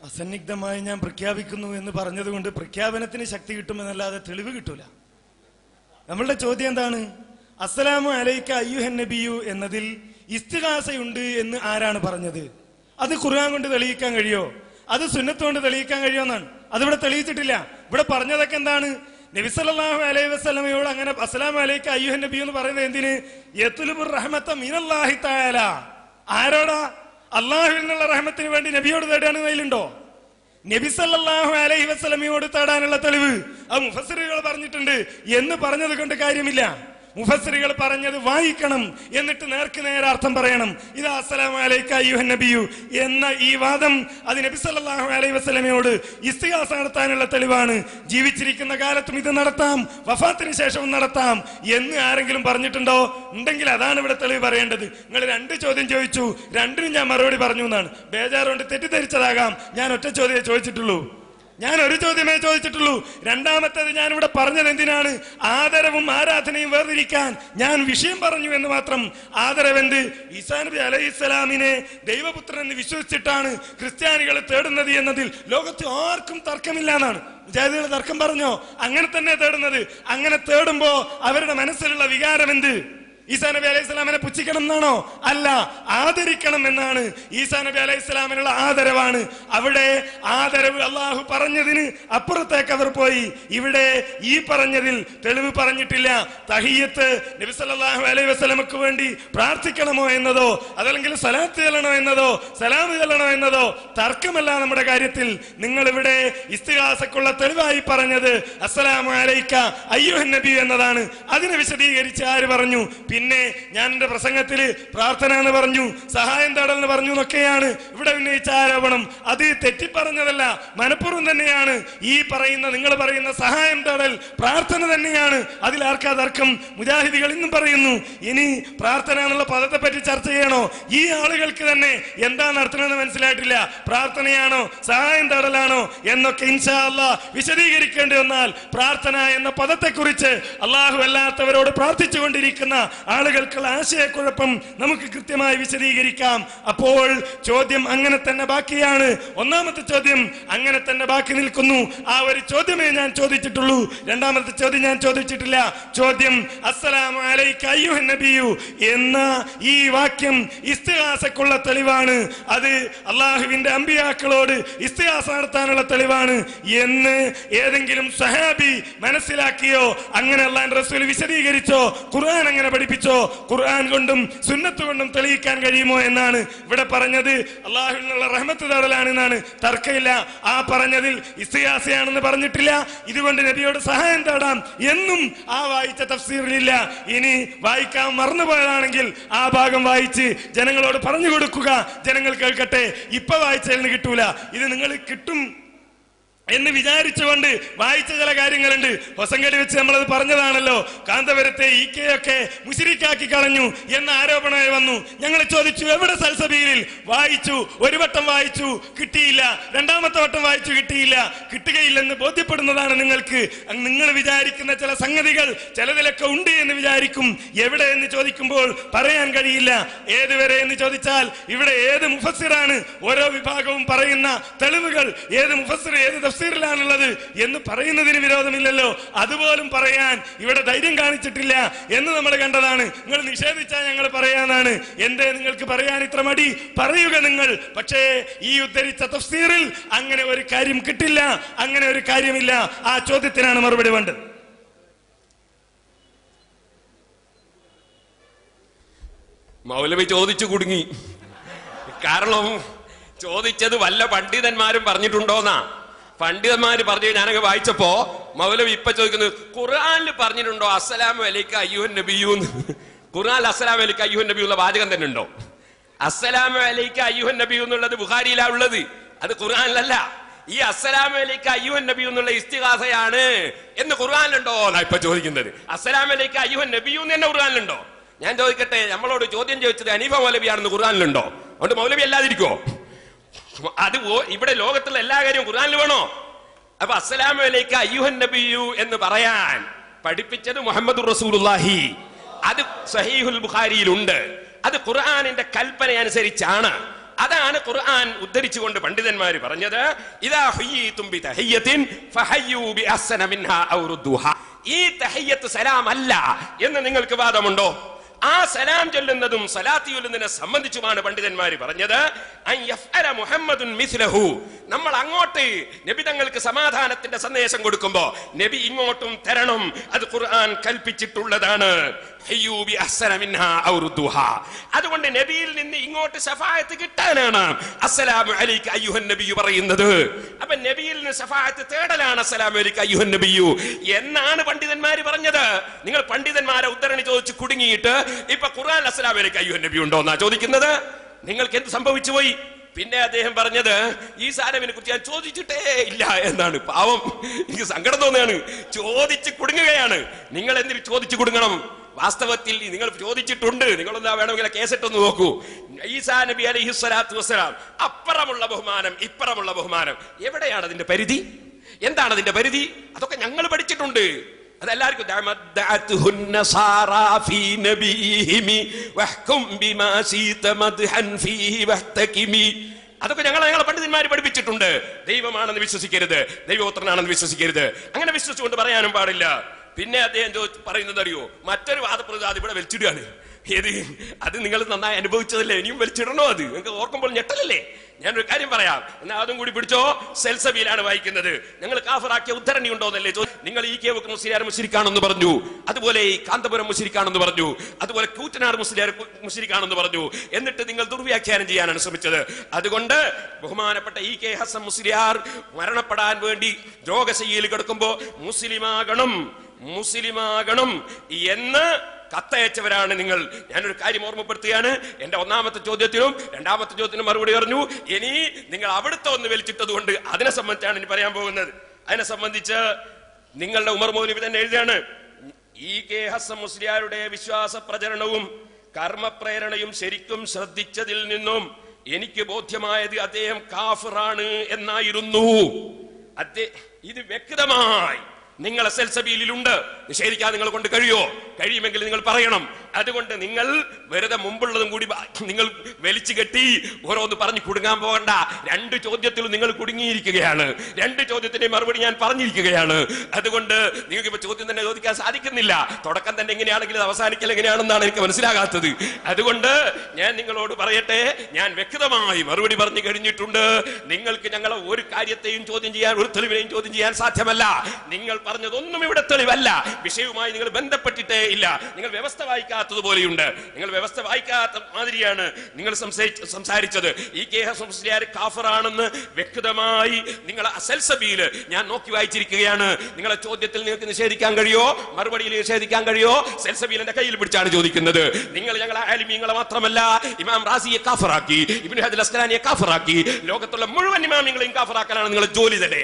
അസന്നിഗ്ധമായി ഞാൻ പ്രഖ്യാപിക്കുന്നു എന്ന് പറഞ്ഞതുകൊണ്ട് പ്രഖ്യാപനത്തിന് ശക്തി കിട്ടുമെന്നല്ലാതെ തെളിവ് കിട്ടൂല നമ്മളുടെ ചോദ്യം എന്താണ് അസ്സലാമു അലൈക്ക അയ്യുഹൻ നബിയു എന്നതിൽ ഇസ്തിഹാസയുണ്ട് എന്ന് ആരാണ് പറഞ്ഞത് അത് ഖുർആൻ കൊണ്ട് തെളിയിക്കാൻ കഴിയോ അത് സുന്നത്ത് കൊണ്ട് തെളിയിക്കാൻ കഴിയുമെന്നാണ് അതിവിടെ തെളിയിച്ചിട്ടില്ല ഇവിടെ പറഞ്ഞതൊക്കെ എന്താണ് നബിസല്ലാഹു അലൈഹി വസ്ലമയോട് അങ്ങനെ അസ്സലാമു അലൈക്ക അയ്യുഹൻ നബി എന്ന് പറയുന്നത് എന്തിന് യത്തുലുബുർ റഹ്മത്ത മീനല്ലാഹി തആല ആരോടാ അള്ളാഹുവിൽ നിന്നുള്ള റഹ്മത്തിന് വേണ്ടി നബിയോട് തേടാണ് അതിലുണ്ടോ നബി സല്ലല്ലാഹു അലൈഹി വസല്ലമയോട് തേടാനുള്ള തെളിവ് അത് മുഫസ്സിറുകൾ പറഞ്ഞിട്ടുണ്ട് എന്ന് പറഞ്ഞത് കൊണ്ട് കാര്യമില്ല മുഫസ്സിറുകൾ പറഞ്ഞത് വായിക്കണം എന്നിട്ട് നേർക്ക് നേരെ അർത്ഥം പറയണം ഇത് അസ്സലാമു അലൈക അയ്യുഹൻ നബിയു എന്ന ഈ വാദം അത് നബി സല്ലല്ലാഹു അലൈഹി വസല്ലമയോട് ഇസ്തിഹാസ നടത്താനുള്ള തെളിവാണ് ജീവിച്ചിരിക്കുന്ന കാലത്തും ഇത് നടത്താം വഫാത്തിന് ശേഷവും നടത്താം എന്ന് ആരെങ്കിലും പറഞ്ഞിട്ടുണ്ടോ ഉണ്ടെങ്കിൽ അതാണ് ഇവിടെ തെളിവ് പറയേണ്ടത് നിങ്ങൾ രണ്ട് ചോദ്യം ചോദിച്ചു രണ്ടിനും ഞാൻ മറുപടി പറഞ്ഞു എന്നാണ് ബേജാറുകൊണ്ട് തെറ്റിദ്ധരിച്ചതാകാം ഞാൻ ഒറ്റ ചോദ്യമേ ചോദിച്ചിട്ടുള്ളൂ ഞാൻ ഒരു ചോദ്യമേ ചോദിച്ചിട്ടുള്ളൂ രണ്ടാമത്തേത് ഞാൻ ഇവിടെ പറഞ്ഞത് എന്തിനാണ് ആദരവും ആരാധനയും വേർതിരിക്കാൻ ഞാൻ വിഷയം പറഞ്ഞു എന്ന് മാത്രം ആദരവെന്ത് ഈസാ നബി അലൈഹി സ്വലാമിനെ ദൈവപുത്രൻ എന്ന് വിശ്വസിച്ചിട്ടാണ് ക്രിസ്ത്യാനികൾ തേടുന്നത് എന്നതിൽ ലോകത്ത് ആർക്കും തർക്കമില്ല എന്നാണ് വിചാരികൾ തർക്കം പറഞ്ഞോ അങ്ങനെ തന്നെ തേടുന്നത് അങ്ങനെ തേടുമ്പോ അവരുടെ മനസ്സിലുള്ള വികാരം എന്ത് ഈസാ നബി അലൈഹി സ്വലാമിനെ പുച്ഛിക്കണം എന്നാണോ അല്ല ആദരിക്കണം എന്നാണ് ഈസാ നബി അലൈഹി സ്വലാമിനുള്ള ആദരവാണ് അവിടെ ആദരവ് അള്ളാഹു പറഞ്ഞതിന് അപ്പുറത്തേക്ക് അവർ പോയി ഇവിടെ ഈ പറഞ്ഞതിൽ തെളിവ് പറഞ്ഞിട്ടില്ല തഹിയത്ത് നബി സല്ലല്ലാഹു അലൈഹി വസല്ലമക്ക് വേണ്ടി പ്രാർത്ഥിക്കണമോ എന്നതോ അതല്ലെങ്കിൽ സലാത്ത് ചെല്ലണോ എന്നതോ സലാം ചെല്ലണോ എന്നതോ തർക്കമല്ല നമ്മുടെ കാര്യത്തിൽ നിങ്ങൾ ഇവിടെ ഇസ്തിഹാസക്കുള്ള തെളിവായി പറഞ്ഞത് അസ്സലാമു അലൈക്ക അയ്യുഹൻ നബി എന്നതാണ് അതിനെ വിശദീകരിച്ച് ആര് പറഞ്ഞു പിന്നെ ഞാൻ എന്റെ പ്രസംഗത്തിൽ പ്രാർത്ഥന എന്ന് പറഞ്ഞു സഹായം തേടൽ എന്ന് പറഞ്ഞു എന്നൊക്കെയാണ് ഇവിടെ ഉന്നയിച്ച ആരോപണം അത് തെറ്റിപ്പറഞ്ഞതല്ല മനഃപൂർവ്വം തന്നെയാണ് ഈ പറയുന്ന നിങ്ങൾ പറയുന്ന സഹായം തേടൽ പ്രാർത്ഥന തന്നെയാണ് അതിൽ ആർക്കാ തർക്കം മുജാഹിദികൾ ഇന്നും പറയുന്നു ഇനി പ്രാർത്ഥന എന്നുള്ള പദത്തെ പറ്റി ചർച്ച ചെയ്യണോ ഈ ആളുകൾക്ക് തന്നെ എന്താണ് അർത്ഥമെന്ന് മനസ്സിലായിട്ടില്ല പ്രാർത്ഥനയാണോ സഹായം തേടലാണോ എന്നൊക്കെ ഇൻഷാ അല്ലാ വിശദീകരിക്കേണ്ടി വന്നാൽ പ്രാർത്ഥന എന്ന പദത്തെക്കുറിച്ച് അള്ളാഹു അല്ലാത്തവരോട് പ്രാർത്ഥിച്ചുകൊണ്ടിരിക്കുന്ന ആളുകൾക്കുള്ള ആശയക്കുഴപ്പം നമുക്ക് കൃത്യമായി വിശദീകരിക്കാം അപ്പോൾ ചോദ്യം അങ്ങനെ തന്നെ ബാക്കിയാണ് ഒന്നാമത്തെ ചോദ്യം അങ്ങനെ തന്നെ ബാക്കി നിൽക്കുന്നു ആ ഒരു ചോദ്യമേ ഞാൻ ചോദിച്ചിട്ടുള്ളൂ രണ്ടാമത്തെ ചോദ്യം ഞാൻ ചോദിച്ചിട്ടില്ല ചോദ്യം അസ്സലാമു അലൈക അയ്യുഹൻ നബിയു എന്ന ഈ വാക്യം ഇസ്തിഹാസക്കുള്ള തെളിവാണ് അത് അള്ളാഹുവിന്റെ അമ്പിയാക്കളോട് ഇസ്തിഹാസ നടത്താനുള്ള തെളിവാണ് എന്ന് ഏതെങ്കിലും സഹാബി മനസ്സിലാക്കിയോ അങ്ങനെ അള്ളാൻ റസൂൽ വിശദീകരിച്ചോ ഖുർആൻ അങ്ങനെ പഠിപ്പിച്ചോ ഖുർആൻ കൊണ്ടും സുന്നത്ത് കൊണ്ടും തെളിയിക്കാൻ കഴിയുമോ എന്നാണ് ഇവിടെ പറഞ്ഞത് അള്ളാഹുവിൽ നിന്നുള്ള റഹ്മത്ത് തേടലാണ് എന്നാണ് തർക്കമില്ല ആ പറഞ്ഞതിൽ ഇസ്തിഹാസയാണെന്ന് പറഞ്ഞിട്ടില്ല ഇതുകൊണ്ട് നബിയോട് സഹായം തേടാം എന്നും ആ വായിച്ച തഫ്സീറിലില്ല ഇനി വായിക്കാൻ മറന്നുപോയതാണെങ്കിൽ ആ ഭാഗം വായിച്ച് ജനങ്ങളോട് പറഞ്ഞു കൊടുക്കുക ജനങ്ങൾ കേൾക്കട്ടെ ഇപ്പൊ വായിച്ചതിൽ നിന്ന് കിട്ടൂല ഇത് നിങ്ങൾ കിട്ടും എന്ന് വിചാരിച്ചുകൊണ്ട് വായിച്ച ചില കാര്യങ്ങളുണ്ട് ഹൊസങ്കടി വെച്ച് നമ്മളത് പറഞ്ഞതാണല്ലോ കാന്തപുരത്തെ ഇ കെ ഒക്കെ മുശിരിക്കാക്കി കളഞ്ഞു എന്ന ആരോപണമായി വന്നു ഞങ്ങൾ ചോദിച്ചു എവിടെ സൽസബീലിൽ വായിച്ചു ഒരു വട്ടം വായിച്ചു കിട്ടിയില്ല രണ്ടാമത്തെ വട്ടം വായിച്ചു കിട്ടിയില്ല കിട്ടുകയില്ലെന്ന് ബോധ്യപ്പെടുന്നതാണ് നിങ്ങൾക്ക് അങ്ങ് നിങ്ങൾ വിചാരിക്കുന്ന ചില സംഗതികൾ ചിലതിലൊക്കെ ഉണ്ട് എന്ന് വിചാരിക്കും എവിടെ എന്ന് ചോദിക്കുമ്പോൾ പറയാൻ കഴിയില്ല ഏതുവരെ എന്ന് ചോദിച്ചാൽ ഇവിടെ ഏത് മുഫസ്സിറാണ് ഓരോ വിഭാഗവും പറയുന്ന തെളിവുകൾ ഏത് മുഫസ്സിർ ഏത് തഫ്സീറിലാണുള്ളത് എന്ന് പറയുന്നതിന് വിരോധമില്ലല്ലോ അതുപോലും പറയാൻ ഇവിടെ ധൈര്യം കാണിച്ചിട്ടില്ല എന്ന് നമ്മൾ കണ്ടതാണ് നിങ്ങൾ നിഷേധിച്ചാൽ ഞങ്ങൾ പറയാനാണ് എന്തേ നിങ്ങൾക്ക് പറയാൻ ഇത്ര മടി പറയുക നിങ്ങൾ പക്ഷേ ഈ ഉദ്ധരിച്ച തഫ്സീറിൽ അങ്ങനെ ഒരു കാര്യം കിട്ടില്ല അങ്ങനെ ഒരു കാര്യമില്ല ആ ചോദ്യത്തിനാണ് മറുപടി വേണ്ടത് മൗലവി ചോദിച്ചു കുടുങ്ങി കാരണം ചോദിച്ചത് വല്ല പണ്ഡിതന്മാരും പറഞ്ഞിട്ടുണ്ടോന്നാ പണ്ഡിതന്മാര് പറഞ്ഞു ഞാനങ്ങ് വായിച്ചപ്പോ മൗലവി ഇപ്പൊ ചോദിക്കുന്നത് ഖുർആനിൽ പറഞ്ഞിട്ടുണ്ടോ അസ്സലാമു അലൈക്ക അയ്യുഹൻ നബിയൂന്ന് ഖുർആനിൽ അസ്സലാമു അലൈക്ക അയ്യുഹൻ നബി ഉള്ള വാചകം തന്നെ ഉണ്ടോ അസ്സലാമു അലൈക്ക അയ്യുഹൻ നബി എന്നുള്ളത് ബുഖാരിയിലാ ഉള്ളത് അത് ഖുർആനിലല്ല ഈ അസ്സലാമു അലൈക്ക അയ്യുഹൻ നബി എന്നുള്ള ഇസ്തിഹാസയാണ് എന്ന് ഖുർആനിലുണ്ടോ എന്നാ ഇപ്പൊ ചോദിക്കുന്നത് അസ്സലാമു അലൈക്ക അയ്യുഹൻ നബി എന്ന് തന്നെ ഖുർആനിലുണ്ടോ ഞാൻ ചോദിക്കട്ടെ നമ്മളോട് ചോദ്യം ചോദിച്ചത് അനീഫ മൗലവിയാണെന്ന് ഖുർആനിലുണ്ടോ അതുകൊണ്ട് മൗലവി അല്ലാതിരിക്കോ അത് ഓ- ഇവിടെ ലോകത്തുള്ള എല്ലാ കാര്യവും ഖുർആനിൽ വേണോ അപ്പൊ അസ്സലാമു അലൈക്ക അയ്യുഹൻ നബിയു എന്ന് പറയാൻ പഠിപ്പിച്ചത് മുഹമ്മദ് റസൂലുള്ളാഹി അത് സഹീഹുൽ ബുഖാരിയിലുണ്ട് അത് ഖുർആനിന്റെ കൽപ്പന അനുസരിച്ചാണ് അതാണ് ഖുർആൻ ഉദ്ധരിച്ചുകൊണ്ട് പണ്ഡിതന്മാർ പറഞ്ഞത് ഇതാ ഹുയ്യീതും ബി തഹിയ്യത്തിൻ ഫഹയ്യൂ ബി അഹ്സന മിൻഹാ ഔ റുദ്ദൂഹാ. ഈ തഹിയ്യത്ത് സലാം അല്ല എന്ന് നിങ്ങൾക്ക് വാദമുണ്ടോ ആ സലാം ചൊല്ലുന്നതും സലാത്തി ചൊല്ലുന്നതിനെ സംബന്ധിച്ചുമാണ് പണ്ഡിതന്മാർ പറഞ്ഞത് അൻ യഫ്അല മുഹമ്മദുൻ മിസ്ലഹു നമ്മൾ അങ്ങോട്ട് നബി തങ്ങൾക്ക് സമാധാനത്തിന്റെ സന്ദേശം കൊടുക്കുമ്പോ നബി ഇങ്ങോട്ടും തരണം അത് ഖുർആൻ കൽപ്പിച്ചിട്ടുള്ളതാണ് ഹയ്യൂ ബി അഹ്സന മിൻഹാ ഔ റുദ്ദൂഹാ. അതുകൊണ്ട് നബിയിൽ നിന്ന് ഇങ്ങോട്ട് ശഫായത്ത് കിട്ടാനാണ് അസ്സലാമു അലൈക അയ്യുഹൻ നബിയു പറയുന്നത് അപ്പൊ നബിയിൽ നിന്ന് ശഫായത്ത് തേടലാണ് അസ്സലാമു അലൈക അയ്യുഹൻ നബിയു എന്നാണ് പണ്ഡിതന്മാർ പറഞ്ഞത് നിങ്ങൾ പണ്ഡിതന്മാരെ ഉദ്ധരണി ചോദിച്ച് കുടുങ്ങിയിട്ട് ഇപ്പൊ ഖുർആൻ അസ്സലാമു അലൈക അയ്യുഹൻ നബി ഉണ്ടോ എന്നാ ചോദിക്കുന്നത് നിങ്ങൾക്ക് എന്ത് സംഭവിച്ചു പോയി പിന്നെ അദ്ദേഹം പറഞ്ഞത് ഈ സാരവിനെ കുറിച്ച് ഞാൻ ചോദിച്ചിട്ടേ ഇല്ല എന്നാണ് പാവം എനിക്ക് സങ്കടം തോന്നുകയാണ് ചോദിച്ച് കുടുങ്ങുകയാണ് നിങ്ങൾ എന്തിന് ചോദിച്ചു കുടുങ്ങണം വാസ്തവത്തിൽ നിങ്ങൾ ചോദിച്ചിട്ടുണ്ട് നിങ്ങളൊന്നാ വേണമെങ്കിൽ കേസിട്ടൊന്ന് നോക്കൂ ഈസാ നബി അലൈഹി സ്വലാത്തു വസ്സലാം അപ്പുറമുള്ള ബഹുമാനം ഇപ്പുറമുള്ള ബഹുമാനം എവിടെയാണ് അതിന്റെ പരിധി എന്താണ് അതിന്റെ പരിധി അതൊക്കെ ഞങ്ങൾ പഠിച്ചിട്ടുണ്ട് അതെല്ലാവർക്കും دعمته النصارى في نبيهم واحكم بما شئت مدحا فيه واحتكمي അതൊക്കെ ഞങ്ങൾ ഞങ്ങളെ പണ്ഡിതന്മാർ പഠിപ്പിച്ചിട്ടുണ്ട് ദൈവമാണെന്ന് വിശ്വസിക്കരുത് ദൈവപുത്രനാണെന്ന് വിശ്വസിക്കരുത് അങ്ങനെ വിശ്വസിച്ചുകൊണ്ട് പറയാനും പാടില്ല പിന്നെ അദ്ദേഹം ചോ- പറയുന്നത് അറിയോ മറ്റൊരു വാദപ്രതിവാദം ഇവിടെ വലിച്ചിടുകയാണ് ഏത് അത് നിങ്ങൾ നന്നായി അനുഭവിച്ചതല്ലേ ഇനിയും വലിച്ചിടണോ അത് നിങ്ങൾക്ക് ഓർക്കുമ്പോൾ ഞെട്ടലല്ലേ ഞാനൊരു കാര്യം പറയാം എന്നാ അതും കൂടി പിടിച്ചോ സെൽസബിയിലാണ് വായിക്കുന്നത് ഞങ്ങൾ കാഫറാക്കിയ ഉദ്ധരണി ഉണ്ടോ എന്നല്ലേ ചോ നിങ്ങൾ ഈ കെ വെക്ക് മുസ്ലിയാർ മുസ്ലിക്കാണെന്ന് പറഞ്ഞു അതുപോലെ ഈ കാന്തപുരം മുസ്ലിക്കാണെന്ന് പറഞ്ഞു അതുപോലെ കൂറ്റനാട് മുസ്ലിയാർ മുസ്ലിക്കാണെന്ന് പറഞ്ഞു എന്നിട്ട് നിങ്ങൾ ദുർവ്യാഖ്യാനം ചെയ്യാനാണ് ശ്രമിച്ചത് അതുകൊണ്ട് ബഹുമാനപ്പെട്ട ഇ കെ ഹസൻ മുസ്ലിയാർ മരണപ്പെടാൻ വേണ്ടി രോഗശയ്യയിൽ കിടക്കുമ്പോ മുസ്ലിമാകണം മുസ്ലിമാകണം എന്ന് കത്തയച്ചവരാണ് നിങ്ങൾ ഞാനൊരു കാര്യം ഓർമ്മപ്പെടുത്തുകയാണ് എന്റെ ഒന്നാമത്തെ ചോദ്യത്തിനും രണ്ടാമത്തെ ചോദ്യത്തിനും മറുപടി പറഞ്ഞു ഇനി നിങ്ങൾ അവിടുത്തെ ഒന്ന് വലിച്ചിട്ടത് കൊണ്ട് അതിനെ സംബന്ധിച്ചാണ് ഇനി പറയാൻ പോകുന്നത് അതിനെ സംബന്ധിച്ച് നിങ്ങളുടെ ഉമർ മൗലവി തന്നെ എഴുതിയാണ് ഇ കെ ഹസൻ മുസ്ലിയാരുടെ വിശ്വാസ പ്രചരണവും കർമ്മപ്രേരണയും ശരിക്കും ശ്രദ്ധിച്ചതിൽ നിന്നും എനിക്ക് ബോധ്യമായത് അദ്ദേഹം കാഫിറാണ് എന്നായിരുന്നു അദ്ദേ- ഇത് വ്യക്തമായി നിങ്ങൾ എസ് എൽ സബിയിലുണ്ട് നിഷേധിക്കാൻ നിങ്ങൾ കൊണ്ട് കഴിയോ കഴിയുമെങ്കിൽ നിങ്ങൾ പറയണം അതുകൊണ്ട് നിങ്ങൾ വെറുതെ മുമ്പുള്ളതും കൂടി ബ- നിങ്ങൾ വലിച്ചു കെട്ടി ഓരോന്ന് പറഞ്ഞു കുടുങ്ങാൻ പോകണ്ട രണ്ട് ചോദ്യത്തിലും നിങ്ങൾ കുടുങ്ങിയിരിക്കുകയാണ് രണ്ട് ചോദ്യത്തിന്റെ മറുപടി ഞാൻ പറഞ്ഞിരിക്കുകയാണ് അതുകൊണ്ട് നിങ്ങൾക്ക് ഇപ്പൊ ചോദ്യം തന്നെ ചോദിക്കാൻ സാധിക്കുന്നില്ല തുടക്കം തന്നെ എങ്ങനെയാണെങ്കിൽ ഇത് അവസാനിക്കൽ എങ്ങനെയാണെന്നാണ് എനിക്ക് മനസ്സിലാകാത്തത് അതുകൊണ്ട് ഞാൻ നിങ്ങളോട് പറയട്ടെ ഞാൻ വ്യക്തമായി മറുപടി പറഞ്ഞു കഴിഞ്ഞിട്ടുണ്ട് നിങ്ങൾക്ക് ഞങ്ങളെ ഒരു കാര്യത്തെയും ചോദ്യം ചെയ്യാൻ ഒരു തെളിവിനെയും ചോദ്യം ചെയ്യാൻ സാധ്യമല്ല നിങ്ങൾ പറഞ്ഞതൊന്നും ഇവിടെ തെളിവല്ല വിഷയവുമായി നിങ്ങൾ ബന്ധപ്പെട്ടിട്ടേ ഇല്ല നിങ്ങൾ വ്യവസ്ഥ വായിക്കാത്തത് പോലെയുണ്ട് നിങ്ങൾ വ്യവസ്ഥ വായിക്കാത്ത മാതിരിയാണ് നിങ്ങൾ സംസാരിച്ച- സംസാരിച്ചത് ഈ കെ എസ് മുസ്ലിയാർ കാഫറാണെന്ന് വ്യക്തമായി നിങ്ങൾ അസൽസബിയിൽ ഞാൻ നോക്കി വായിച്ചിരിക്കുകയാണ് നിങ്ങളെ ചോദ്യത്തിൽ നിങ്ങൾക്ക് നിഷേധിക്കാൻ കഴിയോ മറുപടിയിൽ നിഷേധിക്കാൻ കഴിയോ സെൽസബിയിൽ എന്റെ കയ്യിൽ പിടിച്ചാണ് ചോദിക്കുന്നത് നിങ്ങൾ ഞങ്ങളെ ആലിമീങ്ങളെ മാത്രമല്ല ഇമാം റാസിയെ കാഫറാക്കി ഇബ്നു ഹജൽ അസ്കലാനിയെ കാഫറാക്കി ലോകത്തുള്ള മുഴുവൻ ഇമാമിങ്ങളെയും കാഫറാക്കാനാണ് നിങ്ങളുടെ ജോലി തന്നെ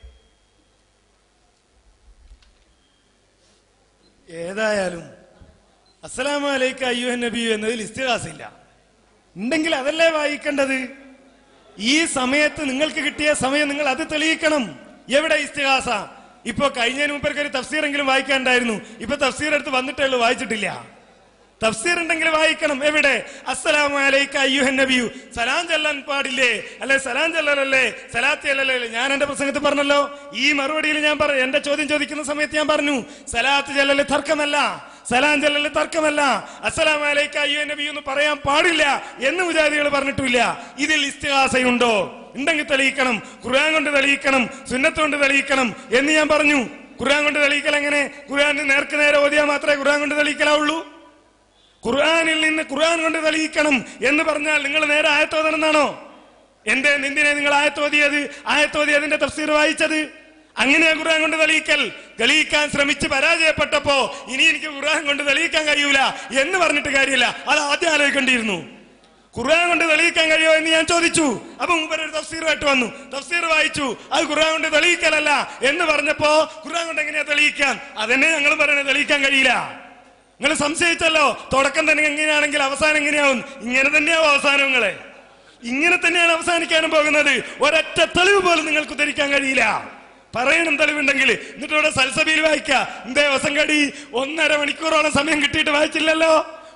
ഏതായാലും അസ്സലാമു അലൈക്ക അയ്യുഹൻ നബിയു എന്നതിൽ ഇസ്തിഹാസില്ല ഉണ്ടെങ്കിൽ അതല്ലേ വായിക്കേണ്ടത് ഈ സമയത്ത് നിങ്ങൾക്ക് കിട്ടിയ സമയം നിങ്ങൾ അത് തെളിയിക്കണം എവിടെ ഇസ്തിഹാസ ഇപ്പൊ കഴിഞ്ഞതിന് മുമ്പ് ഒരു തഫ്സീറെങ്കിലും വായിക്കാണ്ടായിരുന്നു ഇപ്പൊ തഫ്സീർ എടുത്ത് വന്നിട്ടേ ഉള്ളൂ വായിച്ചിട്ടില്ല തഫ്സീർ ഉണ്ടെങ്കിൽ വായിക്കണം എവിടെ അസ്സലാമു അലൈക്ക അയ്യുഹൻ നബിയു സലാം ചെല്ലാൻ പാടില്ലേ അല്ലെ സലാം ചെല്ലലല്ലേ സലാത്തി അല്ലല്ലേ ഞാൻ എന്റെ പ്രസംഗത്തിൽ പറഞ്ഞല്ലോ ഈ മറുപടിയിൽ ഞാൻ പറഞ്ഞു എന്റെ ചോദ്യം ചോദിക്കുന്ന സമയത്ത് ഞാൻ പറഞ്ഞു സലാത്ത് ചെല്ലല് തർക്കമല്ല സലാം ചെല്ലല് തർക്കമല്ല അസ്സലാമു അലൈക്ക അയ്യുഹൻ നബി എന്ന് പറയാൻ പാടില്ല എന്ന് മുജാദികൾ പറഞ്ഞിട്ടില്ല ഇതിൽ ഇസ്തിഹാസയുണ്ടോ ഉണ്ടെങ്കിൽ തെളിയിക്കണം ഖുർആൻ കൊണ്ട് തെളിയിക്കണം സുന്നത്ത് കൊണ്ട് തെളിയിക്കണം എന്ന് ഞാൻ പറഞ്ഞു ഖുർആൻ കൊണ്ട് തെളിയിക്കൽ എങ്ങനെ ഖുർആൻ നേർക്ക് നേരെ ഓതിയാൽ മാത്രമേ ഖുർആൻ കൊണ്ട് തെളിയിക്കലാവുള്ളൂ ഖുർആനിൽ നിന്ന് ഖുർആൻ കൊണ്ട് തെളിയിക്കണം എന്ന് പറഞ്ഞാൽ നിങ്ങൾ നേരെ ആയത്തോതണമെന്നാണോ എന്റെ എന്തിനെ നിങ്ങൾ ആയത്തോതിയത് ആയത്തോതിയതിന്റെ തഫ്സീർ വായിച്ചത് അങ്ങനെ ഖുർആൻ കൊണ്ട് തെളിയിക്കൽ തെളിയിക്കാൻ ശ്രമിച്ച് പരാജയപ്പെട്ടപ്പോ ഇനി എനിക്ക് ഖുർആൻ കൊണ്ട് തെളിയിക്കാൻ കഴിയൂല എന്ന് പറഞ്ഞിട്ട് കാര്യമില്ല അത് ആദ്യം ആലോചിക്കേണ്ടിയിരുന്നു ഖുർആൻ കൊണ്ട് തെളിയിക്കാൻ കഴിയോ എന്ന് ഞാൻ ചോദിച്ചു അപ്പൊ മുമ്പ് ഒരു തഫ്സീറുമായിട്ട് വന്നു തഫ്സീർ വായിച്ചു അത് ഖുർആൻ കൊണ്ട് തെളിയിക്കലല്ല എന്ന് പറഞ്ഞപ്പോ ഖുർആൻ കൊണ്ട് എങ്ങനെയാ തെളിയിക്കാൻ അതന്നെ ഞങ്ങൾ പറയുന്നത് തെളിയിക്കാൻ കഴിയില്ല നിങ്ങൾ സംശയിച്ചല്ലോ തുടക്കം തന്നെ എങ്ങനെയാണെങ്കിൽ അവസാനം എങ്ങനെയാവും ഇങ്ങനെ തന്നെയാവും അവസാനങ്ങളെ ഇങ്ങനെ തന്നെയാണ് അവസാനിക്കാനും പോകുന്നത് ഒരൊറ്റ തെളിവ് പോലും നിങ്ങൾക്ക് ഉദ്ധരിക്കാൻ കഴിയില്ല പറയണം തെളിവുണ്ടെങ്കിൽ എന്നിട്ട് ഇവിടെ സൽസബിയിൽ വായിക്ക എന്തേ വസങ്കടി ഒന്നര മണിക്കൂറോളം സമയം കിട്ടിയിട്ട് വായിച്ചില്ലല്ലോ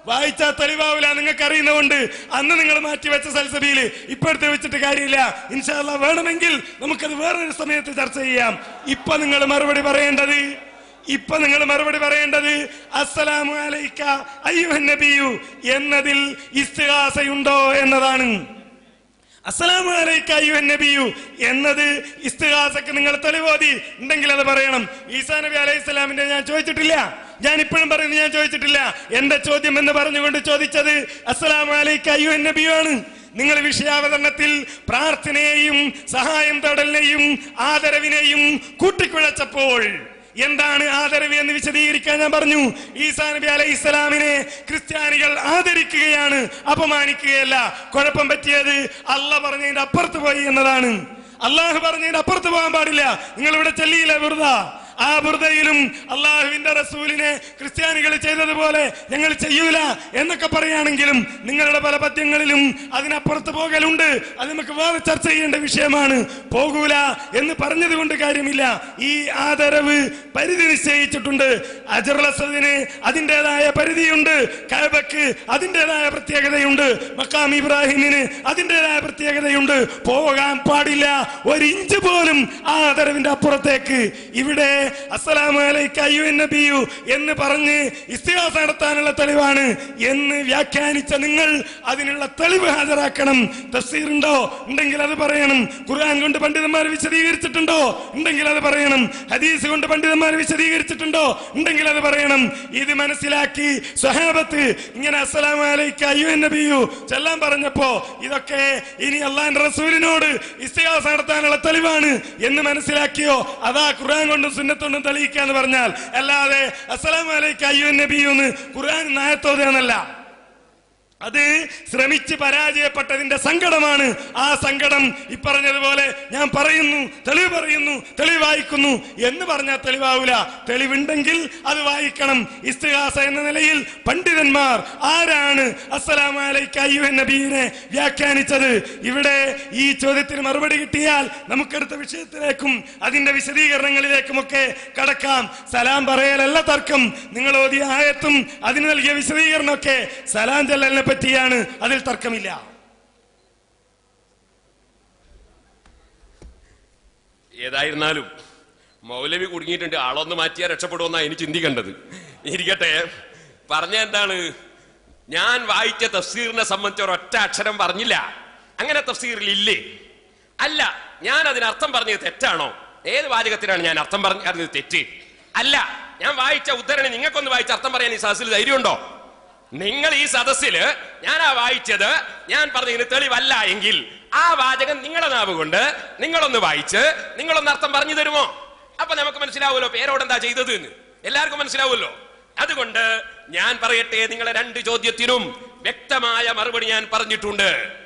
വായിച്ചാ തെളിവാവില്ല നിങ്ങൾക്ക് അറിയുന്നതുകൊണ്ട് അന്ന് നിങ്ങൾ മാറ്റിവെച്ച സൽസബിയില് ഇപ്പോഴത്തെ വെച്ചിട്ട് കാര്യമില്ല ഇൻഷാല്ല വേണമെങ്കിൽ നമുക്കത് വേറൊരു സമയത്ത് ചർച്ച ചെയ്യാം ഇപ്പൊ നിങ്ങൾ മറുപടി പറയേണ്ടത് ഇപ്പൊ നിങ്ങൾ മറുപടി പറയേണ്ടത് അസ്സലാമു അലൈക്ക അയ്യുഹൻ നബിയു എന്നതിൽ ഇസ്തിഹാസയുണ്ടോ എന്നതാണ് അസ്സലാമു അലൈക്ക അയ്യുഹൻ നബിയു എന്നത് ഇസ്തിഹാസക്ക് നിങ്ങൾ തെളിവോതി ഉണ്ടെങ്കിൽ അത് പറയണം ഈസാ നബി അലൈഹി സ്വലാമിന്റെ ഞാൻ ചോദിച്ചിട്ടില്ല ഞാൻ ഇപ്പോഴും പറയുന്നത് ഞാൻ ചോദിച്ചിട്ടില്ല എന്റെ ചോദ്യം എന്ന് പറഞ്ഞുകൊണ്ട് ചോദിച്ചത് അസ്സലാമു അലൈക്ക അയ്യുഹൻ നബിയു ആണ് നിങ്ങൾ വിഷയാവതരണത്തിൽ പ്രാർത്ഥനയെയും സഹായം തേടലിനെയും ആദരവിനെയും കൂട്ടിക്കുഴച്ചപ്പോൾ എന്താണ് ആദരവ് എന്ന് വിശദീകരിക്കാൻ ഞാൻ പറഞ്ഞു ഈസാ നബി അലൈഹി ഇസ്ലാമിനെ ക്രിസ്ത്യാനികൾ ആദരിക്കുകയാണ് അപമാനിക്കുകയല്ല കുഴപ്പം പറ്റിയത് അല്ല പറഞ്ഞതിന്റെ അപ്പുറത്ത് പോയി എന്നതാണ് അള്ളാഹു പറഞ്ഞതിന്റെ അപ്പുറത്ത് പോകാൻ പാടില്ല നിങ്ങൾ ഇവിടെ ചെല്ലിയില്ല വെറുതെ ആ ബുർദയിലും അള്ളാഹുവിന്റെ റസൂലിനെ ക്രിസ്ത്യാനികൾ ചെയ്തതുപോലെ ഞങ്ങൾ ചെയ്യൂല എന്നൊക്കെ പറയുകയാണെങ്കിലും നിങ്ങളുടെ പല പദ്യങ്ങളിലും അതിനപ്പുറത്ത് പോകലുണ്ട് അത് നമുക്ക് വേറെ ചർച്ച ചെയ്യേണ്ട വിഷയമാണ് പോകൂല എന്ന് പറഞ്ഞത് കൊണ്ട് കാര്യമില്ല ഈ ആദരവ് പരിധി നിശ്ചയിച്ചിട്ടുണ്ട് അജറുലസദിന് അതിൻ്റെതായ പരിധിയുണ്ട് കഅബക്ക് അതിൻ്റെതായ പ്രത്യേകതയുണ്ട് മക്കാം ഇബ്രാഹിമിന് അതിൻ്റെതായ പ്രത്യേകതയുണ്ട് പോകാൻ പാടില്ല ഒരു ഇഞ്ച് പോലും ആ ആദരവിന്റെ അപ്പുറത്തേക്ക് ഇവിടെ അസ്സലാമു അലൈക അയ്യുഹൻ നബിയു എന്ന് പറഞ്ഞ് ഇസ്തിഹാസ നടത്താനുള്ള തെളിവാണ് എന്ന് വ്യാഖ്യാനിച്ച നിങ്ങൾ അതിനുള്ള തെളിവ് ഹാജരാക്കണം തഫ്സീർ ഉണ്ടോ ഉണ്ടെങ്കിൽ അത് പറയണം ഖുർആൻ കൊണ്ട് പണ്ഡിതന്മാർ വിശദീകരിച്ചിട്ടുണ്ടോ ഉണ്ടെങ്കിൽ അത് പറയണം ഹദീസ് കൊണ്ട് പണ്ഡിതന്മാർ വിശദീകരിച്ചിട്ടുണ്ടോ ഉണ്ടെങ്കിൽ അത് പറയണം ഇത് മനസ്സിലാക്കി സ്വഹാബത്ത് ഇങ്ങനെ അസ്സലാമു അലൈക അയ്യുഹൻ നബിയു ചെല്ലാൻ പറഞ്ഞപ്പോ ഇതൊക്കെ ഇനി അള്ളാന്റെ റസൂലിനോട് ഇസ്തിഹാസ നടത്താനുള്ള തെളിവാണ് എന്ന് മനസ്സിലാക്കിയോ അതാ ഖുർആൻ കൊണ്ടും സുന്നത്തുകൊണ്ടും തെളിയിക്കുക എന്ന് പറഞ്ഞാൽ അല്ലാതെ അസ്സലാമു അലൈക അയ്യുഹൻ നബിയു എന്ന് ഖുർആൻ നായത്തോതെന്നല്ല അത് ശ്രമിച്ച് പരാജയപ്പെട്ടതിന്റെ സങ്കടമാണ് ആ സങ്കടം ഈ പറഞ്ഞതുപോലെ ഞാൻ പറയുന്നു തെളിവ് പറയുന്നു തെളിവ് വായിക്കുന്നു എന്ന് പറഞ്ഞാൽ തെളിവാവൂല തെളിവുണ്ടെങ്കിൽ അത് വായിക്കണം ഇസ്തിഹാസ എന്ന നിലയിൽ പണ്ഡിതന്മാർ ആരാണ് അസ്സലാമു അലൈക അയ്യുഹൻ നബീനെ വ്യാഖ്യാനിച്ചത് ഇവിടെ ഈ ചോദ്യത്തിന് മറുപടി കിട്ടിയാൽ നമുക്കടുത്ത വിഷയത്തിലേക്കും അതിന്റെ വിശദീകരണങ്ങളിലേക്കുമൊക്കെ കടക്കാം സലാം പറയലല്ല തർക്കം നിങ്ങൾ ഓതിയ ആയത്തും അതിന് നൽകിയ വിശദീകരണമൊക്കെ സലാം ചെല്ലലിനെ പറ്റിയാണ് അതിൽ തർക്കമില്ല ഏതായിരുന്നാലും മൗലവി കുടുങ്ങിയിട്ടുണ്ട് ആളൊന്ന് മാറ്റിയാൽ രക്ഷപ്പെടുമെന്നാ എനിക്ക് ചിന്തിക്കേണ്ടത് ഇരിക്കട്ടെ പറഞ്ഞ എന്താണ് ഞാൻ വായിച്ച തഫ്സീറിനെ സംബന്ധിച്ച് ഒരൊറ്റ അക്ഷരം പറഞ്ഞില്ല അങ്ങനെ തഫ്സീറിൽ ഇല്ലേ അല്ല ഞാൻ അതിനർത്ഥം പറഞ്ഞത് തെറ്റാണോ ഏത് വാചകത്തിനാണ് ഞാൻ അർത്ഥം പറഞ്ഞത് തെറ്റ് അല്ല ഞാൻ വായിച്ച ഉദ്ധരണി നിങ്ങൾക്കൊന്ന് വായിച്ച അർത്ഥം പറയാൻ ഈ സദസ്സിൽ ധൈര്യമുണ്ടോ നിങ്ങൾ ഈ സദസ്സില് ഞാൻ ആ വായിച്ചത് ഞാൻ പറഞ്ഞതിന് തെളിവല്ല എങ്കിൽ ആ വാചകം നിങ്ങളുടെ നാവ് കൊണ്ട് നിങ്ങളൊന്ന് വായിച്ച് നിങ്ങളൊന്ന് അർത്ഥം പറഞ്ഞു തരുമോ അപ്പൊ നമുക്ക് മനസ്സിലാവുമല്ലോ പേരോട് എന്താ ചെയ്തത് എന്ന് എല്ലാവർക്കും മനസ്സിലാവുമല്ലോ അതുകൊണ്ട് ഞാൻ പറയട്ടെ നിങ്ങളെ രണ്ട് ചോദ്യത്തിനും വ്യക്തമായ മറുപടി ഞാൻ പറഞ്ഞിട്ടുണ്ട്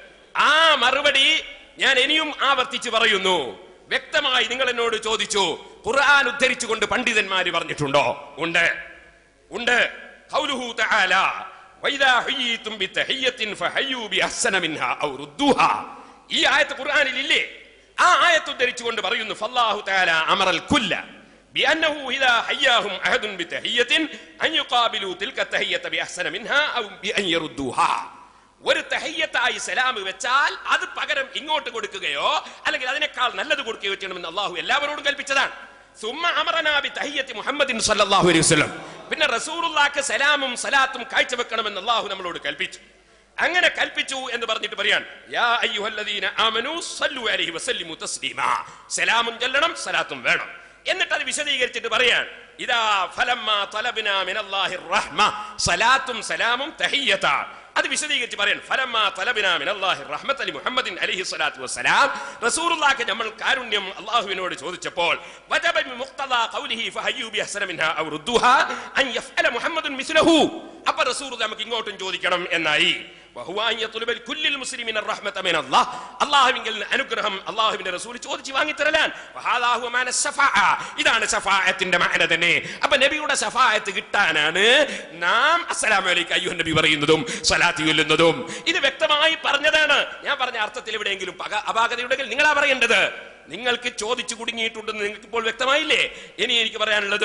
ആ മറുപടി ഞാൻ ഇനിയും ആവർത്തിച്ച് പറയുന്നു വ്യക്തമായി നിങ്ങൾ എന്നോട് ചോദിച്ചു ഖുർആൻ ഉദ്ധരിച്ചുകൊണ്ട് പണ്ഡിതന്മാര് പറഞ്ഞിട്ടുണ്ടോ ഉണ്ട് ഉണ്ട് ഖൗലുഹു തആല വൈദാ ഹയ്യിതും ബിതഹിയ്യത്തിൻ ഫഹയ്യൂ ബിഅഹ്സന മിൻഹാ ഔ റുദ്ദൂഹാ ഈ ആയത്ത് ഖുർആനിൽ ഇല്ലേ ആ ആയത്ത് ഉദ്ധരിച്ചുകൊണ്ട് പറയുന്നു ഫല്ലാഹു തആല അമറൽ കുല്ല بأنه إذا حياهم أحد بتحية أن يقابلوا تلك التحية بأحسن منها أو بأن يردوها ഒരു തഹയ്യത്തായി സലാം വെച്ചാൽ അത് പകരം ഇങ്ങോട്ട് കൊടുക്കുകയോ അല്ലെങ്കിൽ അതിനേക്കാൾ നല്ലത് കൊടുക്കുകയോ ചെയ്യണമെന്ന് അള്ളാഹു എല്ലാവരോടും കൽപ്പിച്ചതാണ് സുമ്മ അമറനാബി തഹിയത്തി മുഹമ്മദിൻ സല്ലല്ലാഹു അലൈഹി വസല്ലം പിന്നെ റസൂലുള്ളാക്ക് സലാമും സലാത്തും കാഴ്ചവെക്കണമെന്ന് അള്ളാഹു നമ്മളോട് കൽപ്പിച്ചു അങ്ങനെ കൽപ്പിച്ചു എന്ന് പറഞ്ഞിട്ട് പറയാൻ യാ അയ്യുഹല്ലദീന ആമനു സല്ലു അലൈഹി വസല്ലിമു തസ്ലീമാ സലാമും ചൊല്ലണം സലാത്തും വേണം എന്നിട്ട് അത് വിശദീകരിച്ചിട്ട് പറയാൻ ഇതാ ഫലമ്മ തലബിന മിനല്ലാഹിർ റഹ്മ സലാത്തും സലാമും തഹിയ്യത അത് വിശദീകരിച്ച് പറയാൻ ഫലമ്മ തലബിന മിനല്ലാഹിർ റഹ്മത്ത് അലി മുഹമ്മദിൻ അലൈഹി സ്വലാത്തു വസ്സലാം റസൂലുള്ളാഹിക്ക് നമ്മൾ കാരുണ്യം അല്ലാഹുവിനോട് ചോദിച്ചപ്പോൾ വജബ ബിമുഖ്തദാ ഖൗലിഹി ഫഹയ്യു ബിഅഹ്സന മിൻഹാ ഔ റുദ്ദുഹാ അൻ യഫ്അല മുഹമ്മദുൻ മിസ്ലഹു അപ്പോൾ റസൂൽ നമുക്ക് ഇങ്ങോട്ടും ചോദിക്കണം എന്നായി വഹുവ അൻ യത്ലുബ ലികുല്ലിൽ മുസ്ലിമീന റഹ്മത മിന അല്ലാഹ് അല്ലാഹുവിങ്കിൽ നിന്ന് അനുഗ്രഹം അല്ലാഹുവിന്റെ റസൂൽ ചോദിച്ചു വാങ്ങി തരലാൻ വഹാദാ ഹുവ മാന ശഫാഅ ഇതാണ് ശഫാഅത്തിന്റെ മഅന തന്നെ അപ്പൊ നബിയുടെ ശഫാഅത്ത് കിട്ടാനാണ് നാം അസ്സലാമു അലൈക അയ്യുഹൻ നബി പറയുന്നതും സ്വലാത്ത് ചൊല്ലുന്നതും ഇത് വ്യക്തമായി പറഞ്ഞതാണ് ഞാൻ പറഞ്ഞ അർത്ഥത്തിൽ എവിടെയെങ്കിലും പക അപാകതയുണ്ടെങ്കിൽ നിങ്ങളാ പറയേണ്ടത് നിങ്ങൾക്ക് ചോദിച്ചു കുടുങ്ങിയിട്ടുണ്ടെന്ന് നിങ്ങൾക്ക് ഇപ്പോൾ വ്യക്തമായില്ലേ ഇനി എനിക്ക് പറയാനുള്ളത്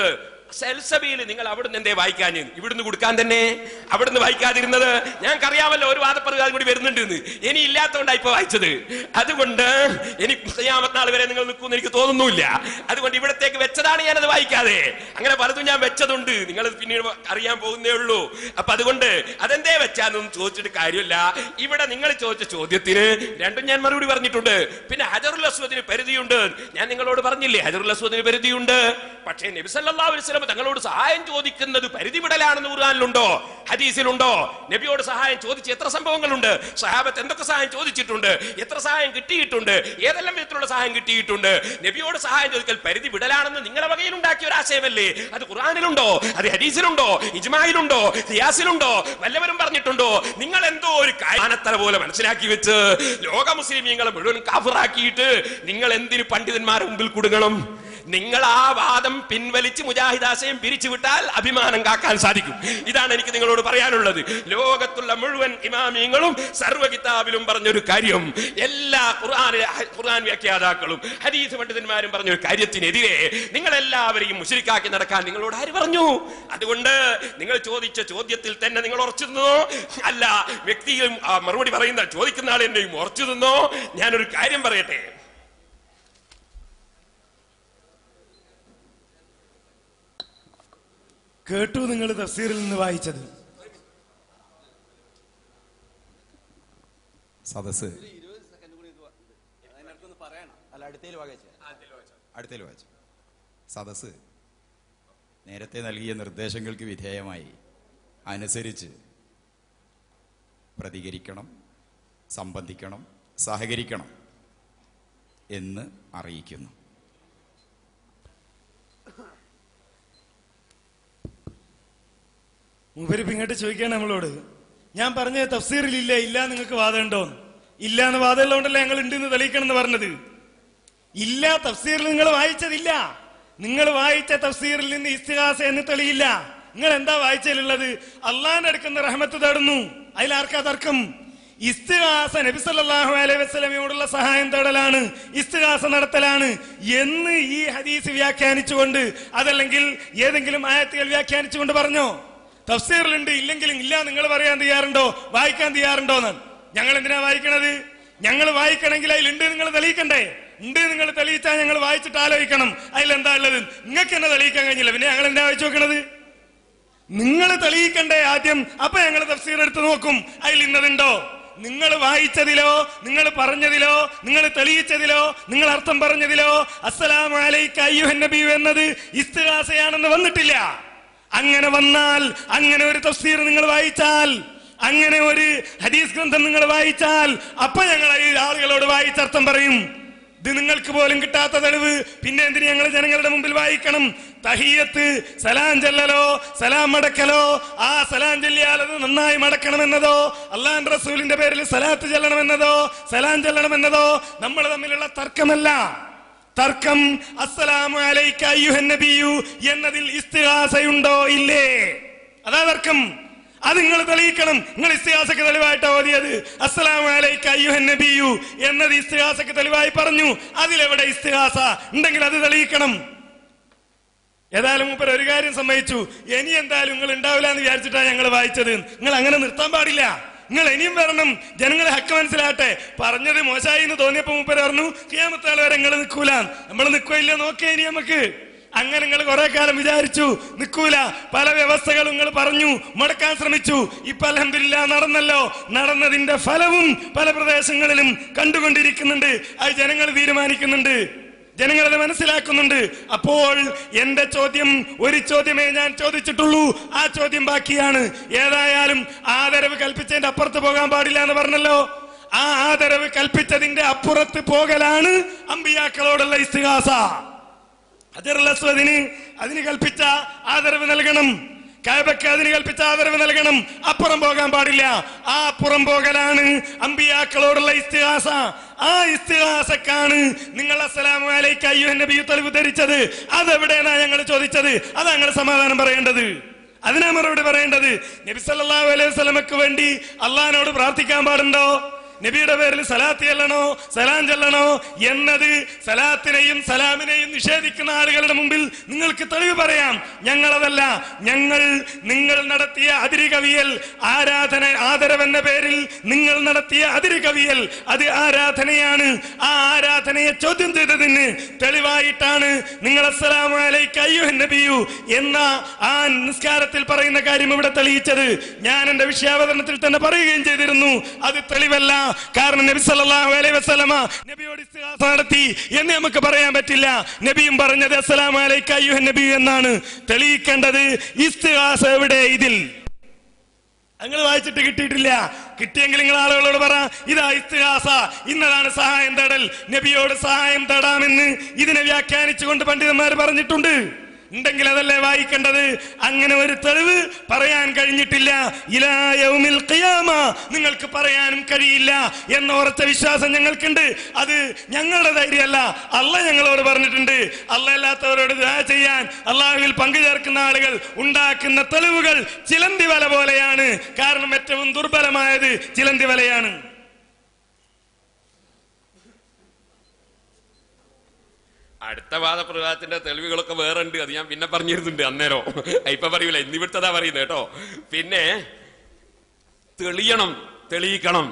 സെൽസബിയിൽ നിങ്ങൾ അവിടുന്ന് എന്തേ വായിക്കാൻ ഇവിടുന്ന് കൊടുക്കാൻ തന്നെ അവിടുന്ന് വായിക്കാതിരുന്നത് ഞങ്ങൾക്കറിയാമല്ലോ ഒരു വാദപ്രതിവാദം കൂടി വരുന്നുണ്ട് എന്ന് ഇനി ഇല്ലാത്തതുകൊണ്ടാണ് ഇപ്പൊ വായിച്ചത് അതുകൊണ്ട് ഇനി നാൾ വരെ നിങ്ങൾ നിൽക്കുമെന്ന് എനിക്ക് തോന്നുന്നില്ല അതുകൊണ്ട് ഇവിടത്തേക്ക് വെച്ചതാണ് ഞാനത് വായിക്കാതെ അങ്ങനെ പലതും ഞാൻ വെച്ചതുണ്ട് നിങ്ങൾ പിന്നീട് അറിയാൻ പോകുന്നേ ഉള്ളൂ അപ്പൊ അതുകൊണ്ട് അതെന്തേ വെച്ചാന്നൊന്നും ചോദിച്ചിട്ട് കാര്യമില്ല ഇവിടെ നിങ്ങൾ ചോദിച്ച ചോദ്യത്തിന് രണ്ടും ഞാൻ മറുപടി പറഞ്ഞിട്ടുണ്ട് പിന്നെ ഹജറുൽ അസ്വദിന് പരിധിയുണ്ട് ഞാൻ നിങ്ങളോട് പറഞ്ഞില്ലേ ഹജറുൽ അസ്വദിന് പരിധിയുണ്ട് പക്ഷേ നബി സല്ലല്ലാഹു അലൈഹി വസല്ലം തങ്ങളോട് സഹായം ചോദിക്കുന്നത് പരിധി വിടലാണെന്ന് ഖുർആനിലുണ്ടോ ഹദീസിലുണ്ടോ നബിയോട് സഹായം ചോദിച്ച എത്ര സംഭവങ്ങളുണ്ട് സഹാബത്ത് എന്തൊക്കെ സഹായം ചോദിച്ചിട്ടുണ്ട് എത്ര സഹായം കിട്ടിയിട്ടുണ്ട് ഏതെല്ലാം വിധത്തിലുള്ള സഹായം കിട്ടിയിട്ടുണ്ട് നബിയോട് സഹായം ചോദിക്കൽ പരിധി വിടലാണെന്ന് നിങ്ങളെ വകയിൽ ഉണ്ടാക്കിയ ഒരു ആശയമല്ലേ അത് ഖുർആനിലുണ്ടോ അത് ഹദീസിലുണ്ടോ ഇജ്മായിലുണ്ടോ സിയാസിലുണ്ടോ വല്ലവരും പറഞ്ഞിട്ടുണ്ടോ നിങ്ങൾ എന്തോ ഒരു കാനത്തല പോലെ മനസ്സിലാക്കി വെച്ച് ലോക മുസ്ലിമീങ്ങളെ മുഴുവൻ കാഫിറാക്കിയിട്ട് നിങ്ങൾ എന്തിന് പണ്ഡിതന്മാരുടെ മുമ്പിൽ കുടുങ്ങണം നിങ്ങൾ ആ വാദം പിൻവലിച്ച് മുജാഹിദാശയം പിരിച്ചുവിട്ടാൽ അഭിമാനം കാക്കാൻ സാധിക്കും ഇതാണ് എനിക്ക് നിങ്ങളോട് പറയാനുള്ളത് ലോകത്തുള്ള മുഴുവൻ ഇമാമിയങ്ങളും സർവ്വ കിതാബിലും പറഞ്ഞൊരു കാര്യം എല്ലാ ഖുർആൻ ഖുർആൻ വ്യാഖ്യാതാക്കളും ഹദീസ് പണ്ഡിതന്മാരും പറഞ്ഞൊരു കാര്യത്തിനെതിരെ നിങ്ങൾ എല്ലാവരെയും മുസ്ലിക്കാക്കി നടക്കാൻ നിങ്ങളോട് ആര് പറഞ്ഞു അതുകൊണ്ട് നിങ്ങൾ ചോദിച്ച ചോദ്യത്തിൽ തന്നെ നിങ്ങൾ ഉറച്ചു നിന്നോ അല്ല വ്യക്തിയും ആ മറുപടി പറയുന്ന ചോദിക്കുന്ന ആളെന്നെയും ഉറച്ചു നിന്നോ ഞാനൊരു കാര്യം പറയട്ടെ കേട്ടു നിങ്ങൾ തഫ്സീറിൽ നിന്ന് വായിച്ചത് സദസ് അല്ല അടുത്തേൽ വായിച്ച അടുത്തേൽ വായിച്ചു സദസ് നേരത്തെ നൽകിയ നിർദ്ദേശങ്ങൾക്ക് വിധേയമായി അനുസരിച്ച് പ്രതികരിക്കണം സംബന്ധിക്കണം സഹകരിക്കണം എന്ന് അറിയിക്കുന്നു മൂപ്പര് ഇങ്ങോട്ട് ചോദിക്കാണ് നമ്മളോട് ഞാൻ പറഞ്ഞ തഫ്സീറിൽ ഇല്ല ഇല്ല നിങ്ങൾക്ക് വാദമുണ്ടോന്ന് ഇല്ല എന്ന് വാദമുള്ളതുകൊണ്ടല്ലേ ഞങ്ങൾ ഉണ്ട് എന്ന് തെളിയിക്കണം എന്ന് പറഞ്ഞത് ഇല്ല തഫ്സീറിൽ നിങ്ങൾ വായിച്ചതില്ല നിങ്ങൾ വായിച്ച തഫ്സീറിൽ നിന്ന് ഇസ്തിഹാസ എന്ന് തെളിയില്ല നിങ്ങൾ എന്താ വായിച്ചതിലുള്ളത് അള്ളാന്റെ അടുക്കുന്ന റഹ്മത്ത് തേടുന്നു അതിലാർക്കാ തർക്കം ഇസ്തിഹാസ നബി സല്ലല്ലാഹു അലൈഹി വസല്ലമയോടുള്ള സഹായം തേടലാണ് ഇസ്തിഹാസ നടത്തലാണ് എന്ന് ഈ ഹദീസ് വ്യാഖ്യാനിച്ചുകൊണ്ട് അതല്ലെങ്കിൽ ഏതെങ്കിലും ആയത്തുകൾ വ്യാഖ്യാനിച്ചുകൊണ്ട് പറഞ്ഞോ തഫ്സീറിലുണ്ട് ഇല്ലെങ്കിലും ഇല്ല നിങ്ങൾ പറയാൻ തയ്യാറുണ്ടോ വായിക്കാൻ തയ്യാറുണ്ടോ എന്ന് ഞങ്ങൾ എന്തിനാ വായിക്കണത് ഞങ്ങൾ വായിക്കണമെങ്കിൽ അതിലുണ്ട് നിങ്ങൾ തെളിയിക്കണ്ടേ ഉണ്ട് നിങ്ങൾ തെളിയിച്ചാൽ ഞങ്ങൾ വായിച്ചിട്ട് ആലോചിക്കണം അതിലെന്താ ഉള്ളത് നിങ്ങൾക്ക് എന്നെ തെളിയിക്കാൻ കഴിഞ്ഞില്ല പിന്നെ ഞങ്ങൾ എന്താ വായിച്ചു നോക്കണത് നിങ്ങൾ തെളിയിക്കണ്ടേ ആദ്യം അപ്പൊ ഞങ്ങൾ തഫ്സീർ എടുത്ത് നോക്കും അതിൽ ഇന്നതുണ്ടോ നിങ്ങൾ വായിച്ചതിലോ നിങ്ങൾ പറഞ്ഞതിലോ നിങ്ങൾ തെളിയിച്ചതിലോ നിങ്ങൾ അർത്ഥം പറഞ്ഞതിലോ അസ്സലാമു അലൈക അയ്യുഹൻ നബി എന്നത് ഇസ്തിഹാസയാണെന്ന് വന്നിട്ടില്ല അങ്ങനെ വന്നാൽ അങ്ങനെ ഒരു തഫ്സീർ നിങ്ങൾ വായിച്ചാൽ അങ്ങനെ ഒരു ഹദീസ് ഗ്രന്ഥം നിങ്ങൾ വായിച്ചാൽ അപ്പൊ ഞങ്ങൾ ഈ ആളുകളോട് വായിച്ചർത്ഥം പറയും ഇത് നിങ്ങൾക്ക് പോലും കിട്ടാത്ത തെളിവ് പിന്നെ എന്തിന് ഞങ്ങൾ ജനങ്ങളുടെ മുമ്പിൽ വായിക്കണം തഹിയത്ത് സലാം ചെല്ലലോ സലാം മടക്കലോ ആ സലാം ചെല്ലിയാൽ അത് നന്നായി മടക്കണമെന്നതോ അള്ളാൻ റസൂലിന്റെ പേരിൽ സലാത്ത് ചെല്ലണമെന്നതോ സലാം ചെല്ലണമെന്നതോ നമ്മൾ തമ്മിലുള്ള തർക്കമല്ല തർക്കം അസ്സലാമു അലൈക അയ്യുഹൻ നബിയു എന്നതിൽ ഇസ്തിഹാസയുണ്ടോ ഇല്ലേ അതാ തർക്കം അത് നിങ്ങൾ തെളിയിക്കണം നിങ്ങൾ ഇസ്തിഹാസക്ക് തെളിവായിട്ടാ ഓതിയത് അസ്സലാമു അലൈക അയ്യുഹൻ നബിയു എന്നത് ഇസ്തിഹാസക്ക് തെളിവായി പറഞ്ഞു അതിലെവിടെ ഇസ്തിഹാസ ഉണ്ടെങ്കിൽ അത് തെളിയിക്കണം ഏതായാലും മൂപ്പർ ഒരു കാര്യം സമ്മതിച്ചു ഇനി എന്തായാലും നിങ്ങൾ ഉണ്ടാവില്ല എന്ന് വിചാരിച്ചിട്ടാണ് ഞങ്ങൾ വായിച്ചത് നിങ്ങൾ അങ്ങനെ നിർത്താൻ പാടില്ല നിങ്ങൾ ഇനിയും വരണം ജനങ്ങളെ ഹക്ക് മനസ്സിലാട്ടെ പറഞ്ഞത് മോശമായി എന്ന് തോന്നിയപ്പോ മൂപ്പര് പറഞ്ഞു കിയാമത്താൾ വരെ നിങ്ങൾ നിൽക്കൂല നമ്മൾ നിൽക്കില്ല നോക്കിയ ഇനി നമുക്ക് അങ്ങനെ നിങ്ങൾ കുറെ കാലം വിചാരിച്ചു നിൽക്കൂല പല വ്യവസ്ഥകളും നിങ്ങൾ പറഞ്ഞു മുടക്കാൻ ശ്രമിച്ചു ഇപ്പൊ അലഹമില്ല നടന്നല്ലോ നടന്നതിന്റെ ഫലവും പല പ്രദേശങ്ങളിലും കണ്ടുകൊണ്ടിരിക്കുന്നുണ്ട് അത് ജനങ്ങൾ തീരുമാനിക്കുന്നുണ്ട് ജനങ്ങളത് മനസ്സിലാക്കുന്നുണ്ട് അപ്പോൾ എന്റെ ചോദ്യം ഒരു ചോദ്യമേ ഞാൻ ചോദിച്ചിട്ടുള്ളൂ ആ ചോദ്യം ബാക്കിയാണ് ഏതായാലും ആദരവ് കൽപ്പിച്ചതിന്റെ അപ്പുറത്ത് പോകാൻ പാടില്ല എന്ന് പറഞ്ഞല്ലോ ആ ആദരവ് കൽപ്പിച്ചതിന്റെ അപ്പുറത്ത് പോകലാണ് അമ്പിയാക്കളോടുള്ള ഇസ്തിഹാസ ഹജറുൽ അസ്വദിന് അതിന് കൽപ്പിച്ച ആദരവ് നൽകണം കാബയ്ക്ക് അതിന് കൽപ്പിച്ച ആദരവ് നൽകണം അപ്പുറം പോകാൻ പാടില്ല ആ അപ്പുറം പോകലാണ് അമ്പിയാക്കളോടുള്ള ഇസ്തിഹാസ ആ ഇസ്തിഹാസക്കാണ് നിങ്ങൾ അസ്സലാമു അലൈക അയ്യുഹൻ നബിയു തെളിവ് ധരിച്ചത് അതെവിടെയാണ് ഞങ്ങൾ ചോദിച്ചത് അതാ ഞങ്ങൾ സമാധാനം പറയേണ്ടത് അതിനാ മറുപടി പറയേണ്ടത് നബി സല്ലല്ലാഹു അലൈഹി വസല്ലമക്ക് വേണ്ടി അള്ളഹാനോട് പ്രാർത്ഥിക്കാൻ പാടുണ്ടോ നബിയുടെ പേരിൽ സലാത്ത് ചെല്ലണോ സലാം ചെല്ലണോ എന്നത് സലാത്തിനെയും സലാമിനെയും നിഷേധിക്കുന്ന ആളുകളുടെ മുമ്പിൽ നിങ്ങൾക്ക് തെളിവ് പറയാം ഞങ്ങളതല്ല ഞങ്ങൾ നിങ്ങൾ നടത്തിയ അതിരി കവിയൽ ആരാധന ആദരവെന്ന പേരിൽ നിങ്ങൾ നടത്തിയ അതിരി കവിയൽ അത് ആരാധനയാണ് ആ ആരാധനയെ ചോദ്യം ചെയ്തതിന് തെളിവായിട്ടാണ് നിങ്ങൾ അസ്സലാമു അലൈക അയ്യുഹൻ നബിയു എന്ന ആ നിസ്കാരത്തിൽ പറയുന്ന കാര്യം ഇവിടെ തെളിയിച്ചത് ഞാൻ എന്റെ വിഷയാവതരണത്തിൽ തന്നെ പറയുകയും ചെയ്തിരുന്നു അത് തെളിവല്ല കാരണം നബി സല്ലല്ലാഹു അലൈഹി വസല്ലമ നബിയോട് ഇസ്തിഗാസ നടത്തി എന്ന് നമുക്ക് പറയാൻ പറ്റില്ല നബിയും പറഞ്ഞത് അസ്സലാമു അലൈക അയ്യുഹൻ നബിയു എന്നാണ് തെളിയിക്കേണ്ടത് ഇസ്തിഗാസ എവിടെ ഇതിൽ നിങ്ങൾ വായിച്ചിട്ട് കിട്ടിയിട്ടില്ല കിട്ടിയെങ്കിൽ നിങ്ങൾ ആളുകളോട് പറ ഇതാ ഇസ്തിഹാസ ഇന്നതാണ് സഹായം തേടൽ നബിയോട് സഹായം തേടാമെന്ന് ഇതിനെ വ്യാഖ്യാനിച്ചുകൊണ്ട് പണ്ഡിതന്മാർ പറഞ്ഞിട്ടുണ്ട് ഉണ്ടെങ്കിൽ അതല്ലേ വായിക്കേണ്ടത് അങ്ങനെ ഒരു തെളിവ് പറയാൻ കഴിഞ്ഞിട്ടില്ല ഇലാ യൗമിൽ ഖിയാമ നിങ്ങൾക്ക് പറയാനും കഴിയില്ല എന്ന ഉറച്ച വിശ്വാസം ഞങ്ങൾക്കുണ്ട് അത് ഞങ്ങളുടെ ധൈര്യമല്ല അല്ല ഞങ്ങളോട് പറഞ്ഞിട്ടുണ്ട് അല്ല അല്ലാത്തവരോട് ദുആ ചെയ്യാൻ അള്ളാഹുവിൽ പങ്കുചേർക്കുന്ന ആളുകൾ ഉണ്ടാക്കുന്ന തെളിവുകൾ ചിലന്തി വല പോലെയാണ് കാരണം ഏറ്റവും ദുർബലമായത് ചിലന്തി വലയാണ് അടുത്ത വാദപ്രവാദത്തിന്റെ തെളിവുകളൊക്കെ വേറെ ഉണ്ട് അത് ഞാൻ പിന്നെ പറഞ്ഞിരുന്നുണ്ട് അന്നേരം ഇപ്പൊ പറയൂല ഇന്നിവിടുത്തതാ പറയുന്നത് കേട്ടോ പിന്നെ തെളിയണം തെളിയിക്കണം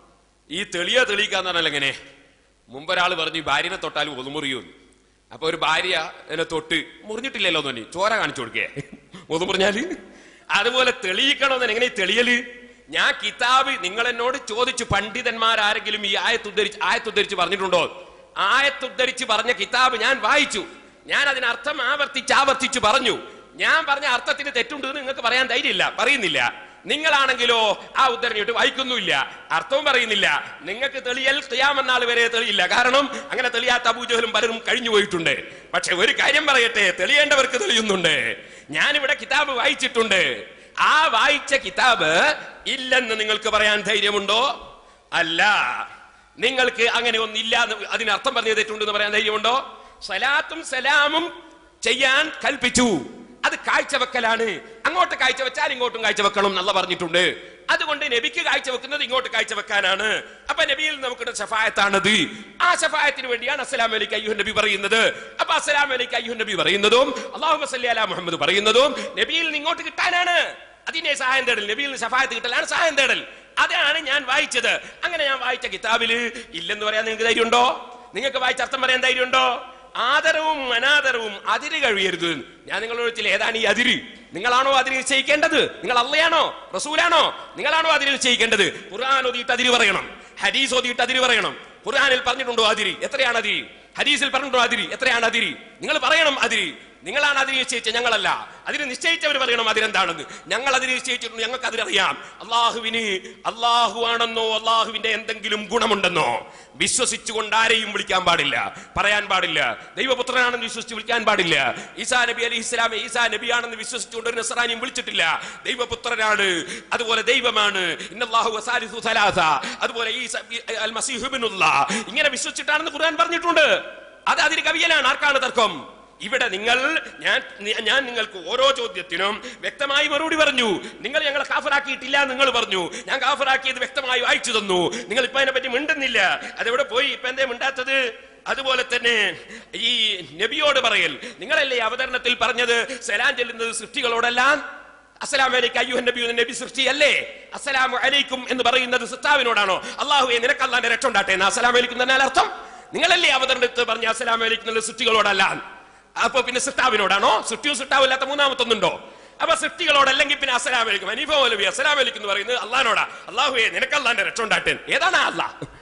ഈ തെളിയ തെളിയിക്കാന്ന് പറഞ്ഞാൽ എങ്ങനെ മുമ്പൊരാൾ പറഞ്ഞു ഈ ഭാര്യനെ തൊട്ടാൽ ഒതുമുറിയൂന്ന് അപ്പൊ ഒരു ഭാര്യ എന്നെ തൊട്ട് മുറിഞ്ഞിട്ടില്ലല്ലോ തോന്നി ചോര കാണിച്ചു കൊടുക്കേ ഒതുമുറിഞ്ഞാല് അതുപോലെ തെളിയിക്കണമെന്ന് എങ്ങനെ ഈ തെളിയല് ഞാൻ കിതാബ് നിങ്ങൾ എന്നോട് ചോദിച്ചു പണ്ഡിതന്മാരാരെങ്കിലും ഈ ആയത്തുദ്ധരിച്ച് ആയത്തുദ്ധരിച്ച് പറഞ്ഞിട്ടുണ്ടോ ആയത്തുദ്ധരിച്ച് പറഞ്ഞ കിതാബ് ഞാൻ വായിച്ചു ഞാൻ അതിന് അർത്ഥം ആവർത്തിച്ച് ആവർത്തിച്ച് പറഞ്ഞു ഞാൻ പറഞ്ഞ അർത്ഥത്തിന് തെറ്റുണ്ട് എന്ന് നിങ്ങൾക്ക് പറയാൻ ധൈര്യമില്ല പറയുന്നില്ല നിങ്ങളാണെങ്കിലോ ആ ഉദ്ധരണിയിട്ട് വായിക്കുന്നുമില്ല അർത്ഥവും പറയുന്നില്ല നിങ്ങൾക്ക് തെളിയൽ തെളിയാമെന്നാൾ വരെ തെളിയില്ല കാരണം അങ്ങനെ തെളിയാത്ത അബൂജഹലും പലരും കഴിഞ്ഞു പോയിട്ടുണ്ട് പക്ഷെ ഒരു കാര്യം പറയട്ടെ തെളിയേണ്ടവർക്ക് തെളിയുന്നുണ്ട് ഞാനിവിടെ കിതാബ് വായിച്ചിട്ടുണ്ട് ആ വായിച്ച കിതാബ് ഇല്ലെന്ന് നിങ്ങൾക്ക് പറയാൻ ധൈര്യമുണ്ടോ അല്ല നിങ്ങൾക്ക് അങ്ങനെ ഒന്നില്ല എന്ന് അതിന് അർത്ഥം പറഞ്ഞ തെറ്റുണ്ടെന്ന് പറയാൻ ധൈര്യമുണ്ടോ സലാത്തും സലാമും ചെയ്യാൻ കൽപ്പിച്ചു അത് കാഴ്ചവെക്കലാണ് അങ്ങോട്ട് കാഴ്ചവെച്ചാൽ ഇങ്ങോട്ടും കാഴ്ചവെക്കണം എന്നല്ല പറഞ്ഞിട്ടുണ്ട് അതുകൊണ്ട് നബിക്ക് കാഴ്ചവെക്കുന്നത് ഇങ്ങോട്ട് കാഴ്ചവെക്കാനാണ് അപ്പൊ നബിയിൽ നമുക്ക് ഷഫായത്താണത് ആ ഷഫായത്തിന് വേണ്ടിയാണ് അസ്സലാം അലൈക്ക് അയ്യുഹൻ നബി പറയുന്നത് അപ്പൊ അസ്സലാം അലൈക്ക് അയ്യുഹൻ നബി പറയുന്നതും അള്ളാഹു സല്ലി അലാ മുഹമ്മദ് പറയുന്നതും നബിയിൽ നിന്ന് ഇങ്ങോട്ട് കിട്ടാനാണ് അതിനെ സഹായം തേടൽ നബിയിൽ നിന്ന് ഷഫായത്ത് കിട്ടലാണ് സഹായം തേടൽ അതാണ് ഞാൻ വായിച്ചത് അങ്ങനെ ഞാൻ വായിച്ച കിതാബില് ഇല്ലെന്ന് പറയാൻ നിങ്ങൾക്ക് ധൈര്യമുണ്ടോ നിങ്ങൾക്ക് വായിച്ച അർത്ഥം പറയാൻ ധൈര്യമുണ്ടോ ആദരവും അനാദരവും അതിര് കഴിയരുത് ഞാൻ നിങ്ങളോട് ചോദിച്ചില്ല ഏതാണ് ഈ അതിര് നിങ്ങളാണോ അതിര് നിശ്ചയിക്കേണ്ടത് നിങ്ങൾ അള്ളയാണോ റസൂലാണോ നിങ്ങളാണോ അതിര് നിശ്ചയിക്കേണ്ടത് ഖുർആൻ ഓതിയിട്ട് അതിര് പറയണം ഹദീസ് ഓതിയിട്ട് അതിര് പറയണം ഖുർആനിൽ പറഞ്ഞിട്ടുണ്ടോ അതിരി എത്രയാണ് അതിരി ഹദീസിൽ പറഞ്ഞിട്ടുണ്ടോ അതിരി എത്രയാണ് അതിരി നിങ്ങൾ പറയണം അതിരി നിങ്ങളാണ് അതിന് നിശ്ചയിച്ചത് ഞങ്ങളല്ല അതിന് നിശ്ചയിച്ചവർ പറയണം അതിനെന്താണെന്ന് ഞങ്ങൾ അതിന് നിശ്ചയിച്ചിട്ടുണ്ട് ഞങ്ങൾക്ക് അതിനറിയാം അള്ളാഹുവിന് അള്ളാഹു ആണെന്നോ അള്ളാഹുവിന്റെ എന്തെങ്കിലും ഗുണമുണ്ടെന്നോ വിശ്വസിച്ചുകൊണ്ട് ആരെയും വിളിക്കാൻ പാടില്ല പറയാൻ പാടില്ല ദൈവപുത്രനാണെന്ന് വിശ്വസിച്ച് വിളിക്കാൻ പാടില്ല ഈസാ നബി അലി ഇസ്ലാമെ ഈസാ നബിയാണെന്ന് വിശ്വസിച്ചുകൊണ്ട് ഒരു നസറാനിയും വിളിച്ചിട്ടില്ല ദൈവപുത്രനാണ് അതുപോലെ ദൈവമാണ് ഇന്നല്ലാഹു വസാലിസു സലാസ അതുപോലെ ഈസ അൽ മസീഹു ഇബ്നുല്ലാഹ് ഇങ്ങനെ വിശ്വസിച്ചിട്ടാണെന്ന് ഖുർആൻ പറഞ്ഞിട്ടുണ്ട് അത് അതിന് കവിയലാണ് ആർക്കാണ് തർക്കം ഇവിടെ നിങ്ങൾ ഞാൻ ഞാൻ നിങ്ങൾക്ക് ഓരോ ചോദ്യത്തിനും വ്യക്തമായി മറുപടി പറഞ്ഞു നിങ്ങൾ ഞങ്ങളെ കാഫറാക്കിയിട്ടില്ല എന്ന് നിങ്ങൾ പറഞ്ഞു ഞാൻ കാഫറാക്കിയത് വ്യക്തമായി വായിച്ചു തന്നു നിങ്ങൾ ഇപ്പൊ അതിനെ പറ്റി മിണ്ടുന്നില്ല അതെവിടെ പോയി ഇപ്പൊ എന്തേ മിണ്ടാത്തത് അതുപോലെ തന്നെ ഈ നബിയോട് പറയൽ നിങ്ങളല്ലേ ഈ അവതരണത്തിൽ പറഞ്ഞത് സലാം ചെല്ലുന്നത് സൃഷ്ടികളോടെല്ലാം അസ്സലാമു അലൈക്കും അയ്യുഹൻ നബി എന്ന നബി സൃഷ്ടിയല്ലേ അസ്സലാമു അലൈക്കും എന്ന് പറയുന്നത് സിത്താവിനോടാണോ അള്ളാഹുവെ നിനക്ക് അല്ലാന്റെ രക്ഷ ഉണ്ടാട്ടെ എന്ന് അസ്സലാമു അലൈക്കും എന്നാൽ അർത്ഥം നിങ്ങളല്ലേ അവതരണത്തിൽ പറഞ്ഞ അസ്സലാമു അലൈക്കും എന്നുള്ള സൃഷ്ടികളോടല്ല അപ്പൊ പിന്നെ സിട്ടാവിനോടാണോ സൃഷ്ടിയും സിട്ടാവില്ലാത്ത മൂന്നാമത്തൊന്നുണ്ടോ അപ്പൊ സൃഷ്ടികളോടല്ലെങ്കിൽ പിന്നെ അസ്സലാം അലൈക്കും അനീഫ മൗലവി അസ്സലാം അലൈക്കും എന്ന് പറയുന്നത് അള്ളഹാനോടാ അള്ളാഹുവേ നിനക്ക് അള്ളാന്റെ രക്ഷ ഉണ്ടാട്ടെ ഏതാണ് അല്ല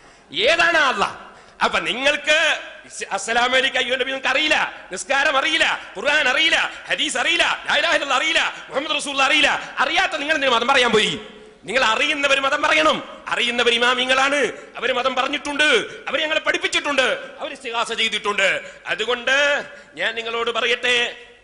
ഏതാണ് അല്ല അപ്പൊ നിങ്ങൾക്ക് അസ്സലാം അലൈക്കും അയ്യോ നബി നിങ്ങൾക്ക് അറിയില്ല നിസ്കാരം അറിയില്ല ഖുർആൻ അറിയില്ല ഹദീസ് അറിയില്ല ലാ ഇലാഹ ഇല്ലല്ലാഹ് അറിയില്ല മുഹമ്മദ് റസൂൽ അറിയില്ല അറിയാത്ത നിങ്ങൾ എന്തിനു മതം പറയാൻ പോയി നിങ്ങൾ അറിയുന്നവർ മതം പറയണം അറിയുന്നവർ ഇമാമിങ്ങളാണ് അവർ മതം പറഞ്ഞിട്ടുണ്ട് അവർ ഞങ്ങളെ പഠിപ്പിച്ചിട്ടുണ്ട് അവർ ഇസ്തിഹാസ ചെയ്തിട്ടുണ്ട് അതുകൊണ്ട് ഞാൻ നിങ്ങളോട് പറയട്ടെ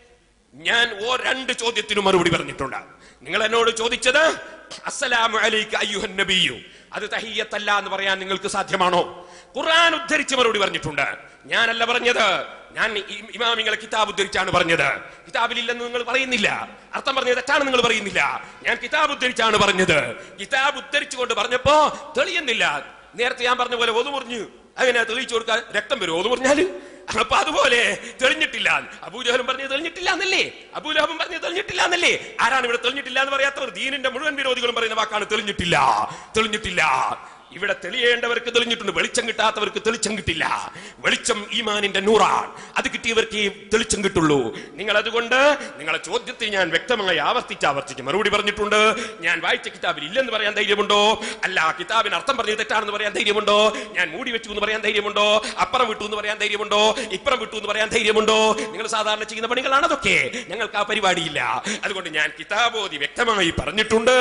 ഞാൻ ഓ രണ്ട് ചോദ്യത്തിനും മറുപടി പറഞ്ഞിട്ടുണ്ട് നിങ്ങൾ എന്നോട് ചോദിച്ചത് അസ്സലാമു അലൈക അയ്യുഹൻ നബിയു അത് തഹിയ്യത്തല്ല എന്ന് പറയാൻ നിങ്ങൾക്ക് സാധ്യമാണോ ഖുർആൻ ഉദ്ധരിച്ച് മറുപടി പറഞ്ഞിട്ടുണ്ട് ഞാനല്ല പറഞ്ഞത് ഞാൻ ഈ- ഇമാമിങ്ങളെ കിതാബ് ഉദ്ധരിച്ചാണ് പറഞ്ഞത് കിതാബിലില്ലെന്ന് നിങ്ങൾ പറയുന്നില്ല അർത്ഥം പറഞ്ഞത് തെറ്റാണ് നിങ്ങൾ പറയുന്നില്ല ഞാൻ കിതാബ് ഉദ്ധരിച്ചാണ് പറഞ്ഞത് കിതാബ് ഉദ്ധരിച്ചുകൊണ്ട് പറഞ്ഞപ്പോ തെളിയുന്നില്ല നേരത്തെ ഞാൻ പറഞ്ഞ പോലെ ഒതു മുറിഞ്ഞു അങ്ങനെ തെളിയിച്ചു കൊടുക്കാൻ രക്തം വരും ഒതു മുറിഞ്ഞാല് അപ്പൊ അതുപോലെ തെളിഞ്ഞിട്ടില്ല അബൂജഹലും പറഞ്ഞ് തെളിഞ്ഞിട്ടില്ല എന്നല്ലേ അബൂലഹബും പറഞ്ഞ് തെളിഞ്ഞിട്ടില്ല എന്നല്ലേ ആരാണ് ഇവിടെ തെളിഞ്ഞിട്ടില്ല എന്ന് പറയാത്തവർ ദീനിന്റെ മുഴുവൻ വിരോധികളും പറയുന്ന വാക്കാണ് തെളിഞ്ഞിട്ടില്ല തെളിഞ്ഞിട്ടില്ല ഇവിടെ തെളിയേണ്ടവർക്ക് തെളിഞ്ഞിട്ടുണ്ട് വെളിച്ചം കിട്ടാത്തവർക്ക് തെളിച്ചം കിട്ടില്ല വെളിച്ചം ഈമാനിന്റെ നൂറാണ് അത് കിട്ടിയവർക്ക് ഈ തെളിച്ചം കിട്ടുള്ളൂ നിങ്ങൾ അതുകൊണ്ട് നിങ്ങളെ ചോദ്യത്തിൽ ഞാൻ വ്യക്തമായി ആവർത്തിച്ച് ആവർത്തിച്ച് മറുപടി പറഞ്ഞിട്ടുണ്ട് ഞാൻ വായിച്ച കിതാബിൽ ഇല്ലെന്ന് പറയാൻ ധൈര്യമുണ്ടോ അല്ല കിതാബിന് അർത്ഥം പറഞ്ഞത് തെറ്റാണെന്ന് പറയാൻ ധൈര്യമുണ്ടോ ഞാൻ മൂടി വെച്ചു എന്ന് പറയാൻ ധൈര്യമുണ്ടോ അപ്പുറം വിട്ടു എന്ന് പറയാൻ ധൈര്യമുണ്ടോ ഇപ്പുറം വിട്ടു എന്ന് പറയാൻ ധൈര്യമുണ്ടോ നിങ്ങൾ സാധാരണ ചെയ്യുന്ന പണികളാണ് അതൊക്കെ ഞങ്ങൾക്ക് ആ പരിപാടിയില്ല അതുകൊണ്ട് ഞാൻ കിതാബോധി വ്യക്തമായി പറഞ്ഞിട്ടുണ്ട്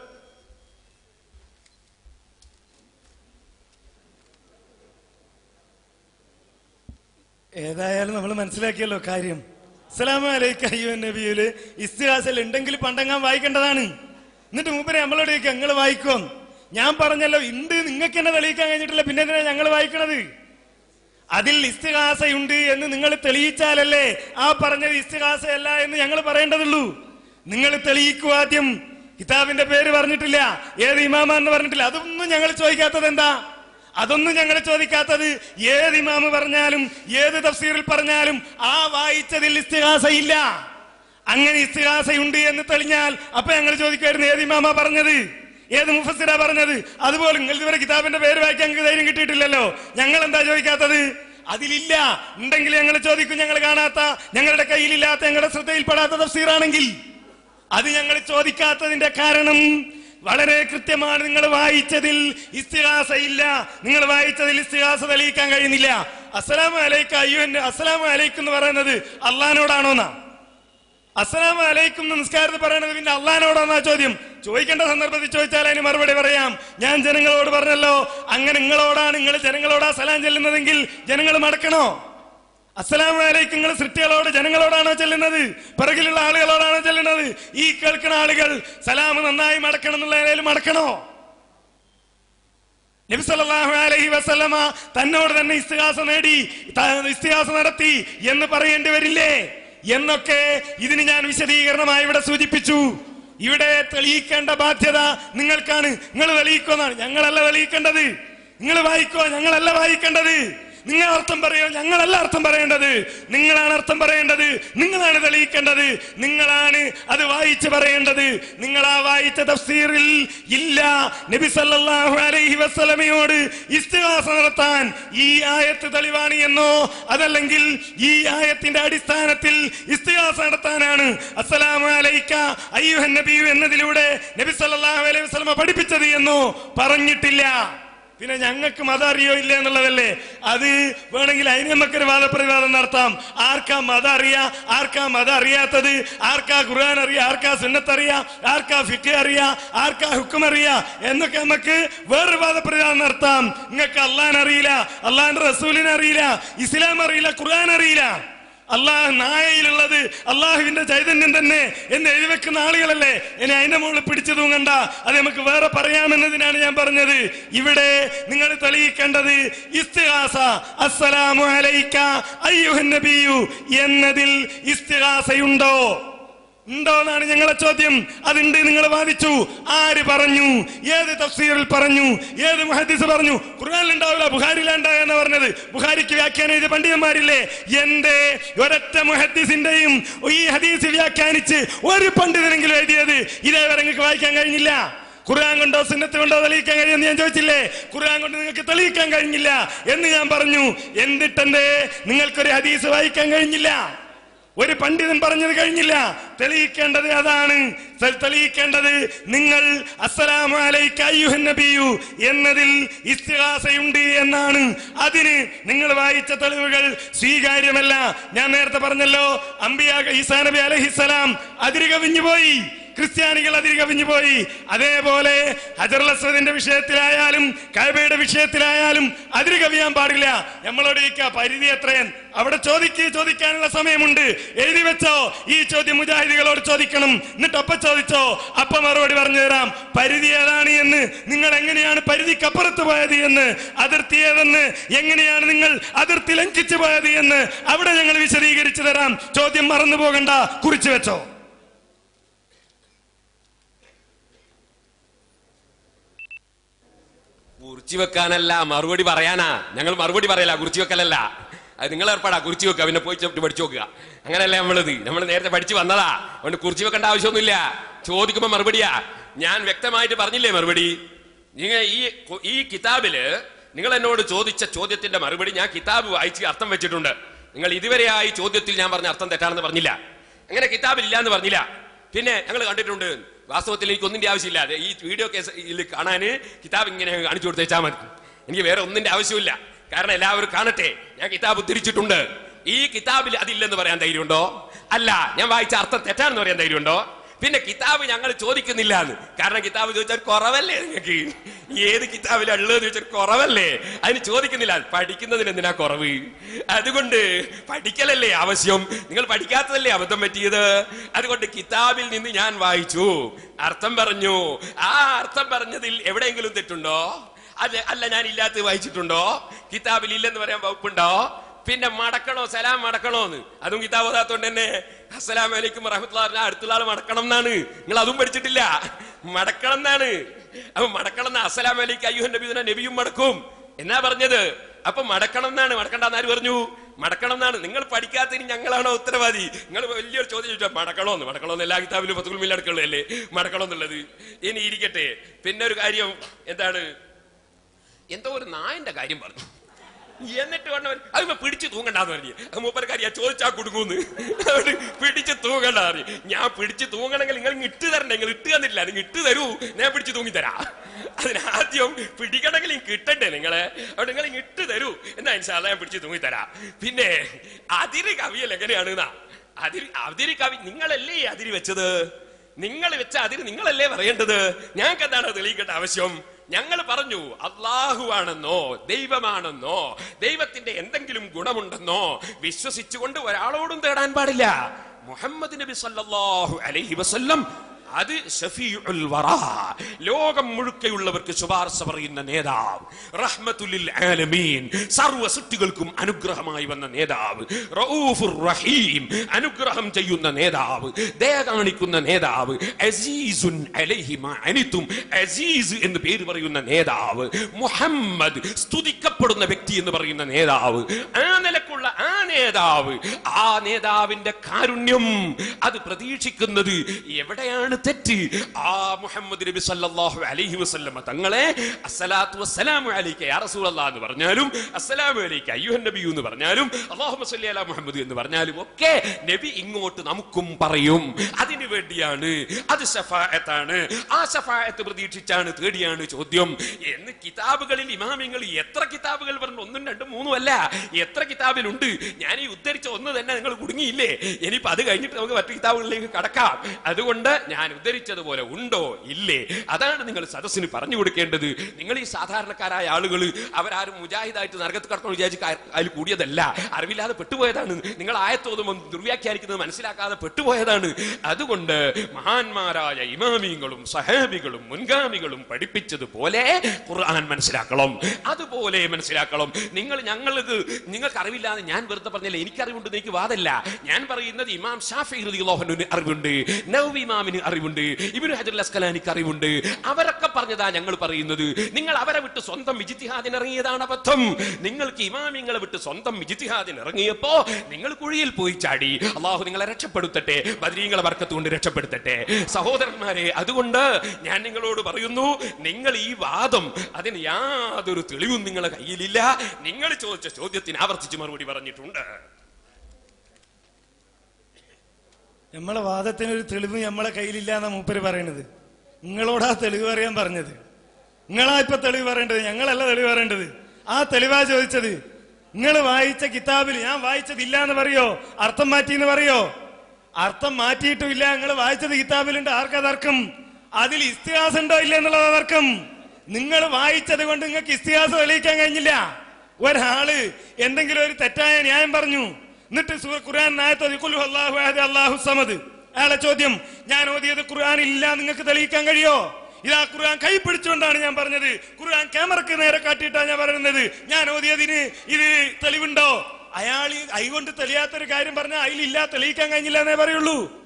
ഏതായാലും നമ്മൾ മനസ്സിലാക്കിയല്ലോ കാര്യം അസ്സലാമു അലൈക്കും അയ്യോ നബിയില് ഇസ്തിഹാസൽ ഉണ്ടെങ്കിൽ പണ്ടങ്ങാൻ വായിക്കേണ്ടതാണ് എന്നിട്ട് മൂപ്പരെ നമ്മളോട് ചോദിക്കുക നിങ്ങൾ വായിക്കോ ഞാൻ പറഞ്ഞല്ലോ ഉണ്ട് നിങ്ങൾക്ക് എന്നെ തെളിയിക്കാൻ കഴിഞ്ഞിട്ടില്ല പിന്നെ എന്തിനാ ഞങ്ങൾ വായിക്കണത് അതിൽ ഇസ്തിഹാസയുണ്ട് എന്ന് നിങ്ങൾ തെളിയിച്ചാലല്ലേ ആ പറഞ്ഞത് ഇസ്തിഹാസയല്ല എന്ന് ഞങ്ങൾ പറയേണ്ടതുള്ളൂ നിങ്ങൾ തെളിയിക്കൂ ആദ്യം കിതാബിന്റെ പേര് പറഞ്ഞിട്ടില്ല ഏത് ഇമാമാന്ന് പറഞ്ഞിട്ടില്ല അതൊന്നും ഞങ്ങൾ ചോദിക്കാത്തത് എന്താ അതൊന്നും ഞങ്ങൾ ചോദിക്കാത്തത് ഏത് ഇമാമ് പറഞ്ഞാലും ഏത് തഫ്സീറിൽ പറഞ്ഞാലും ആ വായിച്ചതിൽ ഇസ്തിഹാസയില്ല അങ്ങനെ ഇസ്തിഹാസയുണ്ട് എന്ന് തെളിഞ്ഞാൽ അപ്പൊ ഞങ്ങൾ ചോദിക്കുമായിരുന്നു ഏത് ഇമാമ പറഞ്ഞത് ഏത് മുഫസിര പറഞ്ഞത് അതുപോലെ നിങ്ങൾ ഇതുവരെ കിതാബിന്റെ പേര് വായിക്കാൻ ഞങ്ങൾക്ക് ധൈര്യം കിട്ടിയിട്ടില്ലല്ലോ ഞങ്ങൾ എന്താ ചോദിക്കാത്തത് അതിലില്ല ഉണ്ടെങ്കിൽ ഞങ്ങൾ ചോദിക്കും ഞങ്ങൾ കാണാത്ത ഞങ്ങളുടെ കയ്യിലില്ലാത്ത ഞങ്ങളുടെ ശ്രദ്ധയിൽപ്പെടാത്ത തഫ്സീറാണെങ്കിൽ അത് ഞങ്ങൾ ചോദിക്കാത്തതിന്റെ കാരണം വളരെ കൃത്യമാണ് നിങ്ങൾ വായിച്ചതിൽ ഇസ്തിഹാസ ഇല്ല നിങ്ങൾ വായിച്ചതിൽ ഇസ്തിഹാസ തെളിയിക്കാൻ കഴിയുന്നില്ല അസ്സലാമു അലൈക്ക അയ്യോ എന്നെ അസ്സലാമു അലൈക്കും എന്ന് പറയുന്നത് അള്ളഹാനോടാണോന്നാ അസ്സലാമു അലൈക്കും എന്ന് നിസ്കാരത്തിൽ പറയണത് പിന്നെ അള്ളഹാനോടാന്നാ ചോദ്യം ചോദിക്കേണ്ട സന്ദർഭത്തിൽ ചോദിച്ചാൽ അതിന് മറുപടി പറയാം ഞാൻ ജനങ്ങളോട് പറഞ്ഞല്ലോ അങ്ങനെ നിങ്ങളോടാണ് നിങ്ങൾ ജനങ്ങളോടാ സലാം ചെല്ലുന്നതെങ്കിൽ ജനങ്ങൾ മടക്കണോ അസ്സലാമു അലൈക്കും നിങ്ങൾ സൃഷ്ടികളോട് ജനങ്ങളോടാണോ ചെല്ലുന്നത് പിറകിലുള്ള ആളുകളോടാണോ ചെല്ലുന്നത് ഈ കേൾക്കുന്ന ആളുകൾ സലാം നന്നായി മടക്കണം എന്നുള്ള നിലയിൽ മടക്കണോ നബി സല്ലല്ലാഹു അലൈഹി വസല്ലമ തന്നോട് തന്നെ ഇസ്തിഹാസ നേടി ത- ഇസ്തിഹാസ നടത്തി എന്ന് പറയേണ്ടി വരില്ലേ എന്നൊക്കെ ഇതിന് ഞാൻ വിശദീകരണമായി ഇവിടെ സൂചിപ്പിച്ചു ഇവിടെ തെളിയിക്കേണ്ട ബാധ്യത നിങ്ങൾക്കാണ് നിങ്ങൾ തെളിയിക്കുമെന്നാണ് ഞങ്ങളല്ല തെളിയിക്കേണ്ടത് നിങ്ങൾ വായിക്കോ ഞങ്ങളല്ല വായിക്കേണ്ടത് നിങ്ങൾ അർത്ഥം പറയോ ഞങ്ങളല്ല അർത്ഥം പറയേണ്ടത് നിങ്ങളാണ് അർത്ഥം പറയേണ്ടത് നിങ്ങളാണ് തെളിയിക്കേണ്ടത് നിങ്ങളാണ് അത് വായിച്ച് പറയേണ്ടത് നിങ്ങൾ ആ വായിച്ച തഫ്സീറിൽ ഇല്ല നബി സല്ലല്ലാഹു അലൈഹി വസല്ലമയോട് ഇസ്തിഹാസ നടത്താൻ ഈ ആയത്ത് തെളിവാണ് എന്നോ അതല്ലെങ്കിൽ ഈ ആയത്തിന്റെ അടിസ്ഥാനത്തിൽ ഇസ്തിഹാസ നടത്താനാണ് അസ്സലാമു അലൈക്ക അയ്യുഹൻ നബിയു എന്നതിലൂടെ നബി സല്ലല്ലാഹു അലൈഹി വസല്ലമ പഠിപ്പിച്ചത് എന്നോ പറഞ്ഞിട്ടില്ല പിന്നെ ഞങ്ങൾക്ക് മതം അറിയോ ഇല്ല എന്നുള്ളതല്ലേ അത് വേണമെങ്കിൽ അതിന് നമുക്കൊരു വാദപ്രതിവാദം നടത്താം ആർക്കാ മതം അറിയാ ആർക്കാ മതം അറിയാത്തത് ആർക്കാ ഖുർആൻ അറിയാ ആർക്കാ സുന്നത്ത് അറിയാ ആർക്കാ ഫിഖ് അറിയാ ആർക്കാ ഹുക്കും അറിയാ എന്നൊക്കെ നമുക്ക് വേറൊരു വാദപ്രതിവാദം നടത്താം നിങ്ങൾക്ക് അള്ളാൻ അറിയില്ല അള്ളാന്റെ റസൂലിനെ അറിയില്ല ഇസ്ലാം അറിയില്ല ഖുർആൻ അറിയില്ല അള്ളാഹ് നായയിലുള്ളത് അള്ളാഹുവിന്റെ ചൈതന്യം തന്നെ എന്ന് എഴുതി വെക്കുന്ന ആളുകളല്ലേ ഇനി അതിന്റെ മുകളിൽ പിടിച്ചു തൂങ്ങണ്ട അത് നമുക്ക് വേറെ പറയാമെന്നതിനാണ് ഞാൻ പറഞ്ഞത് ഇവിടെ നിങ്ങൾ തെളിയിക്കേണ്ടത് ഇസ്തിഹാസ അസ്സലാമു അലൈക്ക അയ്യുഹൻ നബിയു എന്നതിൽ ഇസ്തിഹാസയുണ്ടോ ഉണ്ടോ എന്നാണ് ഞങ്ങളെ ചോദ്യം അതുണ്ട് നിങ്ങൾ വാദിച്ചു ആര് പറഞ്ഞു ഏത് തഫ്സീറിൽ പറഞ്ഞു ഏത് മുഹദ്ദിസ് പറഞ്ഞു ഖുർആനിൽ ഉണ്ടാവില്ല ബുഹാരിലുണ്ടാവുക എന്ന് പറഞ്ഞത് ബുഹാരിക്ക് വ്യാഖ്യാനം എഴുതിയ പണ്ഡിതന്മാരില്ലേ എന്റെ ഒരൊറ്റ മുഹദ്ദിസിന്റെയും ഈ ഹദീസ് വ്യാഖ്യാനിച്ച് ഒരു പണ്ഡിതനെങ്കിലും എഴുതിയത് ഇതേവരെ നിങ്ങൾക്ക് വായിക്കാൻ കഴിഞ്ഞില്ല ഖുർആൻ കൊണ്ടോ സുന്നത്ത് കൊണ്ടോ തെളിയിക്കാൻ കഴിയുമെന്ന് ഞാൻ ചോദിച്ചില്ലേ ഖുർആൻ കൊണ്ട് നിങ്ങൾക്ക് തെളിയിക്കാൻ കഴിഞ്ഞില്ല എന്ന് ഞാൻ പറഞ്ഞു എന്നിട്ടെന്തേ നിങ്ങൾക്കൊരു ഹദീസ് വായിക്കാൻ കഴിഞ്ഞില്ല ഒരു പണ്ഡിതൻ പറഞ്ഞത് കഴിഞ്ഞില്ല തെളിയിക്കേണ്ടത് അതാണ് തെ- തെളിയിക്കേണ്ടത് നിങ്ങൾ അസ്സലാമു അലൈക അയ്യുഹൻ നബിയു എന്നതിൽ ഇസ്തിഹാസയുണ്ട് എന്നാണ് അതിന് നിങ്ങൾ വായിച്ച തെളിവുകൾ സ്വീകാര്യമല്ല ഞാൻ നേരത്തെ പറഞ്ഞല്ലോ അംബിയ ഈസാ നബി അലഹിസലാം അതിര് കവിഞ്ഞു പോയി ക്രിസ്ത്യാനികൾ അതിൽ കവിഞ്ഞു പോയി അതേപോലെ ഹജറുൽ അസ്വദിന്റെ വിഷയത്തിലായാലും കൈബയുടെ വിഷയത്തിലായാലും അതിൽ കവിയാൻ പാടില്ല നമ്മളോട് ചോദിക്കുക പരിധി എത്രയൻ അവിടെ ചോദിക്ക് ചോദിക്കാനുള്ള സമയമുണ്ട് എഴുതി വെച്ചോ ഈ ചോദ്യം മുജാഹിദികളോട് ചോദിക്കണം എന്നിട്ട് അപ്പ ചോദിച്ചോ അപ്പ മറുപടി പറഞ്ഞു തരാം പരിധി ഏതാണ് എന്ന് നിങ്ങൾ എങ്ങനെയാണ് പരിധിക്കപ്പുറത്ത് പോയത് എന്ന് അതിർത്തി ഏതെന്ന് എങ്ങനെയാണ് നിങ്ങൾ അതിർത്തി ലംഘിച്ചു പോയത് എന്ന് അവിടെ ഞങ്ങൾ വിശദീകരിച്ചു തരാം ചോദ്യം മറന്നു പോകണ്ട കുറിച്ചു വെച്ചോ കുറിച്ചു വെക്കാനല്ല മറുപടി പറയാനാ ഞങ്ങൾ മറുപടി പറയല കുറിച്ചു വെക്കലല്ല അത് നിങ്ങൾ ഏർപ്പാടാ കുറിച്ചു വെക്കുക പിന്നെ പോയി ചെപ്പിട്ട് പഠിച്ചു നോക്കുക അങ്ങനെയല്ല നമ്മളത് നമ്മൾ നേരത്തെ പഠിച്ചു വന്നതാ അതുകൊണ്ട് കുറിച്ചു വെക്കേണ്ട ആവശ്യമൊന്നുമില്ല ചോദിക്കുമ്പോ മറുപടിയാ ഞാൻ വ്യക്തമായിട്ട് പറഞ്ഞില്ലേ മറുപടി നിങ്ങൾ ഈ ഈ കിതാബില് നിങ്ങൾ എന്നോട് ചോദിച്ച ചോദ്യത്തിന്റെ മറുപടി ഞാൻ കിതാബ് വായിച്ച് അർത്ഥം വെച്ചിട്ടുണ്ട് നിങ്ങൾ ഇതുവരെയായി ചോദ്യത്തിൽ ഞാൻ പറഞ്ഞ അർത്ഥം തെറ്റാണെന്ന് പറഞ്ഞില്ല അങ്ങനെ കിതാബിൽ ഇല്ല എന്ന് പറഞ്ഞില്ല പിന്നെ ഞങ്ങൾ കണ്ടിട്ടുണ്ട് വാസ്തവത്തിൽ എനിക്ക് ഒന്നിന്റെ ആവശ്യമില്ല അത് ഈ വീഡിയോ കേസിൽ കാണാന് കിതാബ് ഇങ്ങനെ കാണിച്ചു കൊടുത്തേച്ചാൽ മതി എനിക്ക് വേറെ ഒന്നിന്റെ ആവശ്യമില്ല കാരണം എല്ലാവരും കാണട്ടെ ഞാൻ കിതാബ് ഉദ്ധരിച്ചിട്ടുണ്ട് ഈ കിതാബിൽ അതില്ലെന്ന് പറയാൻ ധൈര്യമുണ്ടോ അല്ല ഞാൻ വായിച്ച അർത്ഥം തെറ്റാണെന്ന് പറയാൻ ധൈര്യമുണ്ടോ പിന്നെ കിതാബ് ഞങ്ങൾ ചോദിക്കുന്നില്ല എന്ന് കാരണം കിതാബ് ചോദിച്ചാൽ കുറവല്ലേ നിങ്ങൾക്ക് ഏത് കിതാബിലാ ഉള്ളതെന്ന് ചോദിച്ചാൽ കുറവല്ലേ അതിന് ചോദിക്കുന്നില്ല പഠിക്കുന്നതിന് എന്തിനാ കുറവ് അതുകൊണ്ട് പഠിക്കലല്ലേ ആവശ്യം നിങ്ങൾ പഠിക്കാത്തതല്ലേ അബദ്ധം പറ്റിയത് അതുകൊണ്ട് കിതാബിൽ നിന്ന് ഞാൻ വായിച്ചു അർത്ഥം പറഞ്ഞു ആ അർത്ഥം പറഞ്ഞതിൽ എവിടെയെങ്കിലും തെറ്റുണ്ടോ അത് അല്ല ഞാൻ ഇല്ലാത്തത് വായിച്ചിട്ടുണ്ടോ കിതാബിൽ ഇല്ലെന്ന് പറയാൻ വകുപ്പുണ്ടോ പിന്നെ മടക്കണോ സലാം മടക്കണോ എന്ന് അതും കിതാബ് ഓതാത്തോണ്ട് തന്നെ അസ്സലാം വലൈക്കും റഹ്മത്തുള്ള അടുത്തുള്ള ആൾ മടക്കണം എന്നാണ് നിങ്ങൾ അതും പഠിച്ചിട്ടില്ല മടക്കണം എന്നാണ് അപ്പൊ മടക്കണം എന്നാ അസ്സലാം വലൈക്കും അയ്യോ നബി നബിയും മടക്കും എന്നാ പറഞ്ഞത് അപ്പൊ മടക്കണം എന്നാണ് മടക്കണ്ടെന്ന് ആര് പറഞ്ഞു മടക്കണം എന്നാണ് നിങ്ങൾ പഠിക്കാത്തതിന് ഞങ്ങളാണോ ഉത്തരവാദി നിങ്ങൾ വലിയൊരു ചോദ്യം ചോദിച്ചാൽ മടക്കണോ എന്ന് മടക്കണോ എന്ന് എല്ലാ കിതാബിലും പത്തുൽ മില്ലടക്കുള്ളതല്ലേ മടക്കണോ എന്നുള്ളത് ഇനി ഇരിക്കട്ടെ പിന്നെ ഒരു കാര്യം എന്താണ് എന്തോ ഒരു നായന്റെ കാര്യം പറഞ്ഞു എന്നിട്ട് പറഞ്ഞവൻ അത് പിടിച്ച് തൂങ്ങണ്ടെന്ന് പറഞ്ഞു അത് മൂപ്പരക്കാരിയാ ചോദിച്ചാ കുടുങ്ങൂന്ന് അതുകൊണ്ട് പിടിച്ച് തൂങ്ങണ്ട പറഞ്ഞു ഞാൻ പിടിച്ച് തൂങ്ങണമെങ്കിൽ നിങ്ങൾ ഇങ്ങ് ഇട്ട് തരണ്ടേ നിങ്ങൾ ഇട്ട് തന്നിട്ടില്ല നിങ്ങൾ ഇട്ട് തരൂ ഞാൻ പിടിച്ച് തൂങ്ങി തരാ അതിനാദ്യം പിടിക്കണമെങ്കിൽ ഇങ്ങ് കിട്ടണ്ടേ നിങ്ങളെ അതുകൊണ്ട് നിങ്ങൾ ഇങ്ങ് ഇട്ട് തരൂ എന്നാ ഇൻഷാല്ല ഞാൻ പിടിച്ച് തൂങ്ങി തരാ പിന്നെ അതിര് കവിയൽ എങ്ങനെയാണ് എന്നാ അതിര് അതിര് കവി നിങ്ങളല്ലേ ഈ അതിര് വെച്ചത് നിങ്ങൾ വെച്ച അതിന് നിങ്ങളല്ലേ പറയേണ്ടത് ഞങ്ങൾക്ക് എന്താണ് തെളിയിക്കേണ്ട ആവശ്യം ഞങ്ങൾ പറഞ്ഞു അള്ളാഹു ആണെന്നോ ദൈവമാണെന്നോ ദൈവത്തിന്റെ എന്തെങ്കിലും ഗുണമുണ്ടെന്നോ വിശ്വസിച്ചുകൊണ്ട് ഒരാളോടും തേടാൻ പാടില്ല മുഹമ്മദ് നബി സല്ലല്ലാഹു അലൈഹി വസല്ലം അത് ഷഫീഉൽ വറാ ലോകം മുഴുക്കെയുള്ളവർക്ക് ശുപാർശ പറയുന്ന നേതാവ് റഹ്മത്തുലിൽ ആലമീൻ സർവ്വ സൃഷ്ടികൾക്കും അനുഗ്രഹമായി വന്ന നേതാവ് റഊഫുർ റഹീം അനുഗ്രഹം ചെയ്യുന്ന നേതാവ് ദയ കാണിക്കുന്ന നേതാവ് അസീസുൻ അലൈഹി മാ അനിത്തും അസീസ് എന്ന് പേര് പറയുന്ന നേതാവ് മുഹമ്മദ് സ്തുതിക്കപ്പെടുന്ന വ്യക്തി എന്ന് പറയുന്ന നേതാവ് ആ നിലക്കുള്ള ആ നേതാവ് ആ നേതാവിന്റെ കാരുണ്യം അത് പ്രതീക്ഷിക്കുന്നത് എവിടെയാണ് തെറ്റ് ആ മുഹമ്മദ് നബി സല്ലല്ലാഹു അലൈഹി വസല്ലമ തങ്ങളെ അസ്സലാത്തു വസ്സലാമു അലൈക യാ റസൂലല്ലാഹ് എന്ന് പറഞ്ഞാലും അസ്സലാമു അലൈക അയ്യുഹൻ നബി എന്ന് പറഞ്ഞാലും അല്ലാഹുമ്മ സ്വല്ലി അലാ മുഹമ്മദ് എന്ന് പറഞ്ഞാലും ഒക്കെ നബി ഇങ്ങോട്ട് നമുക്കും പറയും അതിനു വേണ്ടിയാണ് അത് ഷഫാഅത്താണ് ആ ഷഫാഅത്ത് പ്രതീക്ഷിച്ചാണ് തേടിയാണ് ചോദ്യം എന്ന് കിതാബുകളിൽ ഇമാമിങ്ങൾ എത്ര കിതാബുകൾ പറഞ്ഞു ഒന്നും രണ്ടും മൂന്നും അല്ല എത്ര കിതാബിലുണ്ട് ഞാൻ ഈ ഉദ്ധരിച്ച ഒന്ന് തന്നെ നിങ്ങൾ കുടുങ്ങിയില്ലേ ഇനിയിപ്പോ അത് കഴിഞ്ഞിട്ട് നമുക്ക് മറ്റു കിതാബുകളിലേക്ക് കടക്കാം അതുകൊണ്ട് ഞാൻ ഉദ്ധരിച്ചതുപോലെ ഉണ്ടോ ഇല്ലേ അതാണ് നിങ്ങൾ സദസ്സിന് പറഞ്ഞു കൊടുക്കേണ്ടത് നിങ്ങൾ ഈ സാധാരണക്കാരായ ആളുകൾ അവരാരും മുജാഹിദായിട്ട് നരകത്ത് കടക്കണം വിചാരിച്ച് കാ- അതിൽ കൂടിയതല്ല അറിവില്ലാതെ പെട്ടുപോയതാണ് നിങ്ങൾ ആയത്തോതുമ്പോൾ ദുർവ്യാഖ്യാനിക്കുന്നത് മനസ്സിലാക്കാതെ പെട്ടുപോയതാണ് അതുകൊണ്ട് മഹാന്മാരായ ഇമാമിങ്ങളും സഹാബികളും മുൻഗാമികളും പഠിപ്പിച്ചതുപോലെ ഖുർആൻ മനസ്സിലാക്കണം അതുപോലെ മനസ്സിലാക്കണം നിങ്ങൾ ഞങ്ങൾക്ക് നിങ്ങൾക്ക് അറിവില്ലാതെ ഞാൻ വെറുതെ പറഞ്ഞില്ല എനിക്ക് അറിവുണ്ട് എനിക്ക് വാദല്ല ഞാൻ പറയുന്നത് ഇമാം ഷാഫി റളിയല്ലാഹുവിന് അറിവുണ്ട് നവവി ഇമാമിന് അറിവുണ്ട് ഇബ്നു ഹജർ അസ്കലാനിക്ക് അറിവുണ്ട് അവരൊക്കെ പറഞ്ഞതാ ഞങ്ങൾ പറയുന്നത് നിങ്ങൾ അവരെ വിട്ട് സ്വന്തം വിജിത്തിഹാദിന് ഇറങ്ങിയതാണ് അബദ്ധം നിങ്ങൾക്ക് ഇമാമിങ്ങളെ വിട്ട് സ്വന്തം വിജിത്തിഹാദിന് ഇറങ്ങിയപ്പോ നിങ്ങൾ കുഴിയിൽ പോയി ചാടി അള്ളാഹു നിങ്ങളെ രക്ഷപ്പെടുത്തട്ടെ ബദ്രീങ്ങളെ വർക്കത്ത് കൊണ്ട് രക്ഷപ്പെടുത്തട്ടെ സഹോദരന്മാരെ അതുകൊണ്ട് ഞാൻ നിങ്ങളോട് പറയുന്നു നിങ്ങൾ ഈ വാദം അതിന് യാതൊരു തെളിവും നിങ്ങളെ കയ്യിലില്ല നിങ്ങൾ ചോദിച്ച ചോദ്യത്തിന് ആവർത്തിച്ച് മറുപടി പറഞ്ഞിട്ടുണ്ട് നമ്മളെ വാദത്തിന് ഒരു തെളിവ് നമ്മളെ കയ്യിലില്ല എന്നാ മൂപ്പര് പറയണത് നിങ്ങളോടാ തെളിവ് പറയാൻ പറഞ്ഞത് നിങ്ങളാ ഇപ്പൊ തെളിവ് പറയേണ്ടത് ഞങ്ങളല്ല തെളിവ് പറയേണ്ടത് ആ തെളിവാ ചോദിച്ചത് നിങ്ങൾ വായിച്ച കിതാബിൽ ഞാൻ വായിച്ചതില്ല എന്ന് പറയോ അർത്ഥം മാറ്റി എന്ന് പറയോ അർത്ഥം മാറ്റിയിട്ടുമില്ല നിങ്ങൾ വായിച്ചത് കിതാബിലുണ്ട് ആർക്കാ തർക്കം അതിൽ ഇസ്തിഹാസം ഉണ്ടോ ഇല്ല എന്നുള്ളതാ തർക്കം നിങ്ങൾ വായിച്ചത് കൊണ്ട് നിങ്ങൾക്ക് ഇസ്തിഹാസം തെളിയിക്കാൻ കഴിഞ്ഞില്ല ഒരാള് എന്തെങ്കിലും ഒരു തെറ്റായ ന്യായം പറഞ്ഞു എന്നിട്ട് സൂറ ഖുർആൻ നായത്തോതി ഖുൽ അല്ലാഹു അഹദ് അല്ലാഹു സമദ് അയാളെ ചോദ്യം ഞാൻ ഓതിയത് ഖുർആൻ ഇല്ല നിങ്ങൾക്ക് തെളിയിക്കാൻ കഴിയോ ഇതാ ഖുർആൻ കൈ പിടിച്ചുകൊണ്ടാണ് ഞാൻ പറഞ്ഞത് ഖുർആൻ ക്യാമറക്ക് നേരെ കാട്ടിയിട്ടാണ് ഞാൻ പറയുന്നത് ഞാൻ ഓതിയതിന് ഇത് തെളിവുണ്ടോ അയാൾ ഈ കൈ കൊണ്ട് തെളിയാത്തൊരു കാര്യം പറഞ്ഞാൽ അതിലില്ല തെളിയിക്കാൻ കഴിഞ്ഞില്ല എന്നേ പറയുള്ളൂ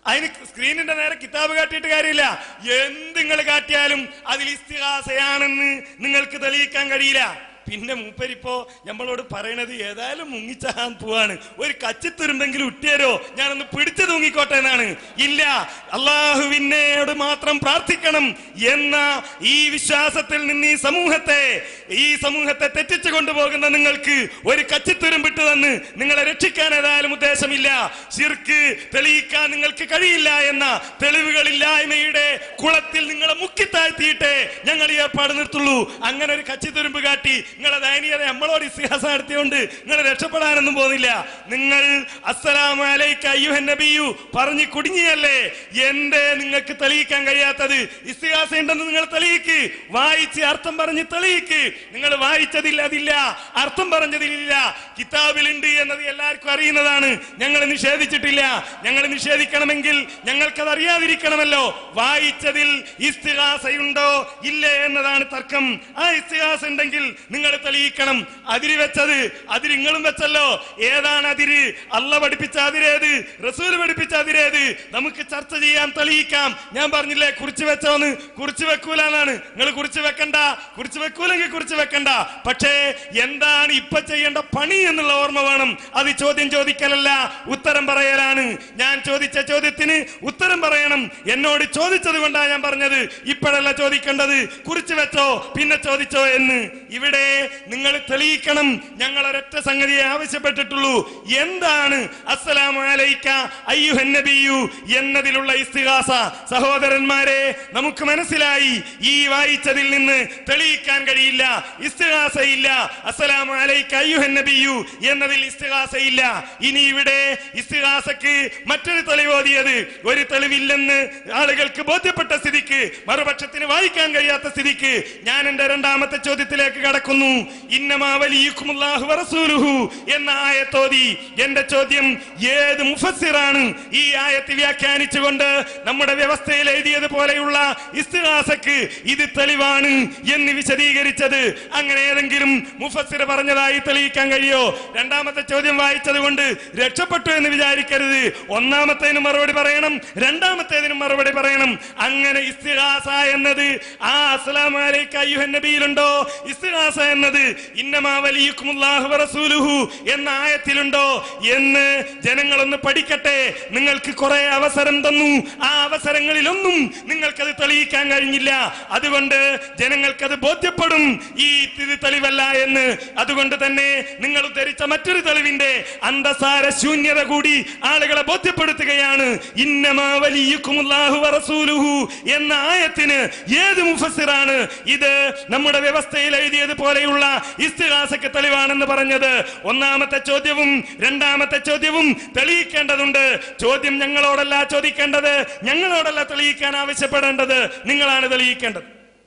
അതിന് സ്ക്രീനിന്റെ നേരെ കിതാബ് കാട്ടിയിട്ട് കാര്യമില്ല എന്ത് നിങ്ങൾ കാട്ടിയാലും അതിൽ ഇസ്തിഹാസയാണെന്ന് നിങ്ങൾക്ക് തെളിയിക്കാൻ കഴിയില്ല പിന്നെ മൂപ്പരിപ്പോ നമ്മളോട് പറയണത് ഏതായാലും മുങ്ങിച്ചാൻ പോവാണ് ഒരു കച്ചിത്തുരുമ്പെങ്കിലും ഇട്ടിയരോ ഞാനൊന്ന് പിടിച്ചു തൂങ്ങിക്കോട്ടെ എന്നാണ് ഇല്ല അള്ളാഹുവിനോട് മാത്രം പ്രാർത്ഥിക്കണം എന്ന ഈ വിശ്വാസത്തിൽ നിന്ന് ഈ സമൂഹത്തെ ഈ സമൂഹത്തെ തെറ്റിച്ചു കൊണ്ടുപോകുന്ന നിങ്ങൾക്ക് ഒരു കച്ചിത്തുരുമ്പിട്ട് തന്ന് നിങ്ങളെ രക്ഷിക്കാൻ ഏതായാലും ഉദ്ദേശമില്ല ശിർക്ക് തെളിയിക്കാൻ നിങ്ങൾക്ക് കഴിയില്ല എന്ന തെളിവുകളില്ലായ്മയുടെ കുളത്തിൽ നിങ്ങളെ മുക്കിത്താഴ്ത്തിയിട്ടേ ഞങ്ങൾ ഈ ഏർപ്പാട് നിർത്തുള്ളൂ അങ്ങനെ ഒരു കച്ചിത്തുരുമ്പ് കാട്ടി നിങ്ങളെ ദയനീയത നമ്മളോട് ഇസ്തിഹാസം നടത്തിയോണ്ട് നിങ്ങൾ രക്ഷപ്പെടാനൊന്നും പോകുന്നില്ല നിങ്ങൾ അസ്സലാമു അലൈക അയ്യുഹൻ നബിയു പറഞ്ഞു കുടുങ്ങിയല്ലേ എന്തേ നിങ്ങൾക്ക് തെളിയിക്കാൻ കഴിയാത്തത് ഇസ്തിഹാസ ഉണ്ടെന്ന് നിങ്ങൾ തെളിയിക്ക് വായിച്ച് അർത്ഥം പറഞ്ഞ് തെളിയിക്ക് നിങ്ങൾ വായിച്ചതില്ല അതില്ല അർത്ഥം പറഞ്ഞതിലില്ല കിതാബിലുണ്ട് എന്നത് എല്ലാവർക്കും അറിയുന്നതാണ് ഞങ്ങൾ നിഷേധിച്ചിട്ടില്ല ഞങ്ങൾ നിഷേധിക്കണമെങ്കിൽ ഞങ്ങൾക്കത് അറിയാതിരിക്കണമല്ലോ വായിച്ചതിൽ ഇസ്തിഹാസയുണ്ടോ ഇല്ലേ എന്നതാണ് തർക്കം ആ ഇസ്തിഹാസ ഉണ്ടെങ്കിൽ നിങ്ങൾ തെളിയിക്കണം അതിര് വെച്ചത് അതിര് നിങ്ങളും വെച്ചല്ലോ ഏതാണ് അതിര് അല്ല പഠിപ്പിച്ച അതിരേത് റസൂൽ പഠിപ്പിച്ച അതിരേത് നമുക്ക് ചർച്ച ചെയ്യാം തെളിയിക്കാം ഞാൻ പറഞ്ഞില്ലേ കുറിച്ച് വെച്ചോന്ന് കുറിച്ച് വെക്കൂല എന്നാണ് നിങ്ങൾ കുറിച്ച് വെക്കണ്ട കുറിച്ച് വെക്കൂലെങ്കിൽ കുറിച്ച് വെക്കണ്ട പക്ഷേ എന്താണ് ഇപ്പൊ ചെയ്യേണ്ട പണി എന്നുള്ള ഓർമ്മ വേണം അത് ചോദ്യം ചോദിക്കലല്ല ഉത്തരം പറയലാണ് ഞാൻ ചോദിച്ച ചോദ്യത്തിന് ഉത്തരം പറയണം എന്നോട് ചോദിച്ചത് കൊണ്ടാണ് ഞാൻ പറഞ്ഞത് ഇപ്പോഴല്ല ചോദിക്കേണ്ടത് കുറിച്ച് വെച്ചോ പിന്നെ ചോദിച്ചോ എന്ന് ഇവിടെ നിങ്ങൾ തെളിയിക്കണം ഞങ്ങൾ ഒരൊറ്റ സംഗതിയെ ആവശ്യപ്പെട്ടിട്ടുള്ളൂ എന്താണ് അസ്സലാമു അലൈക്ക അയ്യുഹൻ നബിയു എന്നതിലുള്ള ഇസ്തിഹാസ സഹോദരന്മാരെ നമുക്ക് മനസ്സിലായി ഈ വായിച്ചതിൽ നിന്ന് തെളിയിക്കാൻ കഴിയില്ല ഇസ്തിഹാസ ഇല്ല അസ്സലാമു അലൈക്ക അയ്യുഹൻ നബിയു എന്നതിൽ ഇസ്തിഹാസ ഇല്ല ഇനി ഇവിടെ ഇസ്തിഹാസക്ക് മറ്റൊരു തെളിവോതിയത് ഒരു തെളിവില്ലെന്ന് ആളുകൾക്ക് ബോധ്യപ്പെട്ട സ്ഥിതിക്ക് മറുപക്ഷത്തിന് വായിക്കാൻ കഴിയാത്ത സ്ഥിതിക്ക് ഞാൻ എന്റെ രണ്ടാമത്തെ ചോദ്യത്തിലേക്ക് കടക്കുന്നു ഇന്നമാവലിയുക്കുമുല്ലാഹു വറസൂലുഹു എന്ന ആയത്തോതി എന്റെ ചോദ്യം ഏത് മുഫസ്സിറാണ് ഈ ആയത്ത് വ്യാഖ്യാനിച്ചുകൊണ്ട് നമ്മുടെ വ്യവസ്ഥയിൽ എഴുതിയത് പോലെയുള്ള ഇസ്തിഹാസക്ക് ഇത് തെളിവാണ് എന്ന് വിശദീകരിച്ചത് അങ്ങനെ ഏതെങ്കിലും മുഫസ്സിർ പറഞ്ഞതായി തെളിയിക്കാൻ കഴിയോ രണ്ടാമത്തെ ചോദ്യം വായിച്ചത് കൊണ്ട് രക്ഷപ്പെട്ടു എന്ന് വിചാരിക്കരുത് ഒന്നാമത്തേന് മറുപടി പറയണം രണ്ടാമത്തേതിനും മറുപടി പറയണം അങ്ങനെ ഇസ്തിഹാസ എന്നത് ആ അസ്സലാമു അലൈക അയ്യുഹൻ നബിയിലുണ്ടോ ഇസ്തിഹാസ എന്നത് ഇന്നമാ വലിയുക്കുമുല്ലാഹു വറസൂലുഹു എന്ന ആയത്തിലുണ്ടോ എന്ന് ജനങ്ങളൊന്ന് പഠിക്കട്ടെ നിങ്ങൾക്ക് കുറെ അവസരം തന്നു ആ അവസരങ്ങളിലൊന്നും നിങ്ങൾക്കത് തെളിയിക്കാൻ കഴിഞ്ഞില്ല അതുകൊണ്ട് ജനങ്ങൾക്കത് ബോധ്യപ്പെടും ഈ ഇത് തെളിവല്ല എന്ന് അതുകൊണ്ട് തന്നെ നിങ്ങൾ ഉദ്ധരിച്ച മറ്റൊരു തെളിവിന്റെ അന്തസാര ശൂന്യത കൂടി ആളുകളെ ബോധ്യപ്പെടുത്തുകയാണ് ഇന്നമാ വലിയുക്കുമുല്ലാഹു വറസൂലുഹു എന്ന ആയത്തിന് ഏത് മുഫസ്സിറാണ് ഇത് നമ്മുടെ വ്യവസ്ഥയിൽ എഴുതിയത് പോലെയുള്ള ഇസ്തിഹാസക്ക് തെളിവാണെന്ന് പറഞ്ഞത് ഒന്നാമത്തെ ചോദ്യവും രണ്ടാമത്തെ ചോദ്യവും തെളിയിക്കേണ്ടതുണ്ട് ചോദ്യം ഞങ്ങളോടല്ല ചോദിക്കേണ്ടത് ഞങ്ങളോടല്ല തെളിയിക്കാൻ ആവശ്യപ്പെടേണ്ടത് നിങ്ങളാണ് തെളിയിക്കേണ്ടത്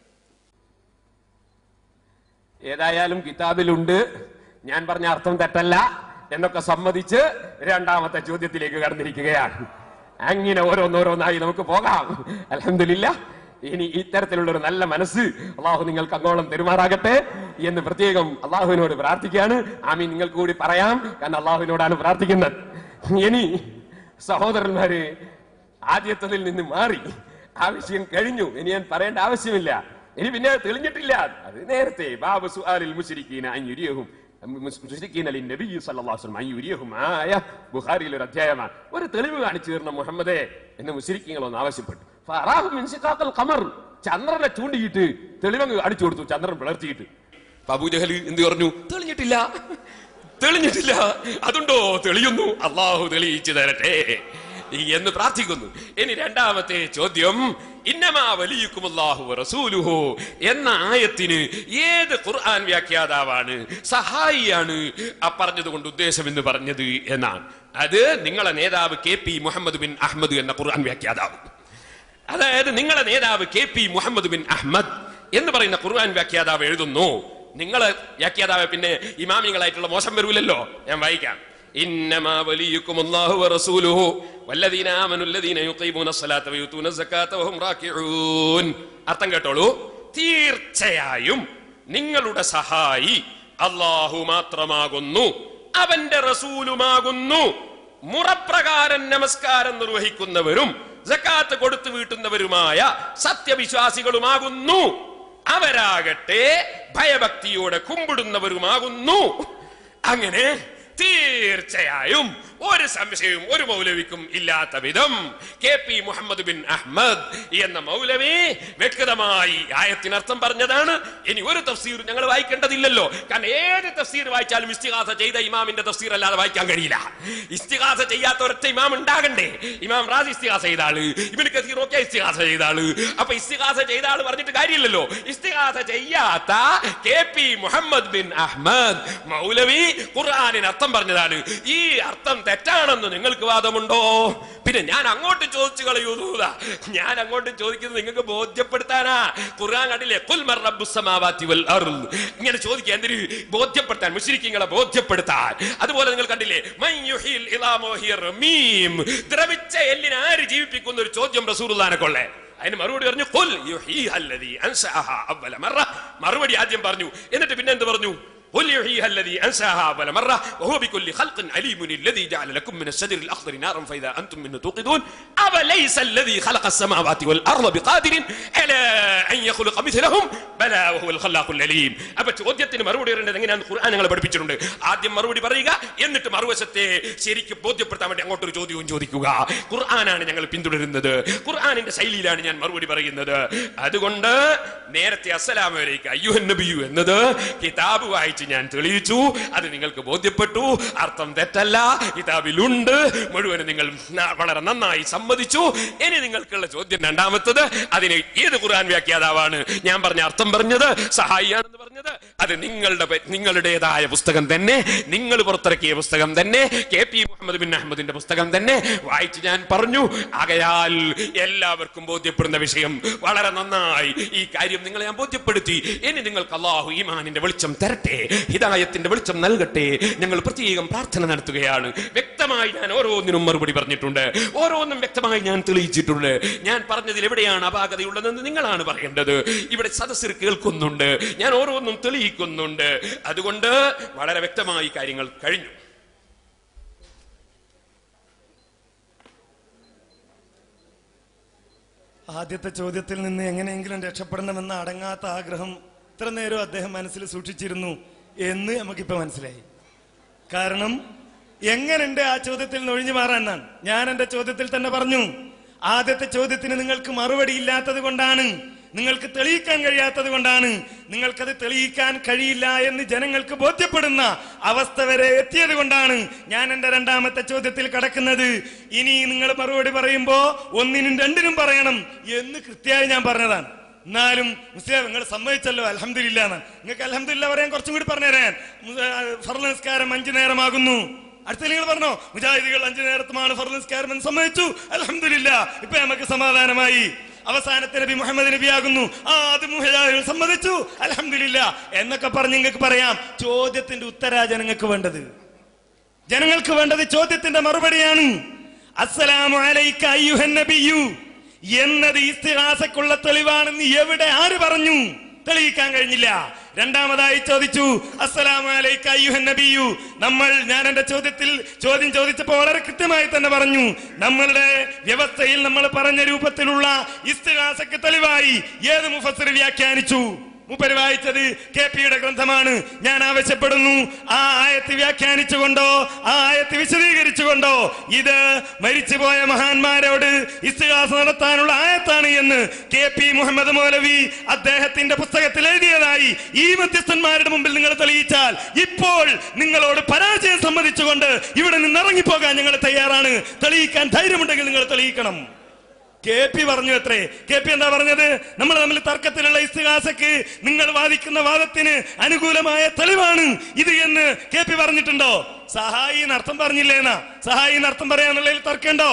ഏതായാലും കിതാബിലുണ്ട് ഞാൻ പറഞ്ഞ അർത്ഥം തെറ്റല്ല എന്നൊക്കെ സമ്മതിച്ച് രണ്ടാമത്തെ ചോദ്യത്തിലേക്ക് കടന്നിരിക്കുകയാണ് അങ്ങനെ ഓരോന്നോരോന്നായി നമുക്ക് പോകാം അലഹമില്ല ഇനി ഇത്തരത്തിലുള്ള ഒരു നല്ല മനസ്സ് അള്ളാഹു നിങ്ങൾക്ക് അങ്ങോളം തെരുമാറാകട്ടെ എന്ന് പ്രത്യേകം അള്ളാഹുവിനോട് പ്രാർത്ഥിക്കുകയാണ് ആമീൻ നിങ്ങൾക്ക് കൂടി പറയാം കാരണം അള്ളാഹുവിനോടാണ് പ്രാർത്ഥിക്കുന്നത് ഇനി സഹോദരന്മാര് ആദ്യത്തതിൽ നിന്ന് മാറി ആ വിഷയം കഴിഞ്ഞു ഇനി ഞാൻ പറയേണ്ട ആവശ്യമില്ല ഇനി പിന്നെ അത് തെളിഞ്ഞിട്ടില്ല അത് നേരത്തെ ബാബു സുആലിൽ മുശ്രിക്കീന അഞ്ഞുരിയഹും മുശ്രിക്കീന ലിന്നബി സല്ലല്ലാഹു അലൈഹി വസല്ലം അഞ്ഞുരിയഹും ആയ ബുഖാരിയിൽ ഒരു അധ്യായമാണ് ഒരു തെളിവ് കാണിച്ചു തരണം മുഹമ്മദേ എന്ന് മുശ്രിക്കീങ്ങൾ ഒന്ന് ആവശ്യപ്പെട്ടു ഫറാഹു മിൻ സിഖാഖൽ ഖമർ ചന്ദ്രനെ ചൂണ്ടിയിട്ട് തെളിവങ്ങ് അടിച്ചു കൊടുത്തു ചന്ദ്രൻ പിളർത്തിയിട്ട് അബൂജഹൽ എന്ത് പറഞ്ഞു തെളിഞ്ഞിട്ടില്ല തെളിഞ്ഞിട്ടില്ല അതുണ്ടോ തെളിയുന്നു അള്ളാഹു തെളിയിച്ചു തരട്ടെ എന്ന് പ്രാർത്ഥിക്കുന്നു ഇനി രണ്ടാമത്തെ ചോദ്യം ഇന്നമാ വലിയുക്കുമുല്ലാഹു റസൂലുഹു എന്ന ആയത്തിന് ഏത് ഖുർആൻ വ്യാഖ്യാതാവാണ് സഹായിയാണ് ആ പറഞ്ഞത് കൊണ്ട് ഉദ്ദേശം എന്ന് പറഞ്ഞത് എന്നാണ് അത് നിങ്ങളെ നേതാവ് കെ പി മുഹമ്മദ് ബിൻ അഹമ്മദ് എന്ന ഖുർആൻ വ്യാഖ്യാതാവ് അതായത് നിങ്ങളെ നേതാവ് കെ പി മുഹമ്മദ് ബിൻ അഹമ്മദ് എന്ന് പറയുന്ന ഖുർആൻ വ്യാഖ്യാതാവ് എഴുതുന്നു നിങ്ങള് വ്യാഖ്യാതാവ് പിന്നെ ഇമാമിങ്ങളായിട്ടുള്ള മോശം വരൂലല്ലോ ഞാൻ വായിക്കാം ഇന്നമാ വലിയുക്കും അല്ലാഹു വറസൂലുഹു വല്ലദീന ആമനു അല്ലദീന യുഖീമൂന അസ്സലാത്ത വയുതൂന സകാത്ത വഹും റാക്കിഊൻ അർത്ഥം കേട്ടോളൂ തീർച്ചയായും നിങ്ങളുടെ സഹായി അല്ലാഹു മാത്രമാകുന്നു അവന്റെ റസൂലുമാകുന്നു മുറപ്രകാരം നമസ്കാരം നിർവഹിക്കുന്നവരും ജക്കാത്ത് കൊടുത്തു വീട്ടുന്നവരുമായ സത്യവിശ്വാസികളുമാകുന്നു അവരാകട്ടെ ഭയഭക്തിയോടെ കുമ്പിടുന്നവരുമാകുന്നു അങ്ങനെ തീർച്ചയായും ഒരു സംശയവും ഒരു മൗലവിക്കും ഇല്ലാത്ത വിധം കെ പി മുഹമ്മദ് ബിൻ അഹ്മദ് എന്ന മൗലവി വ്യക്തമായി ആയത്തിനർത്ഥം പറഞ്ഞതാണ് ഇനി ഒരു തഫ്സീർ ഞങ്ങൾ വായിക്കേണ്ടതില്ലല്ലോ കാരണം ഏത് തഫ്സീർ വായിച്ചാലും ഇസ്തിഹാസ ചെയ്ത ഇമാമിന്റെ തഫ്സീർ അല്ലാതെ വായിക്കാൻ കഴിയില്ല ഇസ്തിഹാസ ചെയ്യാത്ത ഒരൊറ്റ ഇമാം ഉണ്ടാകണ്ടേ ഇമാം റാസ് ഇസ്തിഹാസ ചെയ്ത ആള് ഇവന് കസീർ ഒക്കെ ഇസ്തിഹാസ ചെയ്ത ആള് അപ്പൊ ഇസ്തിഹാസ ചെയ്ത ആള് പറഞ്ഞിട്ട് കാര്യമില്ലല്ലോ ഇസ്തിഹാസ ചെയ്യാത്ത കെ പി മുഹമ്മദ് ബിൻ അഹ്മദ് മൗലവി ഖുർആാനിന് അർത്ഥം പറഞ്ഞതാണ് ഈ അർത്ഥം തെറ്റാണെന്ന് നിങ്ങൾക്ക് വാദമുണ്ടോ പിന്നെ ഞാൻ അങ്ങോട്ട് ചോദിച്ചു കളയൂല ഞാൻ അങ്ങോട്ട് ചോദിക്കുന്നത് നിങ്ങൾക്ക് ബോധ്യപ്പെടുത്താനാ ഖുർആൻ കണ്ടില്ലേ കുൽ മർ റബ്ബുസ് സമാവാതി വൽ അർദ് ഇങ്ങനെ ചോദിക്കുക എന്തിന് ബോധ്യപ്പെടുത്താൻ മുശ്രിക്കീങ്ങളെ ബോധ്യപ്പെടുത്താൻ അതുപോലെ നിങ്ങൾ കണ്ടില്ലേ മൻ യുഹീൽ ഇളാമോ ഹിയ റമീം ദ്രവിച്ച എല്ലിനെ ആര് ജീവിപ്പിക്കുന്ന ഒരു ചോദ്യം റസൂലുള്ളാനെ കൊള്ളേ അതിന് മറുപടി പറഞ്ഞു "ഖുൽ യുഹീഹ അല്ലദീ അൻശഅഹാ അവ്വല മറ." മറുപടി ആദ്യം പറഞ്ഞു എന്നിട്ട് പിന്നെ എന്ത് പറഞ്ഞു قل يحييها الذي انساها اول مره وهو بكل خلق عليم الذي جعل لكم من الشجر الاخضر نارا فاذا انتم منه توقدون اوليس الذي خلق السماوات والارض بقادر على ان يخلق مثلهم بلى وهو الخلاق العليم അപ്പൊ ചോദ്യത്തിന് മറുപടി പറയേണ്ടത് എങ്ങനെയാണ് ഖുർആൻ ഞങ്ങളെ പഠിപ്പിച്ചിട്ടുണ്ട് ആദ്യം മറുപടി പറയുക എന്നിട്ട് മറുവശത്തെ ശരിക്ക് ബോധ്യപ്പെടുത്താൻ വേണ്ടി അങ്ങോട്ടൊരു ചോദ്യവും ചോദിക്കുക ഖുർആനാണ് ഞങ്ങൾ പിന്തുടരുന്നത് ഖുർആനിന്റെ ശൈലിയിലാണ് ഞാൻ മറുപടി പറയുന്നത് അതുകൊണ്ട് നേരത്തെ അസ്സലാമലേക്ക് അയ്യുഹൻ നബിയു എന്നത് കിതാബ് വായിച്ച് ഞാൻ തെളിയിച്ചു അത് നിങ്ങൾക്ക് ബോധ്യപ്പെട്ടു അർത്ഥം തെറ്റല്ല കിതാബിലുണ്ട് മുഴുവനും നിങ്ങൾ ന- വളരെ നന്നായി സമ്മതിച്ചു ഇനി നിങ്ങൾക്കുള്ള ചോദ്യം രണ്ടാമത്തത് അതിന് ഏത് ഖുർആൻ വ്യാഖ്യാതാവാണ് ഞാൻ പറഞ്ഞ അർത്ഥം പറഞ്ഞത് സഹായിയാണെന്ന് പറഞ്ഞത് അത് നിങ്ങളുടെ പെ- നിങ്ങളുടേതായ പുസ്തകം തന്നെ നിങ്ങൾ പുറത്തിറക്കിയ പുസ്തകം തന്നെ കെ പി മുഹമ്മദ് ബിൻ അഹമ്മദിന്റെ പുസ്തകം തന്നെ വായിച്ച് ഞാൻ പറഞ്ഞു ആകയാൽ എല്ലാവർക്കും ബോധ്യപ്പെടുന്ന വിഷയം വളരെ നന്നായി ഈ കാര്യം നിങ്ങളെ ഞാൻ ബോധ്യപ്പെടുത്തി ഇനി നിങ്ങൾക്ക് അള്ളാഹു ഈമാനിന്റെ വെളിച്ചം തരട്ടെ ഹിദായത്തിന്റെ വെളിച്ചം നൽകട്ടെ ഞങ്ങൾ പ്രത്യേകം പ്രാർത്ഥന നടത്തുകയാണ് വ്യക്തമായി ഞാൻ ഓരോന്നിനും മറുപടി പറഞ്ഞിട്ടുണ്ട് ഓരോന്നും വ്യക്തമായി ഞാൻ തെളിയിച്ചിട്ടുണ്ട് ഞാൻ പറഞ്ഞതിൽ എവിടെയാണ് അപാകതയുള്ളതെന്ന് നിങ്ങളാണ് പറയേണ്ടത് ഇവിടെ സദസ്സിൽ കേൾക്കുന്നുണ്ട് ഞാൻ ഓരോന്നും തെളിയിക്കുന്നുണ്ട് അതുകൊണ്ട് വളരെ വ്യക്തമായി കാര്യങ്ങൾ കഴിഞ്ഞു ആദ്യത്തെ ചോദ്യത്തിൽ നിന്ന് എങ്ങനെയെങ്കിലും രക്ഷപ്പെടണമെന്ന അടങ്ങാത്ത ആഗ്രഹം ഇത്ര നേരം അദ്ദേഹം മനസ്സിൽ സൂക്ഷിച്ചിരുന്നു എന്ന് നമുക്കിപ്പോ മനസ്സിലായി കാരണം എങ്ങനെയുണ്ട് ആ ചോദ്യത്തിൽ നിന്ന് ഒഴിഞ്ഞു മാറാനാണ് ഞാൻ എന്റെ ചോദ്യത്തിൽ തന്നെ പറഞ്ഞു ആദ്യത്തെ ചോദ്യത്തിന് നിങ്ങൾക്ക് മറുപടി ഇല്ലാത്തത് കൊണ്ടാണ് നിങ്ങൾക്ക് തെളിയിക്കാൻ കഴിയാത്തത് കൊണ്ടാണ് നിങ്ങൾക്കത് തെളിയിക്കാൻ കഴിയില്ല എന്ന് ജനങ്ങൾക്ക് ബോധ്യപ്പെടുന്ന അവസ്ഥ വരെ എത്തിയത് കൊണ്ടാണ് ഞാൻ എന്റെ രണ്ടാമത്തെ ചോദ്യത്തിൽ കടക്കുന്നത് ഇനി നിങ്ങൾ മറുപടി പറയുമ്പോ ഒന്നിനും രണ്ടിനും പറയണം എന്ന് കൃത്യമായി ഞാൻ പറഞ്ഞതാണ് എന്നാലും മുസ്ലിം നിങ്ങൾ സമ്മതിച്ചല്ലോ അലഹമില്ല നിങ്ങൾക്ക് അലഹമില്ല പറയാൻ കുറച്ചും കൂടി പറഞ്ഞുതരാൻ ഫർള നിസ്കാരം അഞ്ചു നേരമാകുന്നു അടുത്ത നിങ്ങൾ പറഞ്ഞോ മുജാഹിദികൾ അഞ്ചു നേരത്തുമാണ് ഫർള നിസ്കാരം എന്ന് സമ്മതിച്ചു അലഹമില്ല ഇപ്പൊ നമുക്ക് സമാധാനമായി അവസാനത്തെ നബി മുഹമ്മദ് നബി ആകുന്നു ആ അത് മുഹജാഹിദികൾ സമ്മതിച്ചു അലഹമില്ല എന്നൊക്കെ പറഞ്ഞ് നിങ്ങൾക്ക് പറയാം ചോദ്യത്തിന്റെ ഉത്തരാ ജനങ്ങൾക്ക് വേണ്ടത് ജനങ്ങൾക്ക് വേണ്ടത് ചോദ്യത്തിന്റെ മറുപടിയാണ് അസ്സലാമു അലൈക അയ്യുഹൻ നബിയു എന്നത് ഇസ്തിഹാസക്കുള്ള തെളിവാണെന്ന് എവിടെ ആര് പറഞ്ഞു തെളിയിക്കാൻ കഴിഞ്ഞില്ല രണ്ടാമതായി ചോദിച്ചു അസ്സലാമു അലൈക അയ്യുഹൻ നബിയു നമ്മൾ ഞാൻ എന്റെ ചോദ്യത്തിൽ ചോദ്യം ചോദിച്ചപ്പോൾ വളരെ കൃത്യമായി തന്നെ പറഞ്ഞു നമ്മളുടെ വ്യവസ്ഥയിൽ നമ്മൾ പറഞ്ഞ രൂപത്തിലുള്ള ഇസ്തിഹാസക്ക് തെളിവായി ഏത് മുഫസ്സിർ വ്യാഖ്യാനിച്ചു മൂപ്പര് വായിച്ചത് കെ പിയുടെ ഗ്രന്ഥമാണ് ഞാൻ ആവശ്യപ്പെടുന്നു ആ ആയത്ത് വ്യാഖ്യാനിച്ചുകൊണ്ടോ ആ ആയത്ത് വിശദീകരിച്ചുകൊണ്ടോ ഇത് മരിച്ചുപോയ മഹാന്മാരോട് ഇസ്തിഹാസ നടത്താനുള്ള ആയത്താണ് എന്ന് കെ പി മുഹമ്മദ് മൗലവി അദ്ദേഹത്തിന്റെ പുസ്തകത്തിൽ എഴുതിയതായി ഈ മധ്യസ്ഥന്മാരുടെ മുമ്പിൽ നിങ്ങൾ തെളിയിച്ചാൽ ഇപ്പോൾ നിങ്ങളോട് പരാജയം സമ്മതിച്ചുകൊണ്ട് ഇവിടെ നിന്ന് ഇറങ്ങിപ്പോകാൻ ഞങ്ങൾ തയ്യാറാണ് തെളിയിക്കാൻ ധൈര്യമുണ്ടെങ്കിൽ നിങ്ങൾ തെളിയിക്കണം കെ പി പറഞ്ഞു അത്രേ കെ പി എന്താ പറഞ്ഞത് നമ്മൾ തമ്മിൽ തർക്കത്തിലുള്ള ഇസ്തിഹാസക്ക് നിങ്ങൾ വാദിക്കുന്ന വാദത്തിന് അനുകൂലമായ തെളിവാണ് ഇത് എന്ന് കെ പി പറഞ്ഞിട്ടുണ്ടോ സഹായി എന്ന് അർത്ഥം പറഞ്ഞില്ലേന്നാ സഹായി എന്ന് അർത്ഥം പറയാന്നുള്ളതിൽ തർക്കമുണ്ടോ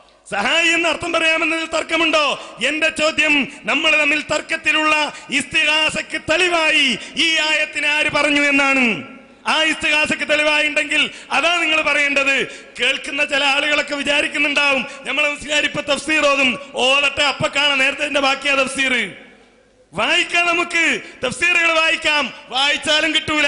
സഹായി എന്ന് അർത്ഥം പറയാമെന്നതിൽ തർക്കമുണ്ടോ എന്റെ ചോദ്യം നമ്മൾ തമ്മിൽ തർക്കത്തിലുള്ള ഇസ്തിഹാസക്ക് തെളിവായി ഈ ആയത്തിന് ആര് പറഞ്ഞു എന്നാണ് ആ ഇസ്തിഹാസക്ക് തെളിവായുണ്ടെങ്കിൽ അതാ നിങ്ങൾ പറയേണ്ടത് കേൾക്കുന്ന ചില ആളുകളൊക്കെ വിചാരിക്കുന്നുണ്ടാവും നമ്മളെ മുസ്ലിയാർ ഇപ്പൊ തഫ്സീർ ഓതും ഓതട്ടെ അപ്പൊ കാണാം നേരത്തെ എന്റെ ബാക്കിയാ തഫ്സീർ വായിക്കാം നമുക്ക് തഫ്സീറുകൾ വായിക്കാം വായിച്ചാലും കിട്ടൂല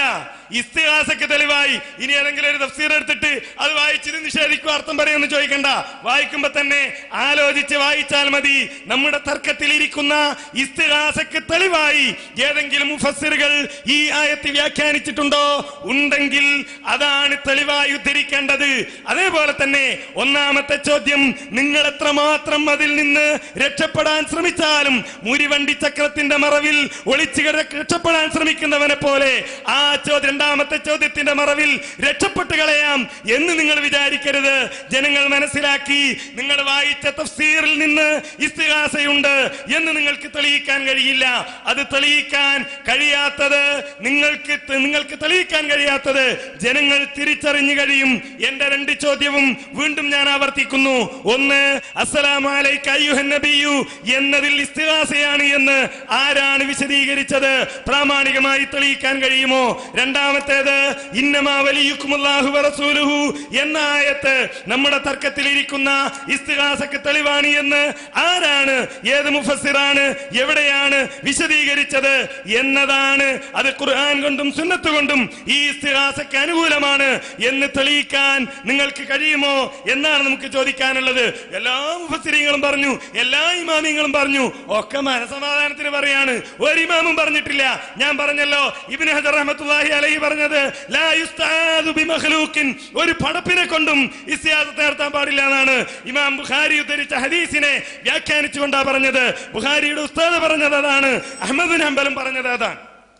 ഇസ്തിഹാസക്ക് തെളിവായി ഇനി ഏതെങ്കിലും ഒരു തഫ്സീർ എടുത്തിട്ട് അത് വായിച്ചിത് നിഷേധിക്കും അർത്ഥം പറയുമെന്ന് ചോദിക്കണ്ട വായിക്കുമ്പോ തന്നെ ആലോചിച്ച് വായിച്ചാൽ മതി നമ്മുടെ തർക്കത്തിലിരിക്കുന്ന ഇസ്തിഹാസക്ക് തെളിവായി ഏതെങ്കിലും മുഫസ്സിറുകൾ ഈ ആയത്ത് വ്യാഖ്യാനിച്ചിട്ടുണ്ടോ ഉണ്ടെങ്കിൽ അതാണ് തെളിവായി ഉദ്ധരിക്കേണ്ടത് അതേപോലെ തന്നെ ഒന്നാമത്തെ ചോദ്യം നിങ്ങൾ എത്രമാത്രം അതിൽ നിന്ന് രക്ഷപ്പെടാൻ ശ്രമിച്ചാലും മുരിവണ്ടി ചക്രത്തിന്റെ മറവിൽ ഒളിച്ചു കിട- രക്ഷപ്പെടാൻ ശ്രമിക്കുന്നവനെ പോലെ ആ ചോദ്യം രണ്ടാമത്തെ ചോദ്യത്തിന്റെ മറവിൽ രക്ഷപ്പെട്ട് കളയാം എന്ന് നിങ്ങൾ വിചാരിക്കരുത് ജനങ്ങൾ മനസ്സിലാക്കി നിങ്ങൾ വായിച്ച തഫ്സീറിൽ നിന്ന് ഇസ്തിഹാസയുണ്ട് എന്ന് നിങ്ങൾക്ക് തെളിയിക്കാൻ കഴിയില്ല അത് തെളിയിക്കാൻ കഴിയാത്തത് നിങ്ങൾക്ക് ത- നിങ്ങൾക്ക് തെളിയിക്കാൻ കഴിയാത്തത് ജനങ്ങൾ തിരിച്ചറിഞ്ഞു കഴിയും എന്റെ രണ്ട് ചോദ്യവും വീണ്ടും ഞാൻ ആവർത്തിക്കുന്നു ഒന്ന് അസ്സലാമു അലൈക അയ്യുഹൻ നബിയു എന്നതിൽ ഇസ്തിഹാസയാണ് എന്ന് ആരാണ് വിശദീകരിച്ചത് പ്രാമാണികമായി തെളിയിക്കാൻ കഴിയുമോ രണ്ടാമത്തേത് ഇന്നമാ വലിയുക്കുമുല്ലാഹു വറസൂലുഹു എന്ന ആയത്ത് നമ്മുടെ തർക്കത്തിലിരിക്കുന്ന ഇസ്തിഹാസക്ക് തെളിവാണ് എന്ന് ആരാണ് ഏത് മുഫസ്സിറാണ് എവിടെയാണ് വിശദീകരിച്ചത് എന്നതാണ് അത് ഖുർആൻ കൊണ്ടും സുന്നത്ത് കൊണ്ടും ഈ ഇസ്തിഹാസക്ക് അനുകൂലമാണ് എന്ന് തെളിയിക്കാൻ നിങ്ങൾക്ക് കഴിയുമോ എന്നാണ് നമുക്ക് ചോദിക്കാനുള്ളത് എല്ലാ മുഫസ്സിരീങ്ങളും പറഞ്ഞു എല്ലാ ഇമാമിങ്ങളും പറഞ്ഞു ഒക്കെ മനസമാധാനത്തിന് പറയാണ് ഒരു ഇമാമും പറഞ്ഞിട്ടില്ല ഞാൻ പറഞ്ഞല്ലോ ഇബ്നു ഹജർ റഹ്മത്തുള്ളാഹി അലൈഹി പറഞ്ഞത് ലാ യുസ്താദു ബിമഖ്ലൂഖിൻ ഒരു പടപ്പിനെ കൊണ്ടും ഇസ്തിഹാസത്ത് നടത്താൻ പാടില്ല എന്നാണ് ഇമാം ബുഖാരി ഉദ്ധരിച്ച ഹദീസിനെ വ്യാഖ്യാനിച്ചുകൊണ്ടാ പറഞ്ഞത് ബുഖാരിയുടെ ഉസ്താദ് പറഞ്ഞത് അതാണ് അഹമ്മദ് ബിൻ ഹംബലും പറഞ്ഞത് അതാണ്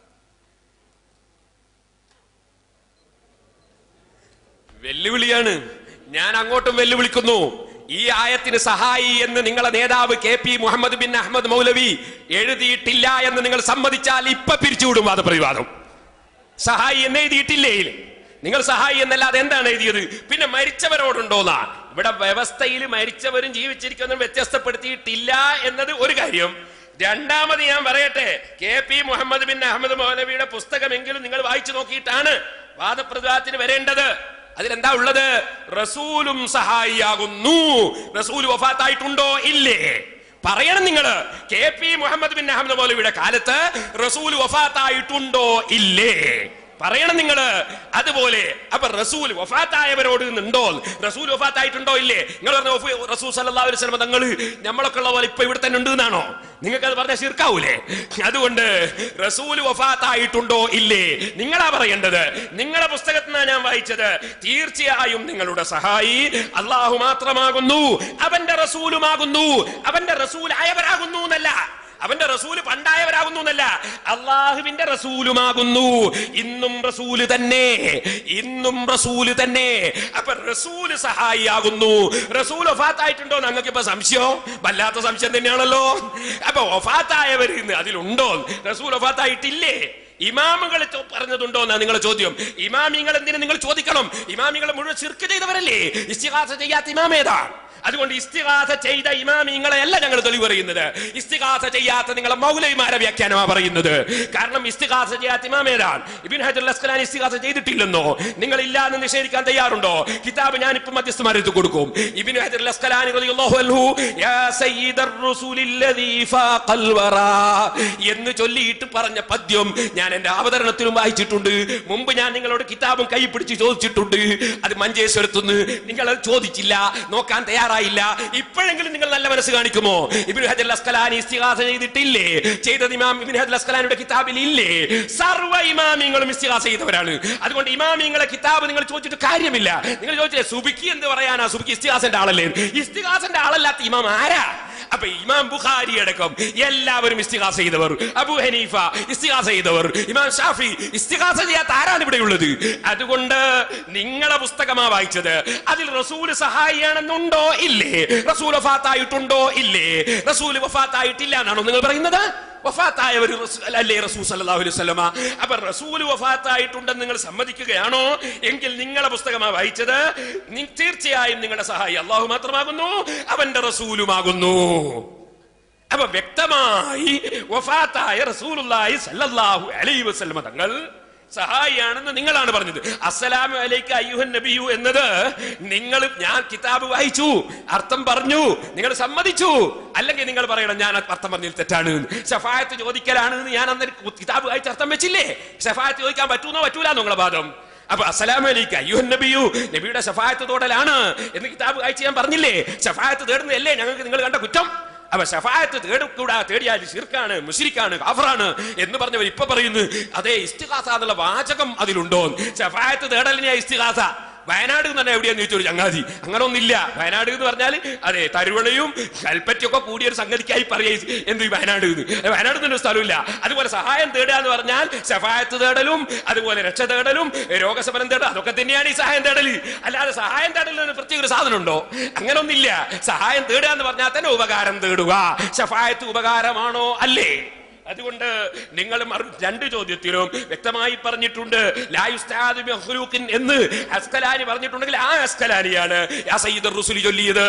വെല്ലുവിളിയാണ് ഞാൻ അങ്ങോട്ടും വെല്ലുവിളിക്കുന്നു ഈ ആയത്തിന് സഹായി എന്ന് നിങ്ങളെ നേതാവ് കെ പി മുഹമ്മദ് ബിൻ അഹമ്മദ് മൗലവി എഴുതിയിട്ടില്ല എന്ന് നിങ്ങൾ സമ്മതിച്ചാൽ ഇപ്പൊ പിരിച്ചുവിടും വാദപ്രതിവാദം സഹായി എന്ന് എഴുതിയിട്ടില്ലേ നിങ്ങൾ സഹായി എന്നല്ലാതെ എന്താണ് എഴുതിയത് പിന്നെ മരിച്ചവരോടുണ്ടോന്നാ ഇവിടെ വ്യവസ്ഥയിൽ മരിച്ചവരും ജീവിച്ചിരിക്കുന്നതും വ്യത്യസ്തപ്പെടുത്തിയിട്ടില്ല എന്നത് ഒരു കാര്യം രണ്ടാമത് ഞാൻ പറയട്ടെ കെ പി മുഹമ്മദ് ബിൻ അഹമ്മദ് മൗലവിയുടെ പുസ്തകമെങ്കിലും നിങ്ങൾ വായിച്ചു നോക്കിയിട്ടാണ് വാദപ്രതിവാദത്തിന് വരേണ്ടത് അതിലെന്താ ഉള്ളത് റസൂലും സഹായിയാകുന്നു റസൂൽ വഫാത്തായിട്ടുണ്ടോ ഇല്ലേ പറയണം നിങ്ങള് കെ പി മുഹമ്മദ് ബിൻ അഹമ്മദ് മൗലവിയുടെ കാലത്ത് റസൂൽ വഫാത്തായിട്ടുണ്ടോ ഇല്ലേ പറയണം നിങ്ങള് അതുപോലെ അപ്പൊ റസൂൽ വഫാത്തായവരോട് നിന്നുണ്ടോ റസൂൽ വഫാത്തായിട്ടുണ്ടോ ഇല്ലേ നിങ്ങൾ പറഞ്ഞ വഫ- റസൂൽ സല്ലല്ലാഹു അലൈഹി വസല്ലം തങ്ങൾ നമ്മളൊക്കെ ഉള്ള പോലെ ഇപ്പൊ ഇവിടെ തന്നെ ഉണ്ട് എന്നാണോ നിങ്ങൾക്ക് അത് പറഞ്ഞ ശീർക്കാവൂലേ അതുകൊണ്ട് റസൂൽ വഫാത്തായിട്ടുണ്ടോ ഇല്ലേ നിങ്ങളാ പറയേണ്ടത് നിങ്ങളെ പുസ്തകത്തിൽ നിന്നാണ് ഞാൻ വായിച്ചത് തീർച്ചയായും നിങ്ങളുടെ സഹായി അള്ളാഹു മാത്രമാകുന്നു അവന്റെ റസൂലുമാകുന്നു അവന്റെ റസൂൽ ആയവരാകുന്നു എന്നല്ല അവന്റെ റസൂല് പണ്ടായവരാകുന്നു എന്നല്ല അള്ളാഹുവിന്റെ റസൂലുമാകുന്നു ഇന്നും റസൂല് തന്നെ ഇന്നും റസൂല് തന്നെ അപ്പൊ റസൂല് സഹായിയാകുന്നു റസൂൽ ഒഫാത്തായിട്ടുണ്ടോ ഞങ്ങൾക്ക് ഇപ്പൊ സംശയം വല്ലാത്ത സംശയം തന്നെയാണല്ലോ അപ്പൊ ഒഫാത്തായവർ ഇന്ന് അതിലുണ്ടോ റസൂൽ ഒഫാത്തായിട്ടില്ലേ ഇമാമുകൾ ചോ- പറഞ്ഞതുണ്ടോ എന്നാ നിങ്ങളെ ചോദ്യം ഇമാമിങ്ങൾ എന്തിനു നിങ്ങൾ ചോദിക്കണം ഇമാമികൾ മുഴുവൻ ചിർക്ക് ചെയ്തവരല്ലേ ഇസ്തിഹാസ ചെയ്യാത്ത ഇമാമേതാ അതുകൊണ്ട് ഇസ്തിഹാസ ചെയ്ത ഇമാമിങ്ങളെ അല്ല ഞങ്ങൾ തെളിവ് പറയുന്നത് ഇസ്തിഹാസ ചെയ്യാത്ത നിങ്ങളെ മൗലൈമാരെ വ്യാഖ്യാനമാ പറയുന്നത് കാരണം ഇസ്തിഹാസ ചെയ്യാത്ത ഇമാമേതാണ് ഇബിൻ ഹജർ അസ്കലാൻ ഇസ്തിഹാസ ചെയ്തിട്ടില്ലെന്നോ നിങ്ങൾ ഇല്ല എന്ന് നിഷേധിക്കാൻ തയ്യാറുണ്ടോ കിതാബ് ഞാൻ ഇപ്പൊ മധ്യസ്ഥമാരെടുത്ത് കൊടുക്കും ഇബിൻ ഹജർ അസ്കലാനി റളിയല്ലാഹു അൻഹു യാ സയ്യിദർ റസൂലില്ലദീ ഫാഖൽ വറാ എന്ന് ചൊല്ലിയിട്ട് പറഞ്ഞ പദ്യം ഞാൻ എന്റെ അവതരണത്തിലും വായിച്ചിട്ടുണ്ട് മുമ്പ് ഞാൻ നിങ്ങളോട് കിതാബും കൈ പിടിച്ച് ചോദിച്ചിട്ടുണ്ട് അത് മഞ്ചേശ്വരത്തുനിന്ന് നിങ്ങൾ അത് ചോദിച്ചില്ല നോക്കാൻ തയ്യാറായില്ല ഇപ്പോഴെങ്കിലും നിങ്ങൾ നല്ല മനസ്സ് കാണിക്കുമോ ഇബിൻ ഹജർ അസ്കലാനി ഇസ്തിഹാസ ചെയ്തിട്ടില്ലേ ചെയ്തത് ഇമാം ഇബിൻ ഹജർ അസ്കലാനിയുടെ കിതാബിൽ ഇല്ലേ സർവ്വ ഇമാമിങ്ങളും ഇസ്തിഹാസ ചെയ്തവരാണ് അതുകൊണ്ട് ഇമാമിങ്ങളെ കിതാബ് നിങ്ങൾ ചോദിച്ചിട്ട് കാര്യമില്ല നിങ്ങൾ ചോദിച്ചില്ലേ സുബിക്ക് എന്ത് പറയാനാ സുബിക്ക് ഇസ്തിഹാസന്റെ ആളല്ലേ ഇസ്തിഹാസന്റെ ആളല്ലാത്ത ഇമാം ആരാ അപ്പൊ ഇമാം ബുഖാരി അടക്കം എല്ലാവരും ഇസ്തിഹാസ ചെയ്തവർ അബു ഹനീഫ ഇസ്തിഹാസ ചെയ്തവർ ഇമാം ഷാഫി ഇസ്തിഹാസ ചെയ്യാത്ത ആരാണ് ഇവിടെ ഉള്ളത് അതുകൊണ്ട് നിങ്ങളെ പുസ്തകമാ വായിച്ചത് അതിൽ റസൂല് സഹായിയാണെന്നുണ്ടോ ഇല്ലേ റസൂൽ വഫാത്തായിട്ടുണ്ടോ ഇല്ലേ റസൂൽ വഫാത്തായിട്ടില്ല എന്നാണോ നിങ്ങൾ പറയുന്നത് വഫാത്തായവർ അല്ലേ റസൂൽ സല്ലല്ലാഹു അലൈഹി വസല്ലമ അപ്പൊ റസൂൽ വഫാത്തായിട്ടുണ്ടെന്ന് നിങ്ങൾ സമ്മതിക്കുകയാണോ എങ്കിൽ നിങ്ങളെ പുസ്തകമാ വായിച്ചത് നി- തീർച്ചയായും നിങ്ങളുടെ സഹായി അള്ളാഹു മാത്രമാകുന്നു അവന്റെ റസൂലുമാകുന്നു അപ്പൊ വ്യക്തമായി വഫാത്തായ റസൂലുള്ളാഹി സല്ലല്ലാഹു അലൈഹി വസല്ലമ തങ്ങൾ സഹായിയാണെന്ന് നിങ്ങളാണ് പറഞ്ഞത് അസ്സലാമു അലൈക്ക അയ്യുഹൻ നബിയു എന്നത് നിങ്ങൾ ഞാൻ കിതാബ് വായിച്ചു അർത്ഥം പറഞ്ഞു നിങ്ങൾ സമ്മതിച്ചു അല്ലെങ്കിൽ നിങ്ങൾ പറയണം ഞാൻ അർത്ഥം പറഞ്ഞതിൽ തെറ്റാണ് ഷഫായത്ത് ചോദിക്കലാണ് എന്ന് ഞാൻ അന്നേരം കിതാബ് വായിച്ച് അർത്ഥം വെച്ചില്ലേ ഷഫായത്ത് ചോദിക്കാൻ പറ്റൂന്നോ പറ്റൂല നിങ്ങളെ വാദം അപ്പൊ അസ്സലാമു അലൈക്ക അയ്യുഹൻ നബിയു നബിയുടെ ഷഫായത്ത് തോടലാണ് എന്ന് കിതാബ് വായിച്ച് ഞാൻ പറഞ്ഞില്ലേ ഷഫായത്ത് തേടുന്നതല്ലേ ഞങ്ങൾക്ക് നിങ്ങൾ കണ്ട കുറ്റം അപ്പൊ ഷഫായത്ത് തേടക്കൂടാ തേടിയാൽ ഷിർക്കാണ് മുഷിരിക്കാണ് കാഫറാണ് എന്ന് പറഞ്ഞവർ ഇപ്പൊ പറയുന്നു അതേ ഇസ്തിഹാസ എന്നുള്ള വാചകം അതിലുണ്ടോ ഷഫായത്ത് തേടലിനെയാ ഇസ്തിഹാസ വയനാട് എന്ന് തന്നെ എവിടെയാന്ന് ചോദിച്ചൊരു ചങ്ങാതി അങ്ങനെ ഒന്നില്ല വയനാട് എന്ന് പറഞ്ഞാൽ അതെ തരുവണയും കൽപ്പറ്റയൊക്കെ കൂടിയ ഒരു സംഗതിക്കായി പറയുക എന്ത് ഈ വയനാട് എന്ന് വയനാട് തന്നെ ഒരു സ്ഥലമില്ല അതുപോലെ സഹായം തേടുക എന്ന് പറഞ്ഞാൽ സഹായത്ത് തേടലും അതുപോലെ രക്ഷ തേടലും രോഗശമനം തേടലും അതൊക്കെ തന്നെയാണ് ഈ സഹായം തേടല് അല്ലാതെ സഹായം തേടലിന് പ്രത്യേക ഒരു സാധനം ഉണ്ടോ അങ്ങനെ ഒന്നില്ല സഹായം തേടുക എന്ന് പറഞ്ഞാൽ തന്നെ ഉപകാരം തേടുക ഷഫായത്ത് ഉപകാരമാണോ അല്ലേ അതുകൊണ്ട് നിങ്ങൾ മറു- രണ്ട് ചോദ്യത്തിലും വ്യക്തമായി പറഞ്ഞിട്ടുണ്ട് ലാ യുസ്താദു ബി മഖ്ലൂഖിൻ എന്ന് അസ്കലാനി പറഞ്ഞിട്ടുണ്ടെങ്കിൽ ആ അസ്കലാനിയാണ് യാ സയ്യിദുർ റുസുലി ചൊല്ലിയത്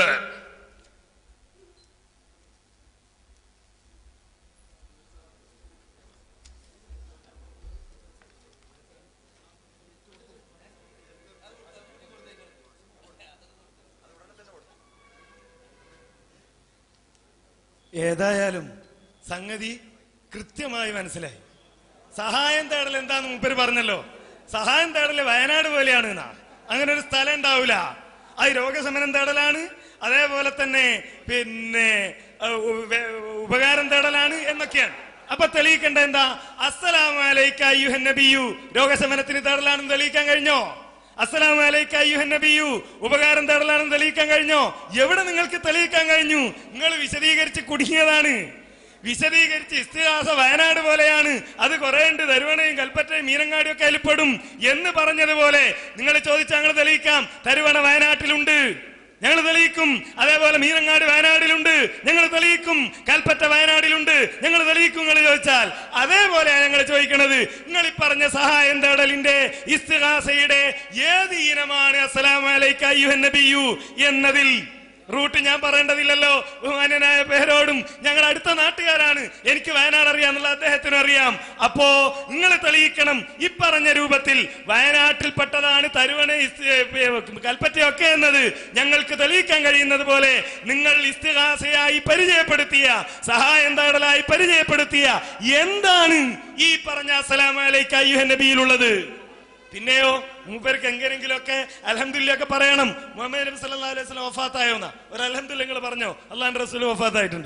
ഏതായാലും സംഗതി കൃത്യമായി മനസ്സിലായി സഹായം തേടൽ എന്താന്ന് മുപ്പര് പറഞ്ഞല്ലോ സഹായം തേടൽ വയനാട് പോലെയാണ് എന്നാ അങ്ങനെ ഒരു സ്ഥലം ഉണ്ടാവില്ല അത് രോഗശമനം തേടലാണ് അതേപോലെ തന്നെ പിന്നെ അഹ് ഉ- വെ- ഉപകാരം തേടലാണ് എന്നൊക്കെയാണ് അപ്പൊ തെളിയിക്കേണ്ട എന്താ അസ്സലാമു അലൈക്ക അയ്യുഹൻ നബിയു രോഗശമനത്തിന് തേടലാണെന്ന് തെളിയിക്കാൻ കഴിഞ്ഞോ അസ്സലാമു അലൈക്ക അയ്യുഹൻ നബിയു ഉപകാരം തേടലാണെന്ന് തെളിയിക്കാൻ കഴിഞ്ഞോ എവിടെ നിങ്ങൾക്ക് തെളിയിക്കാൻ കഴിഞ്ഞു നിങ്ങൾ വിശദീകരിച്ച് കുടുങ്ങിയതാണ് വിശദീകരിച്ച് ഇസ്തിഹാസ വയനാട് പോലെയാണ് അത് കുറെ ഉണ്ട് തരുവണയും കൽപ്പറ്റയും മീനങ്ങാടിയും ഒക്കെ അതിൽപ്പെടും എന്ന് പറഞ്ഞതുപോലെ നിങ്ങൾ ചോദിച്ചാൽ ഞങ്ങൾ തെളിയിക്കാം തരുവണ വയനാട്ടിലുണ്ട് ഞങ്ങൾ തെളിയിക്കും അതേപോലെ മീനങ്ങാട് വയനാടിലുണ്ട് ഞങ്ങൾ തെളിയിക്കും കൽപ്പറ്റ വയനാടിലുണ്ട് ഞങ്ങൾ തെളിയിക്കും നിങ്ങൾ ചോദിച്ചാൽ അതേപോലെ ഞങ്ങൾ ചോദിക്കണത് നിങ്ങൾ ഈ പറഞ്ഞ സഹായം തേടലിന്റെ ഇസ്തിഹാസയുടെ ഏത് ഇനമാണ് അസ്സലാമു അലൈക്ക അയ്യുഹൻ നബിയു എന്നതിൽ റൂട്ട് ഞാൻ പറയേണ്ടതില്ലല്ലോ ബഹുമാന്യനായ പേരോടും ഞങ്ങൾ അടുത്ത നാട്ടുകാരാണ് എനിക്ക് വയനാട് അറിയാന്നുള്ള അദ്ദേഹത്തിനും അറിയാം അപ്പോ നിങ്ങൾ തെളിയിക്കണം ഈ പറഞ്ഞ രൂപത്തിൽ വയനാട്ടിൽപ്പെട്ടതാണ് തരുവണ ഇസ്- ഏ, കൽപ്പറ്റയൊക്കെ എന്നത് ഞങ്ങൾക്ക് തെളിയിക്കാൻ കഴിയുന്നത് പോലെ നിങ്ങൾ ഇസ്തിഹാസയായി പരിചയപ്പെടുത്തിയ സഹായം തേടലായി പരിചയപ്പെടുത്തിയ എന്താണ് ഈ പറഞ്ഞ അസ്സലാമലൈക്ക് അയ്യുഹൻ നബിയിലുള്ളത് പിന്നെയോ മൂപ്പർക്ക് എങ്ങനെങ്കിലുമൊക്കെ അലഹമില്ലൊക്കെ പറയണം മുഹമ്മദ് നബി സല്ലല്ലാഹു അലൈഹി വസല്ലം വഫാത്തായോന്ന ഒരു അലഹമില്ല നിങ്ങൾ പറഞ്ഞോ അള്ളാന്റെ റസൂൽ വഫാത്തായിട്ടുണ്ട്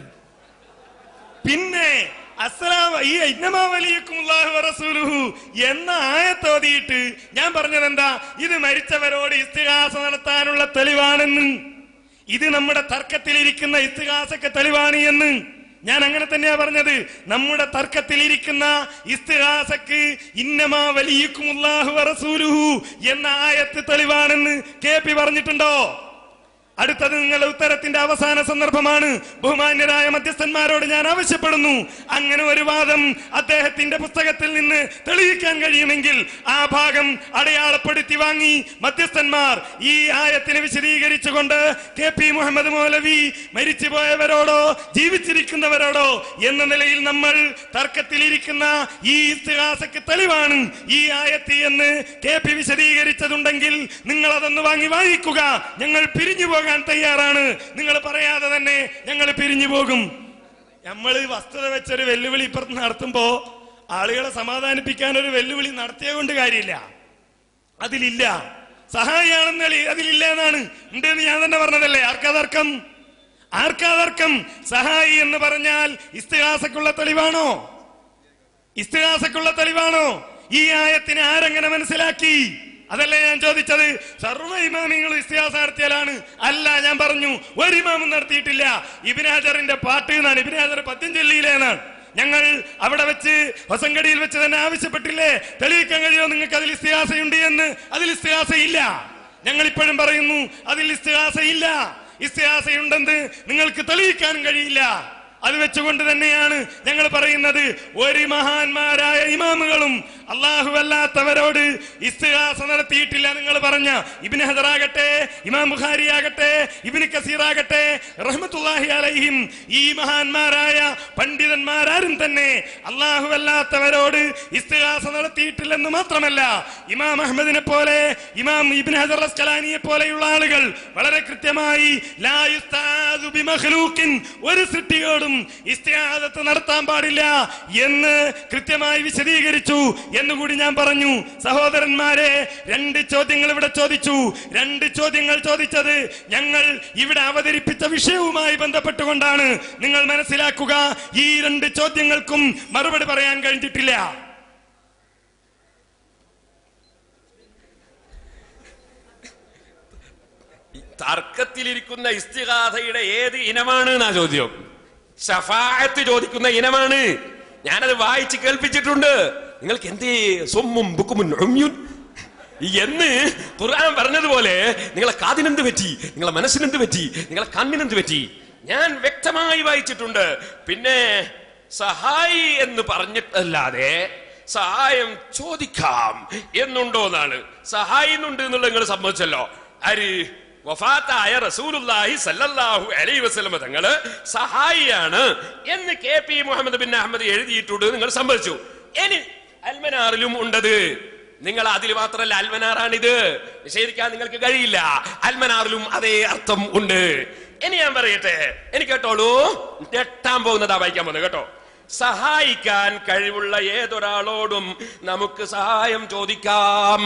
പിന്നെ അസ്സലാം ഈ ഇന്നമാ വലിയക്കും അല്ലാഹു വ റസൂലുഹു എന്ന ആയത്തോതിയിട്ട് ഞാൻ പറഞ്ഞത് എന്താ ഇത് മരിച്ചവരോട് ഇസ്തിഹാസ നടത്താനുള്ള തെളിവാണെന്ന് ഇത് നമ്മുടെ തർക്കത്തിലിരിക്കുന്ന ഇസ്തിഹാസക്ക് തെളിവാണ് എന്ന് ഞാൻ അങ്ങനെ തന്നെയാ പറഞ്ഞത് നമ്മുടെ തർക്കത്തിലിരിക്കുന്ന ഇസ്തിഹാസക്ക് ഇന്നമാ വലിയക്കും അല്ലാഹു വ റസൂലുഹു എന്ന ആയത്ത് തെളിവാണെന്ന് കെ പി പറഞ്ഞിട്ടുണ്ടോ അടുത്തത് നിങ്ങളുടെ ഉത്തരത്തിന്റെ അവസാന സന്ദർഭമാണ് ബഹുമാന്യരായ മധ്യസ്ഥന്മാരോട് ഞാൻ ആവശ്യപ്പെടുന്നു അങ്ങനെ ഒരു വാദം അദ്ദേഹത്തിന്റെ പുസ്തകത്തിൽ നിന്ന് തെളിയിക്കാൻ കഴിയുമെങ്കിൽ ആ ഭാഗം അടയാളപ്പെടുത്തി വാങ്ങി മധ്യസ്ഥന്മാർ ഈ ആയത്തിനെ വിശദീകരിച്ചുകൊണ്ട് കെ പി മുഹമ്മദ് മൗലവി മരിച്ചുപോയവരോടോ ജീവിച്ചിരിക്കുന്നവരോടോ എന്ന നിലയിൽ നമ്മൾ തർക്കത്തിലിരിക്കുന്ന ഈ ഇസ്തിഹാസക്ക് തെളിവാണ് ഈ ആയത്ത് എന്ന് കെ പി വിശദീകരിച്ചതുണ്ടെങ്കിൽ നിങ്ങൾ അതൊന്ന് വാങ്ങി വായിക്കുക ഞങ്ങൾ പിരിഞ്ഞു പോകാൻ തയ്യാറാണ് നിങ്ങൾ പറയാതെ തന്നെ ഞങ്ങൾ പിരിഞ്ഞു പോകും നമ്മൾ വസ്തുത വെച്ചൊരു വെല്ലുവിളി ഇപ്പുറത്ത് നടത്തുമ്പോ ആളുകളെ സമാധാനിപ്പിക്കാൻ ഒരു വെല്ലുവിളി നടത്തിയ കൊണ്ട് കാര്യമില്ല അതിലില്ല സഹായിയാണെന്ന് തെളി- അതിലില്ല എന്നാണ് ഉണ്ട് എന്ന് ഞാൻ തന്നെ പറഞ്ഞതല്ലേ ആർക്കാ തർക്കം ആർക്കാ തർക്കം സഹായി എന്ന് പറഞ്ഞാൽ ഇസ്തിഹാസക്കുള്ള തെളിവാണോ ഇസ്തിഹാസക്കുള്ള തെളിവാണോ ഈ ആയത്തിനെ ആരെങ്ങനെ മനസ്സിലാക്കി അതല്ലേ ഞാൻ ചോദിച്ചത് സർവ്വ ഇമാമിങ്ങളും ഇസ്തിഹാസ നടത്തിയാലാണ് അല്ല ഞാൻ പറഞ്ഞു ഒരു ഇമാമും നടത്തിയിട്ടില്ല ഇബിനാജറിന്റെ പാട്ട് എന്നാണ് ഇബിനാജർ പദ്യം ചൊല്ലിയില്ലേ എന്നാണ് ഞങ്ങൾ അവിടെ വെച്ച് ഹൊസങ്കടിയിൽ വെച്ച് തന്നെ ആവശ്യപ്പെട്ടില്ലേ തെളിയിക്കാൻ കഴിയുമോ നിങ്ങൾക്ക് അതിൽ ഇസ്തിഹാസയുണ്ട് എന്ന് അതിൽ ഇസ്തിഹാസയില്ല ഞങ്ങൾ ഇപ്പോഴും പറയുന്നു അതിൽ ഇസ്തിഹാസയില്ല ഇസ്തിഹാസയുണ്ടെന്ന് നിങ്ങൾക്ക് തെളിയിക്കാനും കഴിയില്ല അത് വെച്ചുകൊണ്ട് തന്നെയാണ് ഞങ്ങൾ പറയുന്നത് ഒരു മഹാന്മാരായ ഇമാമുകളും അള്ളാഹു അല്ലാത്തവരോട് ഇസ്തിഹാസ നടത്തിയിട്ടില്ല നിങ്ങൾ പറഞ്ഞ ഇബിന് ഹദറാകട്ടെ ഇമാം ബുഖാരി ആകട്ടെ ഇബിന് കസീറാകട്ടെ റഹ്മത്തുല്ലാഹി അലൈഹിം ഈ മഹാന്മാരായ പണ്ഡിതന്മാരാരും തന്നെ അള്ളാഹു അല്ലാത്തവരോട് ഇസ്തിഹാസ നടത്തിയിട്ടില്ലെന്ന് മാത്രമല്ല ഇമാം അഹമ്മദിനെ പോലെ ഇമാം ഇബിൻ ഹജർ അസ്കലാനിയെ പോലെയുള്ള ആളുകൾ വളരെ കൃത്യമായി ലാ യുസ്താദു ബിമഖ്ലൂഖിൻ ഒരു സൃഷ്ടിയോടും ഇസ്തിഹാദത്ത് നടത്താൻ പാടില്ല എന്ന് കൃത്യമായി വിശദീകരിച്ചു എന്നുകൂടി ഞാൻ പറഞ്ഞു സഹോദരന്മാരെ രണ്ട് ചോദ്യങ്ങൾ ഇവിടെ ചോദിച്ചു രണ്ട് ചോദ്യങ്ങൾ ചോദിച്ചത് ഞങ്ങൾ ഇവിടെ അവതരിപ്പിച്ച വിഷയവുമായി ബന്ധപ്പെട്ടുകൊണ്ടാണ് നിങ്ങൾ മനസ്സിലാക്കുക ഈ രണ്ട് ചോദ്യങ്ങൾക്കും മറുപടി പറയാൻ കഴിഞ്ഞിട്ടില്ല തർക്കത്തിലിരിക്കുന്ന ഇസ്തിഹാസയുടെ ഏത് ഇനമാണ് എന്നാ ചോദ്യം ഷഫായത്ത് ചോദിക്കുന്ന ഇനമാണ് ഞാനത് വായിച്ച് കേൾപ്പിച്ചിട്ടുണ്ട് നിങ്ങൾക്ക് എന്തേ സ്വമ്മും ബുക്കുമുൻ ഉമ്യുൻ എന്ന് ഖുർആൻ പറഞ്ഞതുപോലെ നിങ്ങളെ കാതിനെന്ത് പറ്റി നിങ്ങളെ മനസ്സിനെന്ത് പറ്റി നിങ്ങളെ കണ്ണിനെന്ത് പറ്റി ഞാൻ വ്യക്തമായി വായിച്ചിട്ടുണ്ട് പിന്നെ സഹായി എന്ന് പറഞ്ഞിട്ടല്ലാതെ സഹായം ചോദിക്കാം എന്നുണ്ടോ എന്നാണ് സഹായിന്നുണ്ട് എന്നുള്ളത് നിങ്ങൾ സമ്മതിച്ചല്ലോ ആര് വഫാത്തായ റസൂലുള്ളാഹി സല്ലല്ലാഹു അലൈഹി വസല്ലമ തങ്ങള് സഹായിയാണ് എന്ന് കെ പി മുഹമ്മദ് ബിൻ അഹമ്മദ് എഴുതിയിട്ടുണ്ട് നിങ്ങൾ സമ്മതിച്ചു ഇനി അൽമനാറിലും ഉണ്ടത് നിങ്ങൾ അതിൽ മാത്രമല്ല അൽമനാറാണിത് നിഷേധിക്കാൻ നിങ്ങൾക്ക് കഴിയില്ല അൽമനാറിലും അതേ അർത്ഥം ഉണ്ട് ഇനി ഞാൻ പറയട്ടെ എനിക്ക് കേട്ടോളൂ ഞെട്ടാൻ പോകുന്നതാ വായിക്കാൻ പോകുന്നത് കേട്ടോ സഹായിക്കാൻ കഴിവുള്ള ഏതൊരാളോടും നമുക്ക് സഹായം ചോദിക്കാം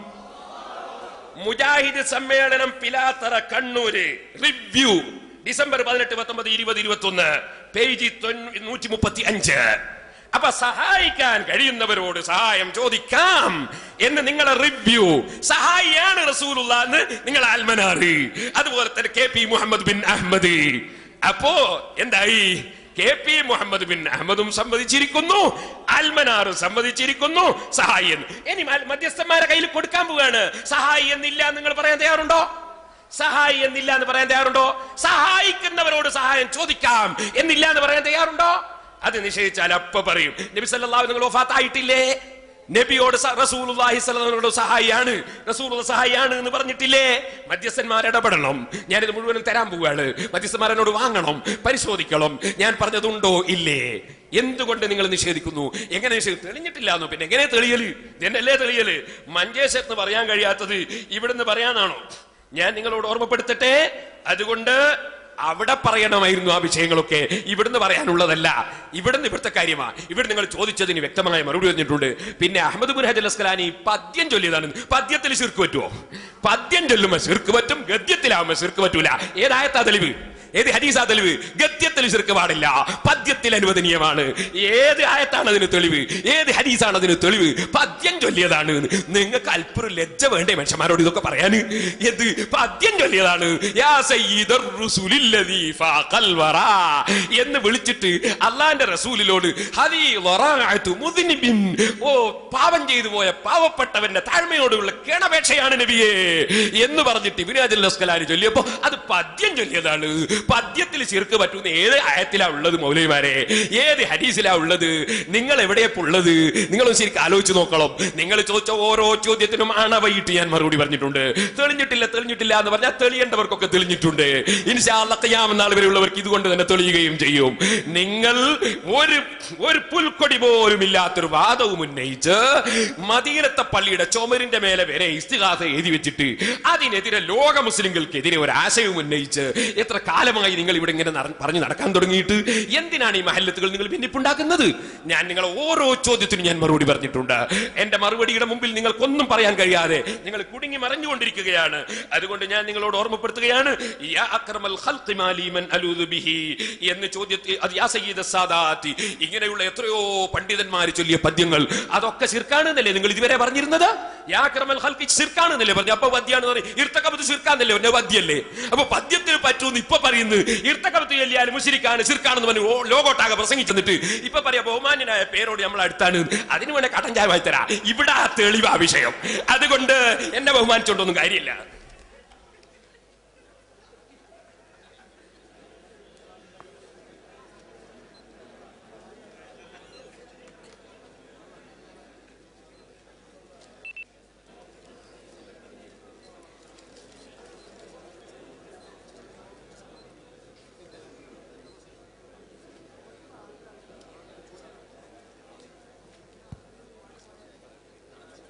മുജാഹിദ് സമ്മേളനം പിലാത്തറ കണ്ണൂര് റിവ്യൂ ഡിസംബർ പതിനെട്ട് പത്തൊമ്പത് ഇരുപത് ഇരുപത്തി ഒന്ന് പേജ് നൂറ്റി മുപ്പത്തി അഞ്ച് അപ്പൊ സഹായിക്കാൻ കഴിയുന്നവരോട് സഹായം ചോദിക്കാം എന്ന് നിങ്ങളെ റിവ്യൂ സഹായിയാണ് റസൂലുള്ള എന്ന് നിങ്ങൾ ആൽമനാറ് അതുപോലെ തന്നെ കെ പി മുഹമ്മദ് ബിൻ അഹമ്മദ് അപ്പോ എന്തായി കെ പി മുഹമ്മദ് ബിൻ അഹമ്മദും സമ്മതിച്ചിരിക്കുന്നു അൽമനാറും സമ്മതിച്ചിരിക്കുന്നു സഹായി എന്ന് ഇനി മ- മധ്യസ്ഥന്മാരെ കയ്യിൽ കൊടുക്കാൻ പോവുകയാണ് സഹായി എന്നില്ല എന്ന് നിങ്ങൾ പറയാൻ തയ്യാറുണ്ടോ സഹായി എന്നില്ല എന്ന് പറയാൻ തയ്യാറുണ്ടോ സഹായിക്കുന്നവരോട് സഹായം ചോദിക്കാം എന്നില്ല എന്ന് പറയാൻ തയ്യാറുണ്ടോ അത് നിഷേധിച്ചാൽ അപ്പൊ പറയും നബി സല്ലല്ലാഹു നിങ്ങൾ വഫാത്തായിട്ടില്ലേ നബിയോട് സ- റസൂലുള്ളാഹി സ്വല്ലല്ലാഹു സഹായിയാണ് റസൂലുള്ള സഹായിയാണ് എന്ന് പറഞ്ഞിട്ടില്ലേ മധ്യസ്ഥന്മാർ ഇടപെടണം ഞാനിത് മുഴുവനും തരാൻ പോവുകയാണ് മധ്യസ്ഥന്മാരെന്നോട് വാങ്ങണം പരിശോധിക്കണം ഞാൻ പറഞ്ഞതുണ്ടോ ഇല്ലേ എന്തുകൊണ്ട് നിങ്ങൾ നിഷേധിക്കുന്നു എങ്ങനെ നിഷേധിക്കും തെളിഞ്ഞിട്ടില്ല എന്നോ പിന്നെ എങ്ങനെ തെളിയല് എന്നല്ലേ തെളിയല് മഞ്ചേശ്വരത്ത് പറയാൻ കഴിയാത്തത് ഇവിടുന്ന് പറയാനാണോ ഞാൻ നിങ്ങളോട് ഓർമ്മപ്പെടുത്തട്ടെ അതുകൊണ്ട് അവിടെ പറയണമായിരുന്നു ആ വിഷയങ്ങളൊക്കെ ഇവിടുന്ന് പറയാനുള്ളതല്ല ഇവിടുന്ന് ഇവിടുത്തെ കാര്യമാ ഇവിടെ നിങ്ങൾ ചോദിച്ചതിന് വ്യക്തമായ മറുപടി പറഞ്ഞിട്ടുണ്ട് പിന്നെ അഹമ്മദ് ബുൻ ഹജൽ അസ്കലാനി പദ്യം ചൊല്ലിയതാണ് പദ്യത്തിൽ ശിർക്ക് പറ്റുമോ പദ്യം ചൊല്ലുമ്പോ ശിർക്ക് പറ്റും ഗദ്യത്തിലാവുമ്പോ ശിർക്ക് പറ്റൂല ഏതായത്താ തെളിവ് ഏത് ഹദീസാ തെളിവ് ഗദ്യത്തിൽ ശിർക്ക് പാടില്ല പദ്യത്തിൽ അനുവദനീയമാണ് ഏത് ആയത്താണ് അതിന് തെളിവ് ഏത് ഹദീസാണ് അതിന് തെളിവ് പദ്യം ചൊല്ലിയതാണ് നിങ്ങൾക്ക് അല്പം ലജ്ജ വേണ്ടേ മനുഷ്യന്മാരോട് ഇതൊക്കെ പറയാന് എന്ത് പദ്യം ചൊല്ലിയതാണ് യാ സയ്യിദർ റുസുലില്ലദീ ഫാഖൽ വറാ എന്ന് വിളിച്ചിട്ട് അള്ളാന്റെ റസൂലിനോട് ഹദീ വറാഅതു മുദ്നിബിൻ ഓ പാപം ചെയ്തു പോയ പാവപ്പെട്ടവന്റെ താഴ്മയോടുള്ള കേണപേക്ഷയാണ് നബിയേ എന്ന് പറഞ്ഞിട്ട് ഇബിനാജൽ അസ്കലാനി ചൊല്ലിയപ്പോ അത് പദ്യം ചൊല്ലിയതാണ് പദ്യത്തിൽ ശിർക്ക് പറ്റുന്ന ഏത് ആയത്തിലാ ഉള്ളത് മൗലവിമാരെ ഏത് ഹദീസിലാ ഉള്ളത് നിങ്ങൾ എവിടെയാ ഉള്ളത് നിങ്ങളും ശരിക്കും ആലോചിച്ച് നോക്കണം നിങ്ങൾ ചോദിച്ച ഓരോ ചോദ്യത്തിനും അണവയിട്ട് ഞാൻ മറുപടി പറഞ്ഞിട്ടുണ്ട് തെളിഞ്ഞിട്ടില്ല തെളിഞ്ഞിട്ടില്ല എന്ന് പറഞ്ഞാൽ തെളിയേണ്ടവർക്കൊക്കെ തെളിഞ്ഞിട്ടുണ്ട് ഇൻഷാല്ലാമനാൾ വരെയുള്ളവർക്ക് ഇതുകൊണ്ട് തന്നെ തെളിയുകയും ചെയ്യും നിങ്ങൾ ഒരു ഒരു പുൽക്കൊടി പോലും ഇല്ലാത്തൊരു വാദവും ഉന്നയിച്ച് മദീനത്തെ പള്ളിയുടെ ചുമരിന്റെ മേലെ വരെ ഇസ്തിഹാസ എഴുതി വെച്ചിട്ട് അതിനെതിരെ ലോക മുസ്ലിങ്ങൾക്കെതിരെ ഒരു ആശയവും ഉന്നയിച്ച് എത്ര കാലമായി നിങ്ങൾ ഇവിടെ ഇങ്ങനെ നട- പറഞ്ഞു നടക്കാൻ തുടങ്ങിയിട്ട് എന്തിനാണ് ഈ മഹല്ലത്തുകൾ നിങ്ങൾ ഭിന്നിപ്പുണ്ടാക്കുന്നത് ഞാൻ നിങ്ങൾ ഓരോ ചോദ്യത്തിനും ഞാൻ മറുപടി പറഞ്ഞിട്ടുണ്ട് എന്റെ മറുപടിയുടെ മുമ്പിൽ നിങ്ങൾക്കൊന്നും പറയാൻ കഴിയാതെ നിങ്ങൾ കുടുങ്ങി മറഞ്ഞുകൊണ്ടിരിക്കുകയാണ് അതുകൊണ്ട് ഞാൻ നിങ്ങളോട് ഓർമ്മപ്പെടുത്തുകയാണ് യാ അക്രമൽ ഖൽഖി മാലി മൻ അലൂദു ബിഹി എന്ന് ചോദ്യത്തിൽ അത് യാ സയ്യിദ സാദാത്തി ഇങ്ങനെയുള്ള എത്രയോ പണ്ഡിതന്മാർ ചൊല്ലിയ പദ്യങ്ങൾ അതൊക്കെ ശിർക്കാണെന്നല്ലേ നിങ്ങൾ ഇതുവരെ പറഞ്ഞിരുന്നത് യാ അക്രമൽ ഖൽഖി ശിർക്കാണെന്നല്ലേ പറഞ്ഞു അപ്പൊ പദ്യാണ് പറഞ്ഞു ഇർത്തക്കബത്ത് ശിർക്കാന്നല്ലേ പറഞ്ഞു പദ്യല്ലേ അപ്പൊ പദ്യത്തിന് പറ്റൂന്ന് ഇപ്പൊ പറയുന്നു ഇർത്തക്കബത്ത് ചൊല്ലിയാൽ മുഷിരിക്കാണ് ശിർക്കാണെന്ന് പറഞ്ഞു ഓ, ലോകോട്ടാകെ പ്രസംഗിച്ചു തന്നിട്ട് ഇപ്പൊ പറയാ ബഹുമാന്യനായ പേരോട് നമ്മൾ അടുത്താണ് അതിന് വേണേ കട്ടൻ ചായ വായിത്തരാ ഇവിടെ ആ തെളിവാ വിഷയം അതുകൊണ്ട് എന്നെ ബഹുമാനിച്ചോണ്ടൊന്നും കാര്യമില്ല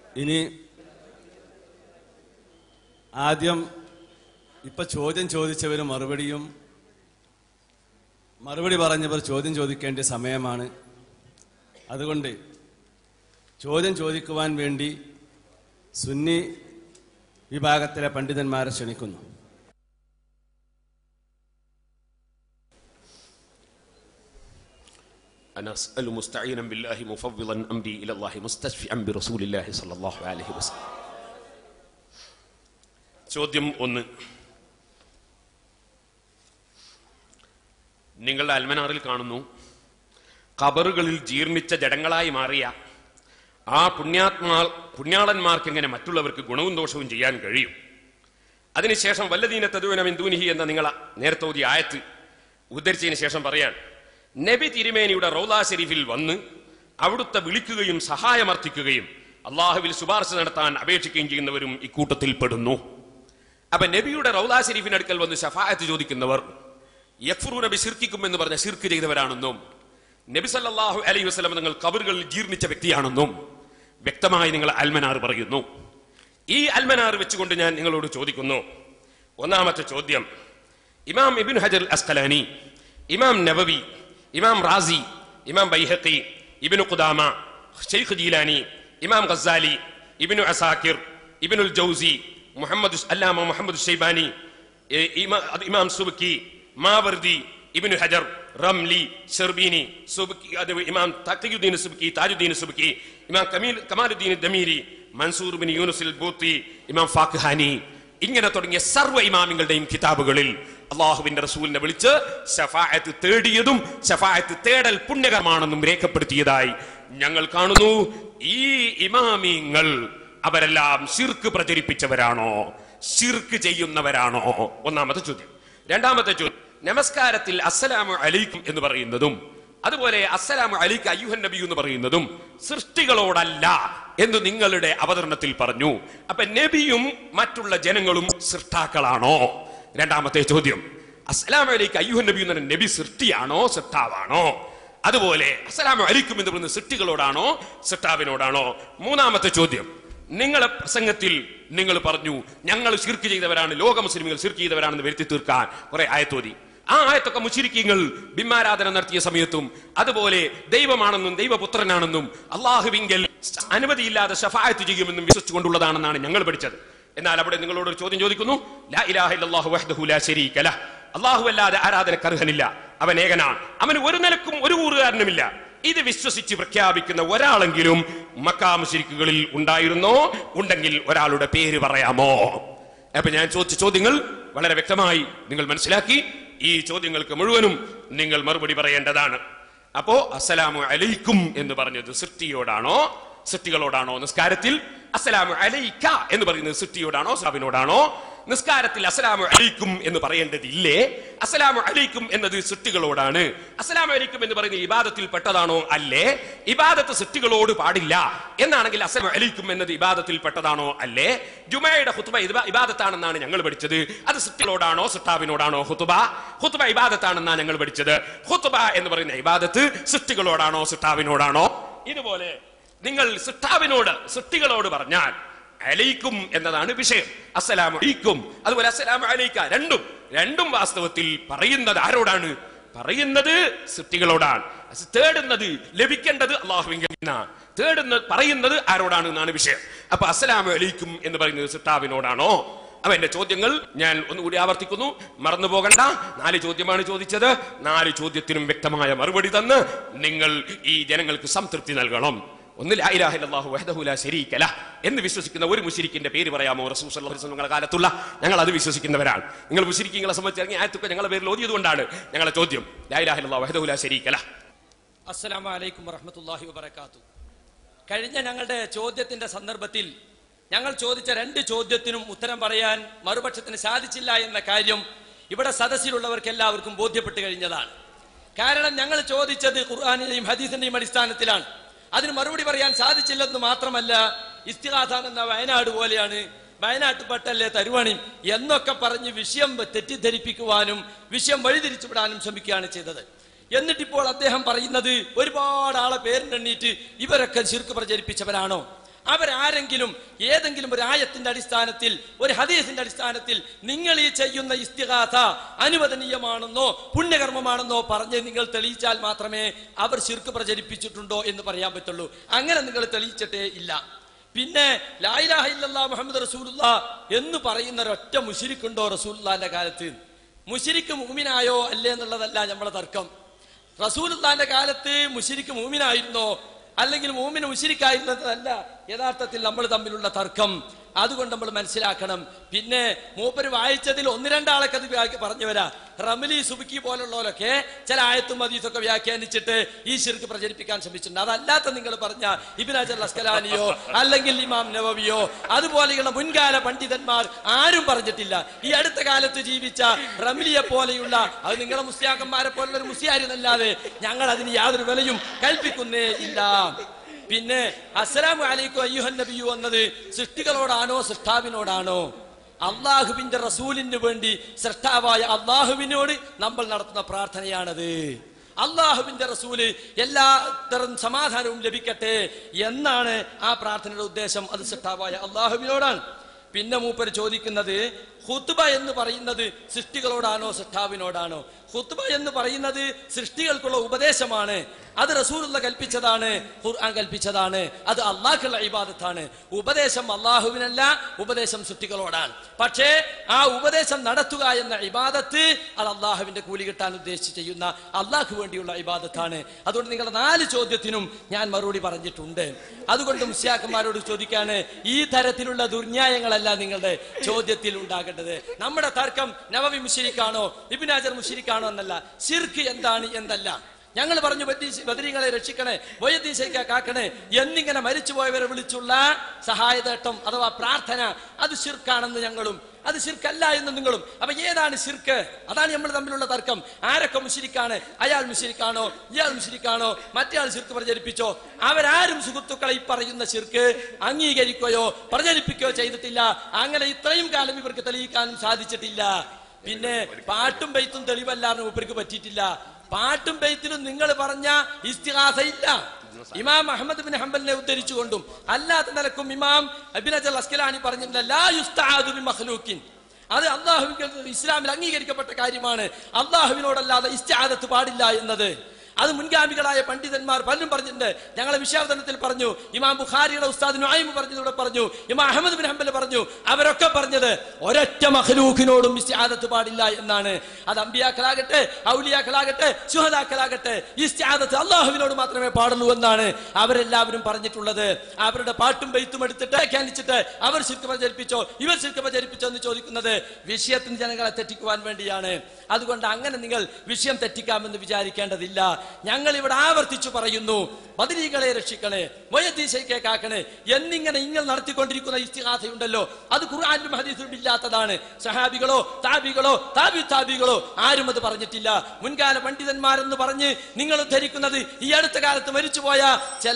ഇനി ആദ്യം ഇപ്പൊ ചോദ്യം ചോദിച്ചവർ മറുപടിയും മറുപടി പറഞ്ഞവർ ചോദ്യം ചോദിക്കേണ്ട സമയമാണ് അതുകൊണ്ട് ചോദ്യം ചോദിക്കുവാൻ വേണ്ടി സുന്നി വിഭാഗത്തിലെ പണ്ഡിതന്മാരെ ക്ഷണിക്കുന്നു أنا أسأل مستعينا بالله مفوضا أمري إلى الله مستشفعا برسول الله صلى الله عليه وسلم ചോദ്യം ഒന്ന് നിങ്ങളുടെ അൽമനാറിൽ കാണുന്നു കബറുകളിൽ ജീർണിച്ച ജഡങ്ങളായി മാറിയ ആ പുണ്യാത്മാ പുണ്യാളന്മാർക്ക് എങ്ങനെ മറ്റുള്ളവർക്ക് ഗുണവും ദോഷവും ചെയ്യാൻ കഴിയും അതിനുശേഷം വല്ലദീന തതുവനം എന്തൂനിഹി എന്ന നിങ്ങൾ നേരത്തെ ഓതിയ ആയത്ത് ഉദ്ധരിച്ചതിന് ശേഷം പറയാൻ നബി തിരുമേനിയുടെ റൗലാ ഷെരീഫിൽ വന്ന് അവിടുത്തെ വിളിക്കുകയും സഹായമർത്ഥിക്കുകയും അള്ളാഹുവിൽ ശുപാർശ നടത്താൻ അപേക്ഷിക്കുകയും ചെയ്യുന്നവരും ഇക്കൂട്ടത്തിൽ പെടുന്നു അപ്പൊ നബിയുടെ റൗലാ ഷെരീഫിനടുക്കൽ വന്ന് ഷഫായത്ത് ചോദിക്കുന്നവർ യക്ഫുറു നബി ശിർക്കിക്കും എന്ന് പറഞ്ഞ ശിർക്ക് ചെയ്തവരാണെന്നും നബി സല്ലല്ലാഹു അലൈഹി വസല്ലം നിങ്ങൾ കബറുകളിൽ ജീർണിച്ച വ്യക്തിയാണെന്നും വ്യക്തമായി നിങ്ങൾ അൽമനാർ പറയുന്നു ഈ അൽമനാർ വെച്ചുകൊണ്ട് ഞാൻ നിങ്ങളോട് ചോദിക്കുന്നു ഒന്നാമത്തെ ചോദ്യം ഇമാം ഇബിൻ ഹജർ അസ്കലാനി ഇമാം നബവി ഇമാം റാസി ഇമാം ബൈഹത്തി ഇബിനു ഖുദാമ ഷെയ്ഖ് ജീലാനി ഇമാം ഖസാലി ഇബിനു അസാക്കിർ ഇബിനുൽ ജൗസി മുഹമ്മദ് അല്ലാമ മുഹമ്മദ് ഷെയ്ബാനി ഏ, ഇമാ- അത് ഇമാം സുബക്കി മാവർദി ഇബിനു ഹജർ റംലി ഷെർബീനി സുബക്കി അത് ഇമാം തഖിയുദ്ദീൻ സുബക്കി താജുദ്ദീൻ സുബക്കി ഇമാം കമീൽ കമാലുദ്ദീൻ ദമീരി മൻസൂർ ബിൻ യൂനുസിൽ ബൂത്തി ഇമാം ഫാഖ്ഹാനി ഇങ്ങനെ തുടങ്ങിയ സർവ്വ ഇമാമിങ്ങളുടെയും കിതാബുകളിൽ അള്ളാഹുവിന്റെ റസൂലിനെ വിളിച്ച് ഷഫായത്ത് തേടിയതും ഷഫായത്ത് തേടൽ പുണ്യകരമാണെന്നും രേഖപ്പെടുത്തിയതായി ഞങ്ങൾ കാണുന്നു ഈ ഇമാമിങ്ങൾ അവരെല്ലാം ശിർക്ക് പ്രചരിപ്പിച്ചവരാണോ ശിർക്ക് ചെയ്യുന്നവരാണോ ഒന്നാമത്തെ ചോദ്യം രണ്ടാമത്തെ ചോദ്യം നമസ്കാരത്തിൽ അസ്സലാമു അലൈക്കും എന്ന് പറയുന്നതും അതുപോലെ അസ്സലാമു അലൈക്ക് അയ്യുഹൻ നബി എന്ന് പറയുന്നതും സൃഷ്ടികളോടല്ല എന്ന് നിങ്ങളുടെ അവതരണത്തിൽ പറഞ്ഞു അപ്പൊ നബിയും മറ്റുള്ള ജനങ്ങളും സൃഷ്ടാക്കളാണോ രണ്ടാമത്തെ ചോദ്യം അസ്സലാമു അലൈക്ക് അയ്യുഹൻ നബി എന്ന് പറയുന്ന നബി സൃഷ്ടിയാണോ സൃഷ്ടാവാണോ അതുപോലെ അസ്സലാമു അലൈക്കും എന്ന് പറയുന്ന സൃഷ്ടികളോടാണോ സൃഷ്ടാവിനോടാണോ മൂന്നാമത്തെ ചോദ്യം നിങ്ങളെ പ്രസംഗത്തിൽ നിങ്ങൾ പറഞ്ഞു ഞങ്ങൾ ശിർക്ക് ചെയ്തവരാണ് ലോക മുസ്ലിമുകൾ ശിർക്ക് ചെയ്തവരാണെന്ന് വരുത്തി തീർക്കാൻ കുറെ ആയത്തോതി ആ ആയത്തൊക്കെ മുശിരിക്കീങ്ങൾ ബിംബാരാധന നടത്തിയ സമയത്തും അതുപോലെ ദൈവമാണെന്നും ദൈവപുത്രനാണെന്നും അള്ളാഹുവിങ്കൽ അനുമതിയില്ലാതെ ഷഫായത്ത് ചെയ്യുമെന്നും വിശ്വസിച്ചുകൊണ്ടുള്ളതാണെന്നാണ് ഞങ്ങൾ പഠിച്ചത് എന്നാൽ അവിടെ നിങ്ങളോട് ഒരു ചോദ്യം ചോദിക്കുന്നു ലാ ഇലാഹ ഇല്ലല്ലാഹു വഹ്ദഹു ലാ ശരീക ലഹ്. അള്ളാഹു അല്ലാതെ ആരാധനക്ക് അർഹനില്ല അവൻ ഏകനാണ് അവന് ഒരു നിലക്കും ഒരു കൂറുകാരനുമില്ല ഇത് വിശ്വസിച്ച് പ്രഖ്യാപിക്കുന്ന ഒരാളെങ്കിലും മക്കാമുശിരിക്കുകളിൽ ഉണ്ടായിരുന്നോ ഉണ്ടെങ്കിൽ ഒരാളുടെ പേര് പറയാമോ അപ്പൊ ഞാൻ ചോദിച്ച ചോദ്യങ്ങൾ വളരെ വ്യക്തമായി നിങ്ങൾ മനസ്സിലാക്കി ഈ ചോദ്യങ്ങൾക്ക് മുഴുവനും നിങ്ങൾ മറുപടി പറയേണ്ടതാണ് അപ്പോ അസ്സലാമു അലൈക്കും എന്ന് പറഞ്ഞത് സൃഷ്ടിയോടാണോ സൃഷ്ടികളോടാണോ നിസ്കാരത്തിൽ അസ്സലാമു അലൈക്ക എന്ന് പറയുന്നത് സൃഷ്ടിയോടാണോ സാബിനോടാണോ നിസ്കാരത്തിൽ അസ്സലാമു അലൈക്കും എന്ന് പറയേണ്ടതില്ലേ അസ്സലാമു അലൈക്കും എന്നത് സൃഷ്ടികളോടാണ് അസ്സലാമു അലൈക്കും എന്ന് പറയുന്നത് ഇബാദത്തിൽ പെട്ടതാണോ അല്ലേ ഇബാദത്ത് സൃഷ്ടികളോട് പാടില്ല എന്നാണെങ്കിൽ അസ്സലാമു അലൈക്കും എന്നത് ഇബാദത്തിൽ പെട്ടതാണോ അല്ലേ ജുമയുടെ ഹുത്തുബ ഇബ- ഇബാദത്താണെന്നാണ് ഞങ്ങൾ പഠിച്ചത് അത് സൃഷ്ടികളോടാണോ സൃഷ്ടാവിനോടാണോ ഹുത്തുബ ഹുത്തുബ ഇബാദത്താണെന്നാണ് ഞങ്ങൾ പഠിച്ചത് ഹുത്തുബ എന്ന് പറയുന്ന ഇബാദത്ത് സൃഷ്ടികളോടാണോ സൃഷ്ടാവിനോടാണോ ഇതുപോലെ നിങ്ങൾ സൃഷ്ടാവിനോട് സൃഷ്ടികളോട് പറഞ്ഞാൽ അലൈക്കും എന്നതാണ് വിഷയം അസ്സലാമു അലൈക്കും അതുപോലെ അസ്സലാമു അലൈക്ക രണ്ടും രണ്ടും വാസ്തവത്തിൽ പറയുന്നത് ആരോടാണ് പറയുന്നത് സൃഷ്ടികളോടാണ് അത് തേടുന്നത് ലഭിക്കേണ്ടത് അള്ളാഹുവിങ്കിൽ നിന്നാണ് തേടുന്നത് പറയുന്നത് ആരോടാണ് എന്നാണ് വിഷയം അപ്പൊ അസ്സലാമു അലൈക്കും എന്ന് പറയുന്നത് സൃഷ്ടാവിനോടാണോ അപ്പൊ എന്റെ ചോദ്യങ്ങൾ ഞാൻ ഒന്നുകൂടി ആവർത്തിക്കുന്നു മറന്നു പോകണ്ട നാല് ചോദ്യമാണ് ചോദിച്ചത് നാല് ചോദ്യത്തിനും വ്യക്തമായ മറുപടി തന്ന് നിങ്ങൾ ഈ ജനങ്ങൾക്ക് സംതൃപ്തി നൽകണം ഒന്ന് ലാ ഇലാഹ ഇല്ലല്ലാഹു വഹ്ദഹു ലാ ശരീക ലഹ് എന്ന് വിശ്വസിക്കുന്ന ഒരു മുശരിക്കിന്റെ പേര് പറയാമോ റസൂൽ സല്ലല്ലാഹു അലൈഹി വസല്ലം കാലത്തുള്ള ഞങ്ങൾ അത് വിശ്വസിക്കുന്നവരാണ് നിങ്ങൾ മുശരിക്കിങ്ങളെ സംബന്ധിച്ച് ഇറങ്ങി ആയത്തൊക്കെ ഞങ്ങളുടെ പേരിൽ ഓതിയതുകൊണ്ടാണ് ഞങ്ങളുടെ ചോദ്യം ലാ ഇലാഹ ഇല്ലല്ലാഹു വഹ്ദഹു ലാ ശരീക ലഹ് അസ്സലാമു അലൈക്കും വറഹ്മത്തുള്ളാഹി വബറകാത്തു കഴിഞ്ഞ ഞങ്ങളുടെ ചോദ്യത്തിന്റെ സന്ദർഭത്തിൽ ഞങ്ങൾ ചോദിച്ച രണ്ട് ചോദ്യത്തിനും ഉത്തരം പറയാൻ മറുപക്ഷത്തിന് സാധിച്ചില്ല എന്ന കാര്യം ഇവിടെ സദസ്സിലുള്ളവർക്ക് എല്ലാവർക്കും ബോധ്യപ്പെട്ട് കഴിഞ്ഞതാണ് കാരണം ഞങ്ങൾ ചോദിച്ചത് ഖുർആാനിന്റെയും ഹദീസിന്റെയും അടിസ്ഥാനത്തിലാണ് അതിന് മറുപടി പറയാൻ സാധിച്ചില്ലെന്ന് മാത്രമല്ല ഇസ്തിഹാസ എന്ന വയനാട് പോലെയാണ് വയനാട്ട് പട്ടല്ലേ തരുവണി എന്നൊക്കെ പറഞ്ഞ് വിഷയം തെറ്റിദ്ധരിപ്പിക്കുവാനും വിഷയം വഴിതിരിച്ചുവിടാനും ശ്രമിക്കുകയാണ് ചെയ്തത് എന്നിട്ടിപ്പോൾ അദ്ദേഹം പറയുന്നത് ഒരുപാട് ആളെ പേരിനെണ്ണീറ്റ് ഇവരൊക്കെ ശിർക്ക് പ്രചരിപ്പിച്ചവരാണോ അവരാരെങ്കിലും ഏതെങ്കിലും ഒരു ആയത്തിന്റെ അടിസ്ഥാനത്തിൽ ഒരു ഹദീസിന്റെ അടിസ്ഥാനത്തിൽ നിങ്ങൾ ഈ ചെയ്യുന്ന ഇസ്തിഹാസ അനുവദനീയമാണെന്നോ പുണ്യകർമ്മമാണെന്നോ പറഞ്ഞ് നിങ്ങൾ തെളിയിച്ചാൽ മാത്രമേ അവർ ശിർക്ക് പ്രചരിപ്പിച്ചിട്ടുണ്ടോ എന്ന് പറയാൻ പറ്റുള്ളൂ അങ്ങനെ നിങ്ങൾ തെളിയിച്ചിട്ടേ ഇല്ല പിന്നെ ലായിലാഹ ഇല്ലല്ലാ മുഹമ്മദ് റസൂലുള്ള എന്ന് പറയുന്ന ഒരൊറ്റ മുഷിരിക്കുണ്ടോ റസൂലുള്ളാന്റെ കാലത്ത് മുഷിരിക്ക് മൂമിനായോ അല്ലേ എന്നുള്ളതല്ല നമ്മളെ തർക്കം റസൂലുള്ളാന്റെ കാലത്ത് മുഷിരിക്ക് മൂമിനായിരുന്നോ അല്ലെങ്കിൽ മൂമിന് മുഷിരിക്കായിരുന്നതല്ല യഥാർത്ഥത്തിൽ നമ്മൾ തമ്മിലുള്ള തർക്കം അതുകൊണ്ട് നമ്മൾ മനസ്സിലാക്കണം പിന്നെ മൂപ്പര് വായിച്ചതിൽ ഒന്ന് രണ്ടാളൊക്കെ അത് വ്യാഖ്യ- പറഞ്ഞു വരാ റമലി സുബുക്കി പോലുള്ളവരൊക്കെ ചില ആയത്തും മദീസൊക്കെ വ്യാഖ്യാനിച്ചിട്ട് ഈ ശിർക്ക് പ്രചരിപ്പിക്കാൻ ശ്രമിച്ചിട്ടുണ്ട് അതല്ലാത്ത നിങ്ങൾ പറഞ്ഞ ഇബിനാജർ അസ്കലാനിയോ അല്ലെങ്കിൽ ഇമാം നവവിയോ അതുപോലെയുള്ള മുൻകാല പണ്ഡിതന്മാർ ആരും പറഞ്ഞിട്ടില്ല ഈ അടുത്ത കാലത്ത് ജീവിച്ച റമലിയെ പോലെയുള്ള അത് നിങ്ങളെ മുസ്ലിയാക്കന്മാരെ പോലുള്ള ഒരു മുസ്ലിയായിരുന്നല്ലാതെ ഞങ്ങൾ അതിന് യാതൊരു വിലയും കൽപ്പിക്കുന്നേ ഇല്ല പിന്നെ അസ്സലാമു അലൈക്കും അയ്യുഹൻ നബിയു എന്നത് സൃഷ്ടികളോടാണോ സൃഷ്ടാവിനോടാണോ അള്ളാഹുവിന്റെ റസൂലിന് വേണ്ടി സൃഷ്ടാവായ അള്ളാഹുവിനോട് നമ്മൾ നടത്തുന്ന പ്രാർത്ഥനയാണത് അള്ളാഹുവിന്റെ റസൂല് എല്ലാ തരം സമാധാനവും ലഭിക്കട്ടെ എന്നാണ് ആ പ്രാർത്ഥനയുടെ ഉദ്ദേശം അത് സൃഷ്ടാവായ അള്ളാഹുവിനോടാണ് പിന്നെ മൂപ്പര് ചോദിക്കുന്നത് ഹുത്തുബ എന്ന് പറയുന്നത് സൃഷ്ടികളോടാണോ സൃഷ്ടാവിനോടാണോ ഹുത്തുബ എന്ന് പറയുന്നത് സൃഷ്ടികൾക്കുള്ള ഉപദേശമാണ് അത് റസൂലുള്ള കൽപ്പിച്ചതാണ് ഖുർആൻ കൽപ്പിച്ചതാണ് അത് അള്ളാഹുള്ള ഇബാദത്താണ് ഉപദേശം അള്ളാഹുവിനല്ല ഉപദേശം സൃഷ്ടികളോടാണ് പക്ഷേ ആ ഉപദേശം നടത്തുക എന്ന ഇബാദത്ത് അത് അള്ളാഹുവിന്റെ കൂലി കിട്ടാൻ ഉദ്ദേശിച്ച് ചെയ്യുന്ന അള്ളാഹു വേണ്ടിയുള്ള ഇബാദത്താണ് അതുകൊണ്ട് നിങ്ങളുടെ നാല് ചോദ്യത്തിനും ഞാൻ മറുപടി പറഞ്ഞിട്ടുണ്ട് അതുകൊണ്ട് മുസ്യാക്കന്മാരോട് ചോദിക്കാണ് ഈ തരത്തിലുള്ള ദുർന്യായങ്ങളല്ല നിങ്ങളുടെ ചോദ്യത്തിൽ ഉണ്ടാകേണ്ടത് നമ്മുടെ തർക്കം നവവി മുഷിരിക്കാണോ ഇബിനാജർ മുഷിരിക്കാണോ എന്നല്ല ശിർക്ക് എന്താണ് എന്തല്ല ഞങ്ങൾ പറഞ്ഞു ബദ്രീ- ബദരീങ്ങളെ രക്ഷിക്കണേ വൈദ്യശയ്ക്ക കാക്കണേ എന്നിങ്ങനെ മരിച്ചുപോയവരെ വിളിച്ചുള്ള സഹായതേട്ടം അഥവാ പ്രാർത്ഥന അത് ശിർക്കാണെന്ന് ഞങ്ങളും അത് ശിർക്കല്ല എന്ന് നിങ്ങളും അപ്പൊ ഏതാണ് ശിർക്ക് അതാണ് നമ്മൾ തമ്മിലുള്ള തർക്കം ആരൊക്കെ മുഷിരിക്കാണ് അയാൾ മുഷിരിക്കാണോ ഇയാൾ മുഷിരിക്കാണോ മറ്റേയാൾ ശിർക്ക് പ്രചരിപ്പിച്ചോ അവരാരും സുഹൃത്തുക്കളെ ഈ പറയുന്ന ശിർക്ക് അംഗീകരിക്കുകയോ പ്രചരിപ്പിക്കുകയോ ചെയ്തിട്ടില്ല അങ്ങനെ ഇത്രയും കാലം ഇവർക്ക് തെളിയിക്കാനും സാധിച്ചിട്ടില്ല പിന്നെ പാട്ടും പെയ്ത്തും തെളിവല്ലാന്ന് മൂപ്പർക്ക് പറ്റിയിട്ടില്ല പാട്ടും പെയ്ത്തിലും നിങ്ങൾ പറഞ്ഞ ഇസ്തിഹാസ ഇല്ല ഇമാം അഹമ്മദ് ബിൻ ഹംബലിനെ ഉദ്ധരിച്ചുകൊണ്ടും അല്ലാത്ത നിലക്കും ഇമാം അബിനജൽ അസ്കലാനി പറഞ്ഞിട്ടില്ല ലാ യുസ്തആദു ബി മഖ്ലൂക്കിൻ അത് അള്ളാഹു ഇസ്ലാമിൽ അംഗീകരിക്കപ്പെട്ട കാര്യമാണ് അള്ളാഹുവിനോടല്ലാതെ ഇസ്തിആദത്ത് പാടില്ല എന്നത് അത് മുൻഗാമികളായ പണ്ഡിതന്മാർ പലരും പറഞ്ഞിട്ടുണ്ട് ഞങ്ങളെ വിശ്വാസനത്തിൽ പറഞ്ഞു ഇമാം ബുഖാരിയുടെ ഉസ്താദ് നുഐമ് പറഞ്ഞതിലൂടെ പറഞ്ഞു ഇമാം അഹമ്മദ് ബിൻ ഹംബൽ പറഞ്ഞു അവരൊക്കെ പറഞ്ഞത് ഒരൊറ്റ മഹലൂഖിനോടും ഇസ്തിആദത്ത് പാടില്ല എന്നാണ് അത് അമ്പിയാക്കളാകട്ടെ ഔലിയാക്കളാകട്ടെ ശുഹദാക്കളാകട്ടെ ഇസ്തിആദത്ത് അള്ളാഹുവിനോട് മാത്രമേ പാടുള്ളൂ എന്നാണ് അവരെല്ലാവരും പറഞ്ഞിട്ടുള്ളത് അവരുടെ പാട്ടും ബെയ്ത്തും എടുത്തിട്ട് വ്യാഖ്യാനിച്ചിട്ട് അവർ ശിർക്ക് പ്രചരിപ്പിച്ചോ ഇവർ ശിർക്ക് പ്രചരിപ്പിച്ചോ എന്ന് ചോദിക്കുന്നത് വിഷയത്തിന് ജനങ്ങളെ തെറ്റിക്കുവാൻ വേണ്ടിയാണ് അതുകൊണ്ട് അങ്ങനെ നിങ്ങൾ വിഷയം തെറ്റിക്കാമെന്ന് വിചാരിക്കേണ്ടതില്ല ഞങ്ങൾ ഇവിടെ ആവർത്തിച്ചു പറയുന്നു ബദരീകളെ രക്ഷിക്കണേ വയദീശയ്ക്കെ കാക്കണേ എന്നിങ്ങനെ നിങ്ങൾ നടത്തിക്കൊണ്ടിരിക്കുന്ന ഇസ്തിഹാസയുണ്ടല്ലോ അത് ഖുർആാനിലും ഹദീസിലും ഇല്ലാത്തതാണ് സഹാബികളോ താബികളോ താബി താബികളോ ആരും അത് പറഞ്ഞിട്ടില്ല മുൻകാല പണ്ഡിതന്മാരെന്ന് പറഞ്ഞ് നിങ്ങൾ ധരിക്കുന്നത് ഈ അടുത്ത കാലത്ത് മരിച്ചുപോയ ചില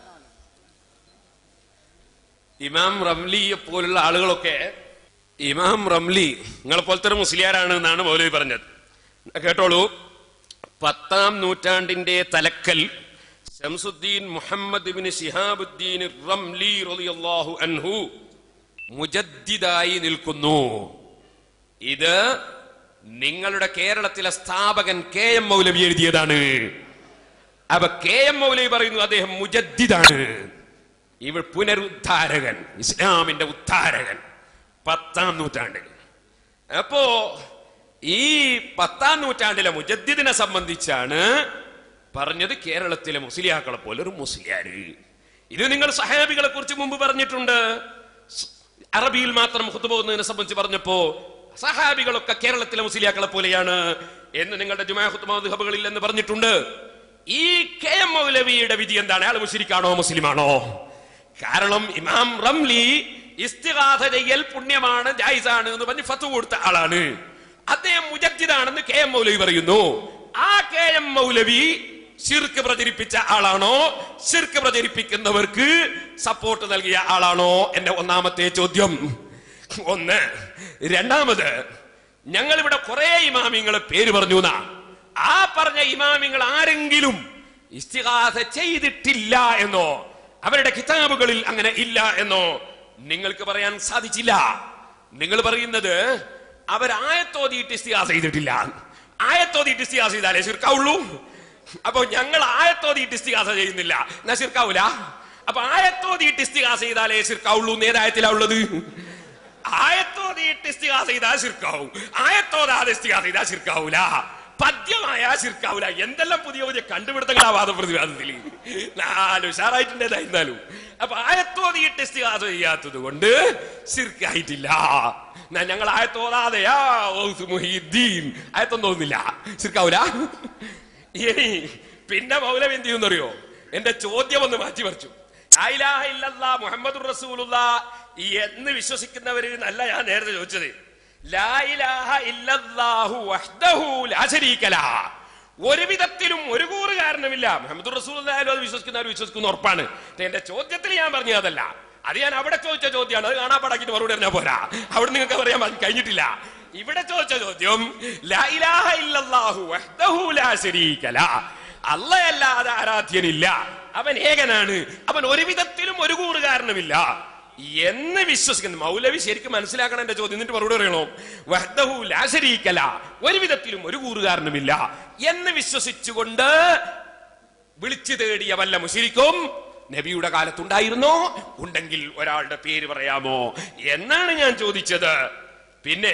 ഇമാം റംലിയെ പോലുള്ള ആളുകളൊക്കെ ഇമാം റംലി നിങ്ങളെ പോലത്തെ ഒരു മുസ്ലിയാരാണ് എന്നാണ് മൗലവി പറഞ്ഞത് കേട്ടോളൂ പത്താം നൂറ്റാണ്ടിന്റെ തലക്കൽ ശംസുദ്ദീൻ മുഹമ്മദ് ബിൻ ശിഹാബുദ്ദീൻ റംലി റളിയല്ലാഹു അൻഹു മുജദ്ദിദായി നിൽക്കുന്നു ഇത് നിങ്ങളുടെ കേരളത്തിലെ സ്ഥാപകൻ കെ എം മൗലവി എഴുതിയതാണ് അപ്പൊ കെ എം മൗലവി പറയുന്നു അദ്ദേഹം മുജദ്ദിദാണ് ഇവൾ പുനരുദ്ധാരകൻ ഇസ്ലാമിന്റെ ഉദ്ധാരകൻ പത്താം നൂറ്റാണ്ടിൽ അപ്പോ ഈ പത്താം നൂറ്റാണ്ടിലെ മുജദ്ദിദിനെ സംബന്ധിച്ചാണ് പറഞ്ഞത് കേരളത്തിലെ മുസ്ലിയാക്കളെ പോലെ ഒരു മുസ്ലിയാര് ഇത് നിങ്ങൾ സഹാബികളെ കുറിച്ച് മുമ്പ് പറഞ്ഞിട്ടുണ്ട് സ് അറബിയിൽ മാത്രം ഹുത്തുപോകുന്നതിനെ സംബന്ധിച്ച് പറഞ്ഞപ്പോ സഹാബികളൊക്കെ കേരളത്തിലെ മുസ്ലിയാക്കളെ പോലെയാണ് എന്ന് നിങ്ങളുടെ ജുമാ ഹുത്തുബകളിൽ എന്ന് പറഞ്ഞിട്ടുണ്ട് ഈ കെ എം മൗലവിയുടെ വിധി എന്താണ് അയാൾ മുസ്ലിക്കാണോ മുസ്ലിമാണോ കാരണം ഇമാം റംലി ഇസ്തിഗാഥ ചെയ്യൽ പുണ്യമാണ് ജായിസാണ് എന്ന് പറഞ്ഞ് ഫത്വ കൊടുത്ത ആളാണ് അദ്ദേഹം മുജദ്ദിദാണെന്ന് കെ എം മൗലവി പറയുന്നു ആ കെ എം മൗലവി ഷിർക്ക് പ്രചരിപ്പിച്ച ആളാണോ ഷിർക്ക് പ്രചരിപ്പിക്കുന്നവർക്ക് സപ്പോർട്ട് നൽകിയ ആളാണോ എന്റെ ഒന്നാമത്തെ ചോദ്യം ഒന്ന് രണ്ടാമത് ഞങ്ങൾ ഇവിടെ കുറെ ഇമാമിങ്ങളെ പേര് പറഞ്ഞു എന്നാ ആ പറഞ്ഞ ഇമാമിങ്ങൾ ആരെങ്കിലും ഇസ്തിഹാസ ചെയ്തിട്ടില്ല എന്നോ അവരുടെ കിതാബുകളിൽ അങ്ങനെ ഇല്ല എന്നോ നിങ്ങൾക്ക് പറയാൻ സാധിച്ചില്ല നിങ്ങൾ പറയുന്നത് അവർ ആയത്തോതിയിട്ട് ഇസ്തിഹാസ ചെയ്തിട്ടില്ല ആയത്തോതിയിട്ട് ഇസ്തിഹാസ ചെയ്താലേ ശിർക്കാവുള്ളൂ അപ്പൊ ഞങ്ങൾ ആയത്തോതിയിട്ട് ഇസ്തിഹാസ ചെയ്യുന്നില്ല എന്നാ ശിർക്കാവൂല അപ്പൊ ആയത്തോതിയിട്ട് ഇസ്തിഹാസ ചെയ്താലേ ശിർക്കാവുള്ളൂ നേതായത്തിലാ ഉള്ളത് ആയത്തോതിയിട്ട് ഇസ്തിഹാസ ചെയ്താൽ ശിർക്കാവും ആയത്തോതാതെ ഇസ്തിഹാസ ചെയ്താൽ ശിർക്കാവൂല പദ്യമായ ശിർക്കാവൂല എന്തെല്ലാം പുതിയ പുതിയ കണ്ടുപിടുത്തങ്ങൾ ആ വാദപ്രതിവാദത്തിൽ നാല് ഉഷാറായിട്ടുണ്ട് ഏതായിരുന്നാലും അപ്പൊ ആയത്തോതിയിട്ട് ഇസ്തിഹാസ ചെയ്യാത്തത് കൊണ്ട് ശിർക്കായിട്ടില്ല എന്നാ ഞങ്ങൾ ആയത്തോതാതെയാ ഔസ് മുഹീദ്ദീൻ ആയത്തൊന്നും തോന്നുന്നില്ല ശിർക്കാവൂല ഇനി പിന്നെ മൗലവി എന്ത് ചെയ്യുന്നറിയോ എന്റെ ചോദ്യം ഒന്ന് മാറ്റി മറിച്ചു ലാ ഇലാഹ ഇല്ലല്ലാ മുഹമ്മദുർ റസൂലുള്ള എന്ന് വിശ്വസിക്കുന്നവര് എന്നല്ല ഞാൻ നേരത്തെ ചോദിച്ചത് ലാ ഇലാഹ ഇല്ലല്ലാഹു വഹ്ദഹു ലാ ശരീക ലഹ. ഒരു വിധത്തിലും ഒരു കൂറ് കാരണമില്ല മുഹമ്മദ് റസൂൽ അത് വിശ്വസിക്കുന്നവർ വിശ്വസിക്കുന്ന ഉറപ്പാണ് പക്ഷേ എന്റെ ചോദ്യത്തിൽ ഞാൻ പറഞ്ഞത് അതല്ല അത് ഞാൻ അവിടെ ചോദിച്ച ചോദ്യമാണ് അത് കാണാൻ പടാക്കിട്ട് മറുപടി പറഞ്ഞാൽ പോരാ അവിടെ നിങ്ങൾക്ക് പറയാൻ പ- കഴിഞ്ഞിട്ടില്ല ഇവിടെ ചോദിച്ച ചോദ്യം ലാ ഇലാഹ ഇല്ലല്ലാഹു വഹ്ദഹു ലാ ശരീക ലഹ. അല്ലയല്ലാതെ ആരാധ്യനില്ല അവൻ ഏകനാണ് അവൻ ഒരു വിധത്തിലും ഒരു കൂറ് കാരണമില്ല എന്ന് വിശ്വസിക്കുന്നു മൗലവി ശരിക്കും മനസ്സിലാക്കണം എന്റെ ചോദ്യം എന്നിട്ട് മറുപടി പറയണോ വഹ്ദഹു ലാ ശരീക ലഹ. ഒരു വിധത്തിലും ഒരു കൂറ് കാരണമില്ല എന്ന് വിശ്വസിച്ചുകൊണ്ട് വിളിച്ചു തേടിയ വല്ല മുശിരിക്കും നബിയുടെ കാലത്തുണ്ടായിരുന്നോ ഉണ്ടെങ്കിൽ ഒരാളുടെ പേര് പറയാമോ എന്നാണ് ഞാൻ ചോദിച്ചത് പിന്നെ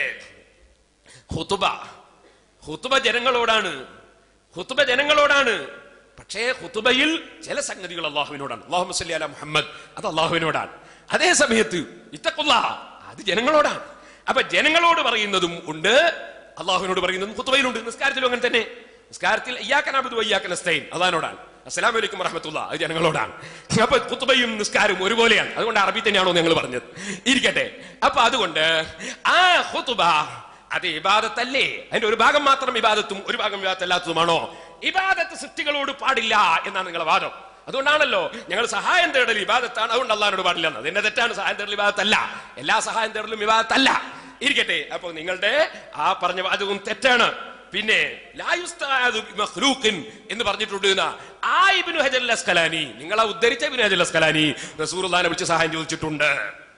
ഹുതുബ ഹുതുബ ജനങ്ങളോടാണ് ഹുതുബ ജനങ്ങളോടാണ് പക്ഷേ ഹുതുബയിൽ ചില സംഗതികൾ അള്ളാഹുവിനോടാണ് അള്ളാഹു സല്ലി അല മുഹമ്മദ് അത് അള്ളാഹുവിനോടാണ് അതേ സമയത്ത് ഇത്തക്കുള്ള അത് ജനങ്ങളോടാണ് അപ്പൊ ജനങ്ങളോട് പറയുന്നതും ഉണ്ട് അള്ളാഹുവിനോട് പറയുന്നതും ഹുതുബയിലുണ്ട് നിസ്കാരത്തിലും അങ്ങനെ തന്നെ നിസ്കാരത്തിൽ അയ്യാക്കനാബുദു അയ്യാക്കനസ്തൈൻ അള്ളഹാനോടാണ് അസ്സലാം വലൈക്കും വറഹമത്തുള്ള അത് ജനങ്ങളോടാണ് അപ്പൊ കുത്തുബയും നിസ്കാരവും ഒരുപോലെയാണ് അതുകൊണ്ട് അറബി തന്നെയാണോ ഞങ്ങൾ പറഞ്ഞത് ഇരിക്കട്ടെ അപ്പൊ അതുകൊണ്ട് ആ ഹുത്തുബ അത് ഇബാദത്തല്ലേ അതിന്റെ ഒരു ഭാഗം മാത്രം ഇബാദത്തും ഒരു ഭാഗം ഇബാദത്തല്ലാത്തതുമാണോ ഇബാദത്ത് സൃഷ്ടികളോട് പാടില്ല എന്നാണ് നിങ്ങളുടെ വാദം അതുകൊണ്ടാണല്ലോ ഞങ്ങൾ സഹായം തേടൽ ഇബാദത്താണ് അതുകൊണ്ട് അള്ളഹാനോട് പാടില്ല എന്നത് എന്നെ തെറ്റാണ് സഹായം തേടൽ ഇബാദത്തല്ല എല്ലാ സഹായം തേടലും ഇബാദത്തല്ല ഇരിക്കട്ടെ അപ്പൊ നിങ്ങളുടെ ആ പറഞ്ഞ വാചകവും തെറ്റാണ് പിന്നെ ലായുസ്താദു ബിമഖ്ലൂഖിൻ എന്ന് പറഞ്ഞിട്ടുണ്ട് എന്ന് ആ ഇബ്നു ഹജർ അൽ അസ്കലാനി നിങ്ങളെ ഉദ്ധരിച്ച ഇബ്നു ഹജർ അൽ അസ്കലാനി റസൂലുള്ളാഹിനെ വിളിച്ച് സഹായം ചോദിച്ചിട്ടുണ്ട്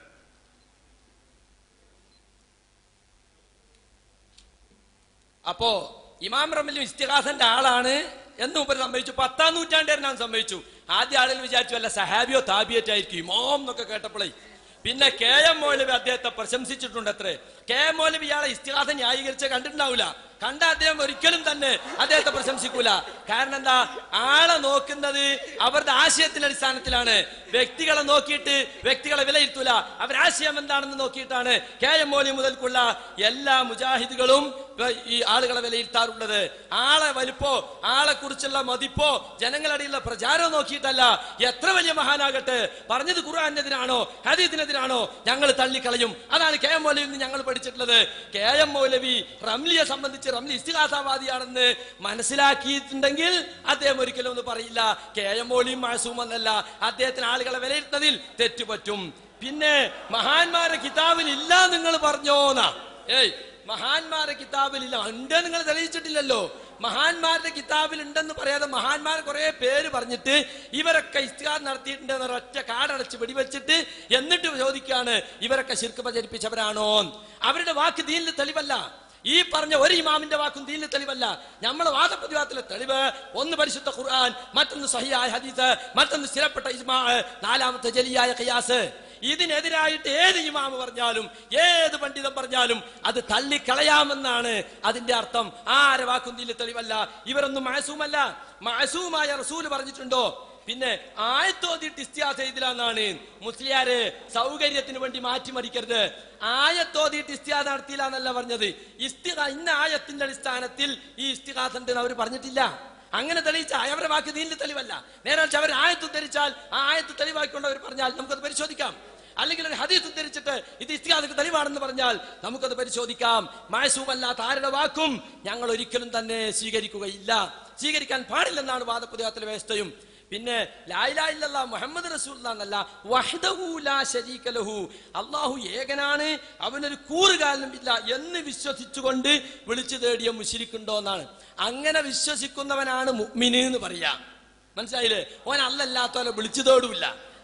അപ്പോ ഇമാം റമലും ഇസ്തിഹാസന്റെ ആളാണ് എന്ന് മുമ്പ് സമ്മതിച്ചു പത്താം നൂറ്റാണ്ടുകാരനാണ് സമ്മതിച്ചു ആദ്യ ആളുകൾ വിചാരിച്ചു അല്ല സഹാബിയോ താബിയറ്റായിരിക്കും ഇമാം എന്നൊക്കെ കേട്ടപ്പോഴേ പിന്നെ കെ എം മൗലവി അദ്ദേഹത്തെ പ്രശംസിച്ചിട്ടുണ്ട് അത്രേ കെ എം മൗലവി ഇയാളെ ഇസ്തിഹാസം ന്യായീകരിച്ച് കണ്ടിട്ടുണ്ടാവില്ല കണ്ട അദ്ദേഹം ഒരിക്കലും തന്നെ അദ്ദേഹത്തെ പ്രശംസിക്കൂല കാരണം എന്താ ആളെ നോക്കുന്നത് അവരുടെ ആശയത്തിന്റെ അടിസ്ഥാനത്തിലാണ് വ്യക്തികളെ നോക്കിയിട്ട് വ്യക്തികളെ വിലയിരുത്തൂല അവരാശയം എന്താണെന്ന് നോക്കിയിട്ടാണ് കെ എം മൗലി മുതൽക്കുള്ള എല്ലാ മുജാഹിദുകളും ഈ ആളുകളെ വിലയിരുത്താറുള്ളത് ആളെ വലിപ്പോ ആളെ കുറിച്ചുള്ള മതിപ്പോ ജനങ്ങളടിയുള്ള പ്രചാരം നോക്കിയിട്ടല്ല എത്ര വലിയ മഹാനാകട്ടെ പറഞ്ഞത് ഖുർആാനെതിരാണോ ഹദീദിനെതിരാണോ ഞങ്ങൾ തള്ളിക്കളയും അതാണ് കെ എം മൗലവി ഞങ്ങൾ പഠിച്ചിട്ടുള്ളത് കെ എം മൗലവി റംലിയെ സംബന്ധിച്ച് റംലി ഇസ്തിഹാസാവാദിയാണെന്ന് മനസ്സിലാക്കിയിട്ടുണ്ടെങ്കിൽ അദ്ദേഹം ഒരിക്കലും ഒന്നും പറയില്ല കെ എം മൗലിയും മാസൂമെന്നല്ല അദ്ദേഹത്തിന് ആളുകളെ വിലയിരുത്തുന്നതിൽ തെറ്റുപറ്റും പിന്നെ മഹാന്മാരെ കിതാബിൽ ഇല്ല നിങ്ങൾ പറഞ്ഞോന്നാ ഏയ് മഹാന്മാരുടെ കിതാബിലില്ല ഉണ്ട് നിങ്ങൾ തെളിയിച്ചിട്ടില്ലല്ലോ മഹാന്മാരുടെ കിതാബിൽ ഉണ്ടെന്ന് പറയാതെ മഹാന്മാർ കുറെ പേര് പറഞ്ഞിട്ട് ഇവരൊക്കെ ഇസ്തിഹാർ നടത്തിയിട്ടുണ്ട് എന്ന ഒറ്റ കാടടച്ച് വെടിവെച്ചിട്ട് എന്നിട്ട് ചോദിക്കാണ് ഇവരൊക്കെ ശിർക്ക് പ്രചരിപ്പിച്ചവരാണോ അവരുടെ വാക്ക് ദീനിൽ തെളിവല്ല ഈ പറഞ്ഞ ഒരു ഇമാമിന്റെ വാക്കും ദീനിൽ തെളിവല്ല നമ്മളെ വാദപ്രതിവാദത്തിലെ തെളിവ് ഒന്ന് പരിശുദ്ധ ഖുർആൻ മറ്റൊന്ന് സഹിയായ ഹദീസ് മറ്റൊന്ന് സ്ഥിരപ്പെട്ട ഇസ്മാ നാലാമത്തെ ജലിയായ ഖിയാസ് ഇതിനെതിരായിട്ട് ഏത് ഇമാമ് പറഞ്ഞാലും ഏത് പണ്ഡിതൻ പറഞ്ഞാലും അത് തള്ളിക്കളയാമെന്നാണ് അതിന്റെ അർത്ഥം ആരെ വാക്കും ഇതിൽ തെളിവല്ല ഇവരൊന്നും മാസൂമല്ല മാസൂമായ റസൂല് പറഞ്ഞിട്ടുണ്ടോ പിന്നെ ആയത്തോതിട്ട് ഇസ്തിയാസ ചെയ്തില്ലെന്നാണ് മുസ്ലിയാര് സൗകര്യത്തിന് വേണ്ടി മാറ്റിമറിക്കരുത് ആയത്തോതിട്ട് ഇസ്തിയാസ നടത്തിയില്ല എന്നല്ല പറഞ്ഞത് ഇസ്തിഹാ ഇന്ന ആയത്തിന്റെ അടിസ്ഥാനത്തിൽ ഈ ഇസ്തിഹാസ ഉണ്ടെന്ന് അവർ പറഞ്ഞിട്ടില്ല അങ്ങനെ തെളിയിച്ച അവരുടെ വാക്ക് ദീനിൽ തെളിവല്ല നേരെ മറിച്ച് അവർ ആയത്ത് ഉദ്ധരിച്ചാൽ ആ ആയത്ത് തെളിവാക്കിക്കൊണ്ട് അവർ പറഞ്ഞാൽ നമുക്കത് പരിശോധിക്കാം അല്ലെങ്കിൽ ഒരു ഹദീസ് ഉദ്ധരിച്ചിട്ട് ഇത് ഇസ്തിഹാദക്ക് തെളിവാണെന്ന് പറഞ്ഞാൽ നമുക്കത് പരിശോധിക്കാം മാസൂമല്ലാത്ത ആരുടെ വാക്കും ഞങ്ങൾ ഒരിക്കലും തന്നെ സ്വീകരിക്കുകയില്ല സ്വീകരിക്കാൻ പാടില്ലെന്നാണ് വാദപ്രതിവാദത്തിലെ വ്യവസ്ഥയും പിന്നെ ലായിലായില്ല മുഹമ്മദ് റസൂൽ എന്നല്ല വഹ്ദഹു ലാ ശരീക ലഹു അള്ളാഹു ഏകനാണ് അവനൊരു കൂറുകാലനും ഇല്ല എന്ന് വിശ്വസിച്ചുകൊണ്ട് വിളിച്ചു തേടിയ മുഷിരിക്കുണ്ടോ എന്നാണ് അങ്ങനെ വിശ്വസിക്കുന്നവനാണ് മുഅ്മിന് എന്ന് പറയാ മനസ്സിലായില്ലേ ഓൻ അല്ലല്ലാത്തവരെ വിളിച്ചു തേടൂല്ല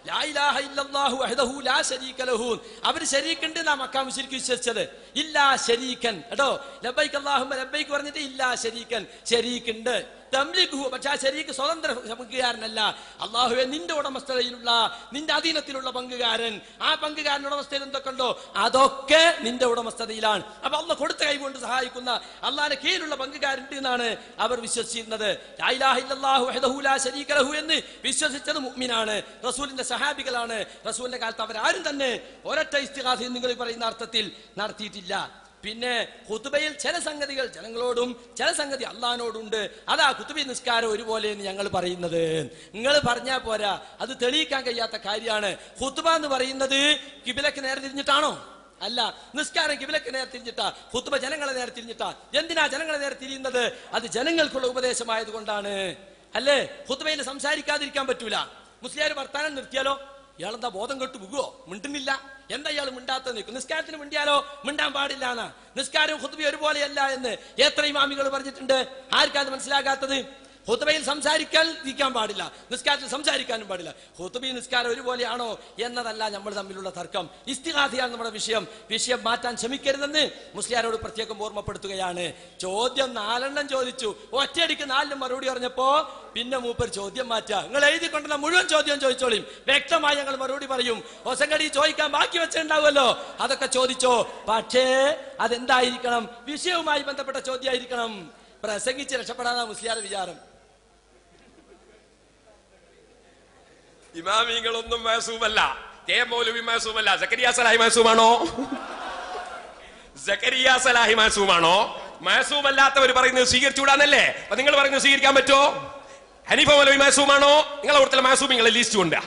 ലാ ഇലാഹ ഇല്ലല്ലാഹു വഹ്ദഹു ലാ ശരീക ലഹു അവര് ശരീക്കുണ്ട് നാം മക്കാം ശരിക്കും വിശ്വസിച്ചത് ഇല്ലാ ശരീക്കൻ കേട്ടോ ലബൈക്ക് അല്ലാഹുമ്മ ലബൈക്ക് പറഞ്ഞിട്ട് ഇല്ലാ ശരീക്കൻ ശരീക്കുണ്ട് തംലിഖു പക്ഷെ ആ ശരീക്ക് സ്വതന്ത്ര പങ്കുകാരനല്ല അള്ളാഹുവെ നിന്റെ ഉടമസ്ഥതയിലുള്ള നിന്റെ അധീനത്തിലുള്ള പങ്കുകാരൻ ആ പങ്കുകാരൻ ഉടമസ്ഥയിൽ എന്തൊക്കെ ഉണ്ടോ അതൊക്കെ നിന്റെ ഉടമസ്ഥതയിലാണ് അപ്പൊ അള്ള കൊടുത്ത കൈ കൊണ്ട് സഹായിക്കുന്ന അള്ളാഹിന്റെ കീഴിലുള്ള പങ്കുകാരുണ്ട് എന്നാണ് അവർ വിശ്വസിച്ചിരുന്നത് ലാ ഇലാഹ ഇല്ലല്ലാഹു വഹ്ദഹു ലാ ശരീക ലഹു എന്ന് വിശ്വസിച്ചത് മുഅ്മിനാണ് റസൂലിന്റെ സഹാബികളാണ് റസൂലിന്റെ കാലത്ത് അവരാരും തന്നെ ഒരൊറ്റ ഇസ്തിഹാസ നിങ്ങൾ ഈ പറയുന്ന അർത്ഥത്തിൽ നടത്തിയിട്ടില്ല പിന്നെ ഖുതുബയിൽ ചില സംഗതികൾ ജനങ്ങളോടും ചില സംഗതി അള്ളഹാനോടുണ്ട് അതാ കുത്തുബി നിസ്കാരം ഒരുപോലെ എന്ന് ഞങ്ങൾ പറയുന്നത് നിങ്ങൾ പറഞ്ഞാൽ പോരാ അത് തെളിയിക്കാൻ കഴിയാത്ത കാര്യമാണ് ഖുത്തുബ എന്ന് പറയുന്നത് കിബിലക്ക് നേരെ തിരിഞ്ഞിട്ടാണോ അല്ല നിസ്കാരം കിബിലക്ക് നേരെ തിരിഞ്ഞിട്ടാ ഖുത്തുബ ജനങ്ങളെ നേരെ തിരിഞ്ഞിട്ടാ എന്തിനാ ജനങ്ങളെ നേരെ തിരിയുന്നത് അത് ജനങ്ങൾക്കുള്ള ഉപദേശമായത് കൊണ്ടാണ് അല്ലേ ഖുത്തുബയിൽ സംസാരിക്കാതിരിക്കാൻ പറ്റൂല മുസ്ലിയാർ വർത്താനം നിർത്തിയാലോ ഇയാളെന്താ ബോധം കെട്ടു പോകുവോ മിണ്ടുന്നില്ല എന്താ ഇയാൾ മിണ്ടാത്ത നിൽക്കും നിസ്കാരത്തിന് മിണ്ടിയാലോ മിണ്ടാൻ പാടില്ല എന്നാ നിസ്കാരവും ഹുത്തുബി ഒരുപോലെയല്ല എന്ന് എത്ര ഇമാമികൾ പറഞ്ഞിട്ടുണ്ട് ആർക്കാത് മനസ്സിലാകാത്തത് ഹുത്തുബയിൽ സംസാരിക്കാൻ ഇരിക്കാൻ പാടില്ല നിസ്കാരത്തിൽ സംസാരിക്കാനും പാടില്ല ഹുത്തുബി നിസ്കാരം ഒരുപോലെയാണോ എന്നതല്ല നമ്മൾ തമ്മിലുള്ള തർക്കം ഇസ്തിഹാസിയാണ് നമ്മുടെ വിഷയം വിഷയം മാറ്റാൻ ശ്രമിക്കരുതെന്ന് മുസ്ലിയാരോട് പ്രത്യേകം ഓർമ്മപ്പെടുത്തുകയാണ് ചോദ്യം നാലെണ്ണം ചോദിച്ചു ഒറ്റയടിക്ക് നാലിനും മറുപടി പറഞ്ഞപ്പോ പിന്നെ മൂപ്പർ ചോദ്യം മാറ്റുക നിങ്ങൾ എഴുതി കൊണ്ടുവന്ന മുഴുവൻ ചോദ്യം ചോദിച്ചോളിയും വ്യക്തമായി ഞങ്ങൾ മറുപടി പറയും ഒസങ്കടി ചോദിക്കാൻ ബാക്കി വെച്ചിട്ടുണ്ടാവുമല്ലോ അതൊക്കെ ചോദിച്ചോ പക്ഷേ അതെന്തായിരിക്കണം വിഷയവുമായി ബന്ധപ്പെട്ട ചോദ്യമായിരിക്കണം പ്രസംഗിച്ച് രക്ഷപ്പെടാനാ മുസ്ലിയാർ വിചാരം ഇമാമിങ്ങളൊന്നും മാസൂമല്ല കെ മൗലവി മാസൂമല്ല സക്കരിയ സലാഹി മാസൂമാണോ സക്കരിയ സലാഹി മാസൂമാണോ മാസൂമല്ലാത്തവർ പറയുന്നത് സ്വീകരിച്ചുകൂടാന്നല്ലേ അപ്പൊ നിങ്ങൾ പറയുന്നത് സ്വീകരിക്കാൻ പറ്റോ ഹനീഫ മൗലവി മാസൂമാണോ നിങ്ങളെ കൂടുതൽ മാസൂമിങ്ങളെ ലിസ്റ്റ് ഉണ്ട്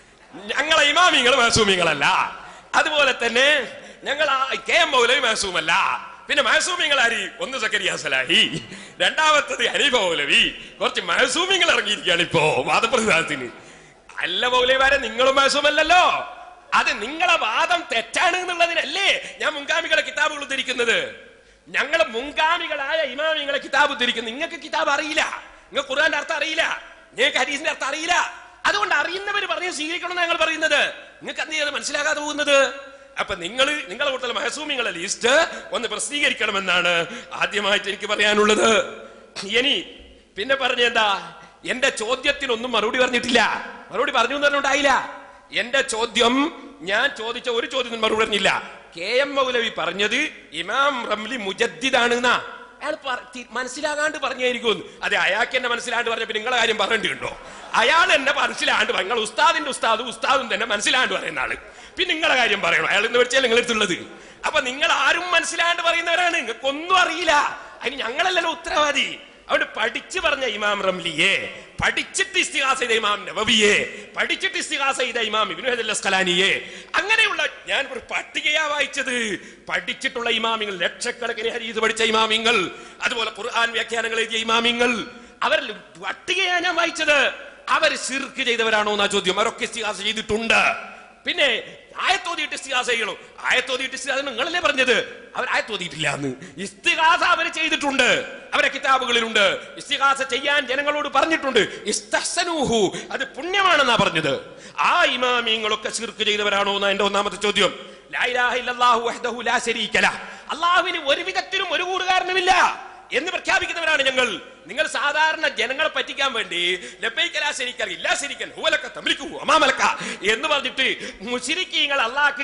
ഞങ്ങളെ ഇമാമിങ്ങൾ മാസൂമിങ്ങളല്ല അതുപോലെ തന്നെ ഞങ്ങൾ ആ കെ എം മൗലവി മാസൂമല്ല പിന്നെ മാസൂമിങ്ങൾ ആരി ഒന്ന് സക്കരിയ സലാഹി രണ്ടാമത്തത് ഹനീഫ മൗലവി കുറച്ച് മാസൂമിങ്ങൾ ഇറങ്ങിയിരിക്കുകയാണ് ഇപ്പോ വാദപ്രതിവാദത്തിന് അല്ല മൗലവിമാരെ നിങ്ങളും മാസൂമല്ലല്ലോ അത് നിങ്ങളെ വാദം തെറ്റാണ് എന്നുള്ളതിനല്ലേ ഞാൻ മുൻഗാമികളെ കിതാബുകൾ ഉദ്ധരിക്കുന്നത് ഞങ്ങൾ മുൻഗാമികളായ ഇമാമിങ്ങളെ കിതാബ് ഉദ്ധരിക്കുന്നു നിങ്ങൾക്ക് കിതാബ് അറിയില്ല നിങ്ങൾക്ക് ഖുർആന്റെ അർത്ഥം അറിയില്ല നിങ്ങൾക്ക് ഹരീസിന്റെ അർത്ഥം അറിയില്ല അതുകൊണ്ട് അറിയുന്നവർ പറഞ്ഞ് സ്വീകരിക്കണം ഞങ്ങൾ പറയുന്നത് നിങ്ങൾക്ക് എന്ത് ചെയ്ത് മനസ്സിലാകാതെ പോകുന്നത് അപ്പൊ നിങ്ങൾ നിങ്ങളെ കൂട്ടത്തിൽ മഹസൂമിങ്ങളെ ലിസ്റ്റ് ഒന്ന് പ്രസിദ്ധീകരിക്കണമെന്നാണ് ആദ്യമായിട്ട് എനിക്ക് പറയാനുള്ളത് ഇനി പിന്നെ പറഞ്ഞ എന്താ എന്റെ ചോദ്യത്തിനൊന്നും മറുപടി പറഞ്ഞിട്ടില്ല മറുപടി പറഞ്ഞു എന്ന് പറഞ്ഞുണ്ടായില്ല എന്റെ ചോദ്യം ഞാൻ ചോദിച്ച ഒരു ചോദ്യത്തിന് മറുപടി പറഞ്ഞില്ല കെ എം മൗലവി പറഞ്ഞത് ഇമാം റംലി മുജദ്ദിദാണ് എന്നാ അയാൾ പറ- തി- മനസ്സിലാകാണ്ട് പറഞ്ഞായിരിക്കും അതെ അയാൾക്ക് എന്നെ മനസ്സിലാണ്ട് പറഞ്ഞ നിങ്ങളെ കാര്യം പറയേണ്ടിയുണ്ടോ അയാൾ എന്നെ മനസ്സിലാണ്ട് പറ- നിങ്ങൾ ഉസ്താദിന്റെ ഉസ്താദും ഉസ്താദും തന്നെ മനസ്സിലാണ്ട് പറയുന്ന ആള് പിന്നെ നിങ്ങളെ കാര്യം പറയണം അയാൾ എന്ന് വെച്ചാൽ നിങ്ങൾ എടുത്തുള്ളത് അപ്പൊ നിങ്ങൾ ആരും മനസ്സിലാണ്ട് പറയുന്നവരാണ് നിങ്ങൾക്കൊന്നും അറിയില്ല അതിന് ഞങ്ങളല്ലല്ലോ ഉത്തരവാദി അവിടെ പഠിച്ചു പറഞ്ഞ ഇമാം റംലിയെ പഠിച്ചിട്ട് ഇസ്തിഹാസ ചെയ്ത ഇമാം നവവിയെ പഠിച്ചിട്ട് ഇസ്തിഹാസ ചെയ്ത ഇമാം ഇബ്നു ഹജർ അസ്കലാനിയെ അങ്ങനെയുള്ള ഞാൻ ഒരു പട്ടികയാ വായിച്ചത് പഠിച്ചിട്ടുള്ള ഇമാമിങ്ങൾ ലക്ഷക്കണക്കിന് ഹരീത് പഠിച്ച ഇമാമിങ്ങൾ അതുപോലെ ഖുർആൻ വ്യാഖ്യാനങ്ങൾ എഴുതിയ ഇമാമിങ്ങൾ അവർ പട്ടികയാ ഞാൻ വായിച്ചത് അവർ ശിർക്ക് ചെയ്തവരാണോ എന്നാ ചോദ്യം അവരൊക്കെ ഇസ്തിഹാസ ചെയ്തിട്ടുണ്ട് പിന്നെ ആയത്തോതിയിട്ട് ഇസ്തിഹാസ ചെയ്യണോ ആയത്തോതിയിട്ട് ഇസ്തിഹാസ നിങ്ങളല്ലേ പറഞ്ഞത് അവർ ആയത്തോതിയിട്ടില്ല എന്ന് ഇസ്തിഹാസ അവർ ചെയ്തിട്ടുണ്ട് അവരെ കിതാബുകളിലുണ്ട് ഇസ്തിഹാസ ചെയ്യാൻ ജനങ്ങളോട് പറഞ്ഞിട്ടുണ്ട് ഇസ്തഹ്സനൂഹു അത് പുണ്യമാണെന്നാ പറഞ്ഞത് ആ ഇമാമിങ്ങളൊക്കെ ശിർക്ക് ചെയ്തവരാണോ എന്നാ എന്റെ ഒന്നാമത്തെ ചോദ്യം ലാ ഇലാഹ ഇല്ലല്ലാഹു വഹ്ദഹു ലാ ശരീക ലഹ്. അള്ളാഹുവിന് ഒരു വിധത്തിലും ഒരു കൂറുകാരനുമില്ല എന്ന് പ്രഖ്യാപിക്കുന്നവരാണ് ഞങ്ങൾ നിങ്ങൾ സാധാരണ ജനങ്ങളെ പറ്റിക്കാൻ വേണ്ടി ലബൈക്കലാ ശരിക്കൽ ഇല്ലാ ശരിക്കൽ ഹുവലക്ക തമ്മിലിക്കു അമാമലക്ക എന്ന് പറഞ്ഞിട്ട് മുശിരിക്കീങ്ങൾ അള്ളാഹ്ക്ക്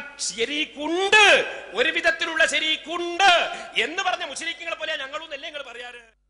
ശരീക്കുണ്ട് ഒരു വിധത്തിലുള്ള ശരീക്കുണ്ട് എന്ന് പറഞ്ഞ മുശിരിക്കങ്ങളെ പോലെ ഞങ്ങളും അല്ലേ നിങ്ങൾ പറയാറ്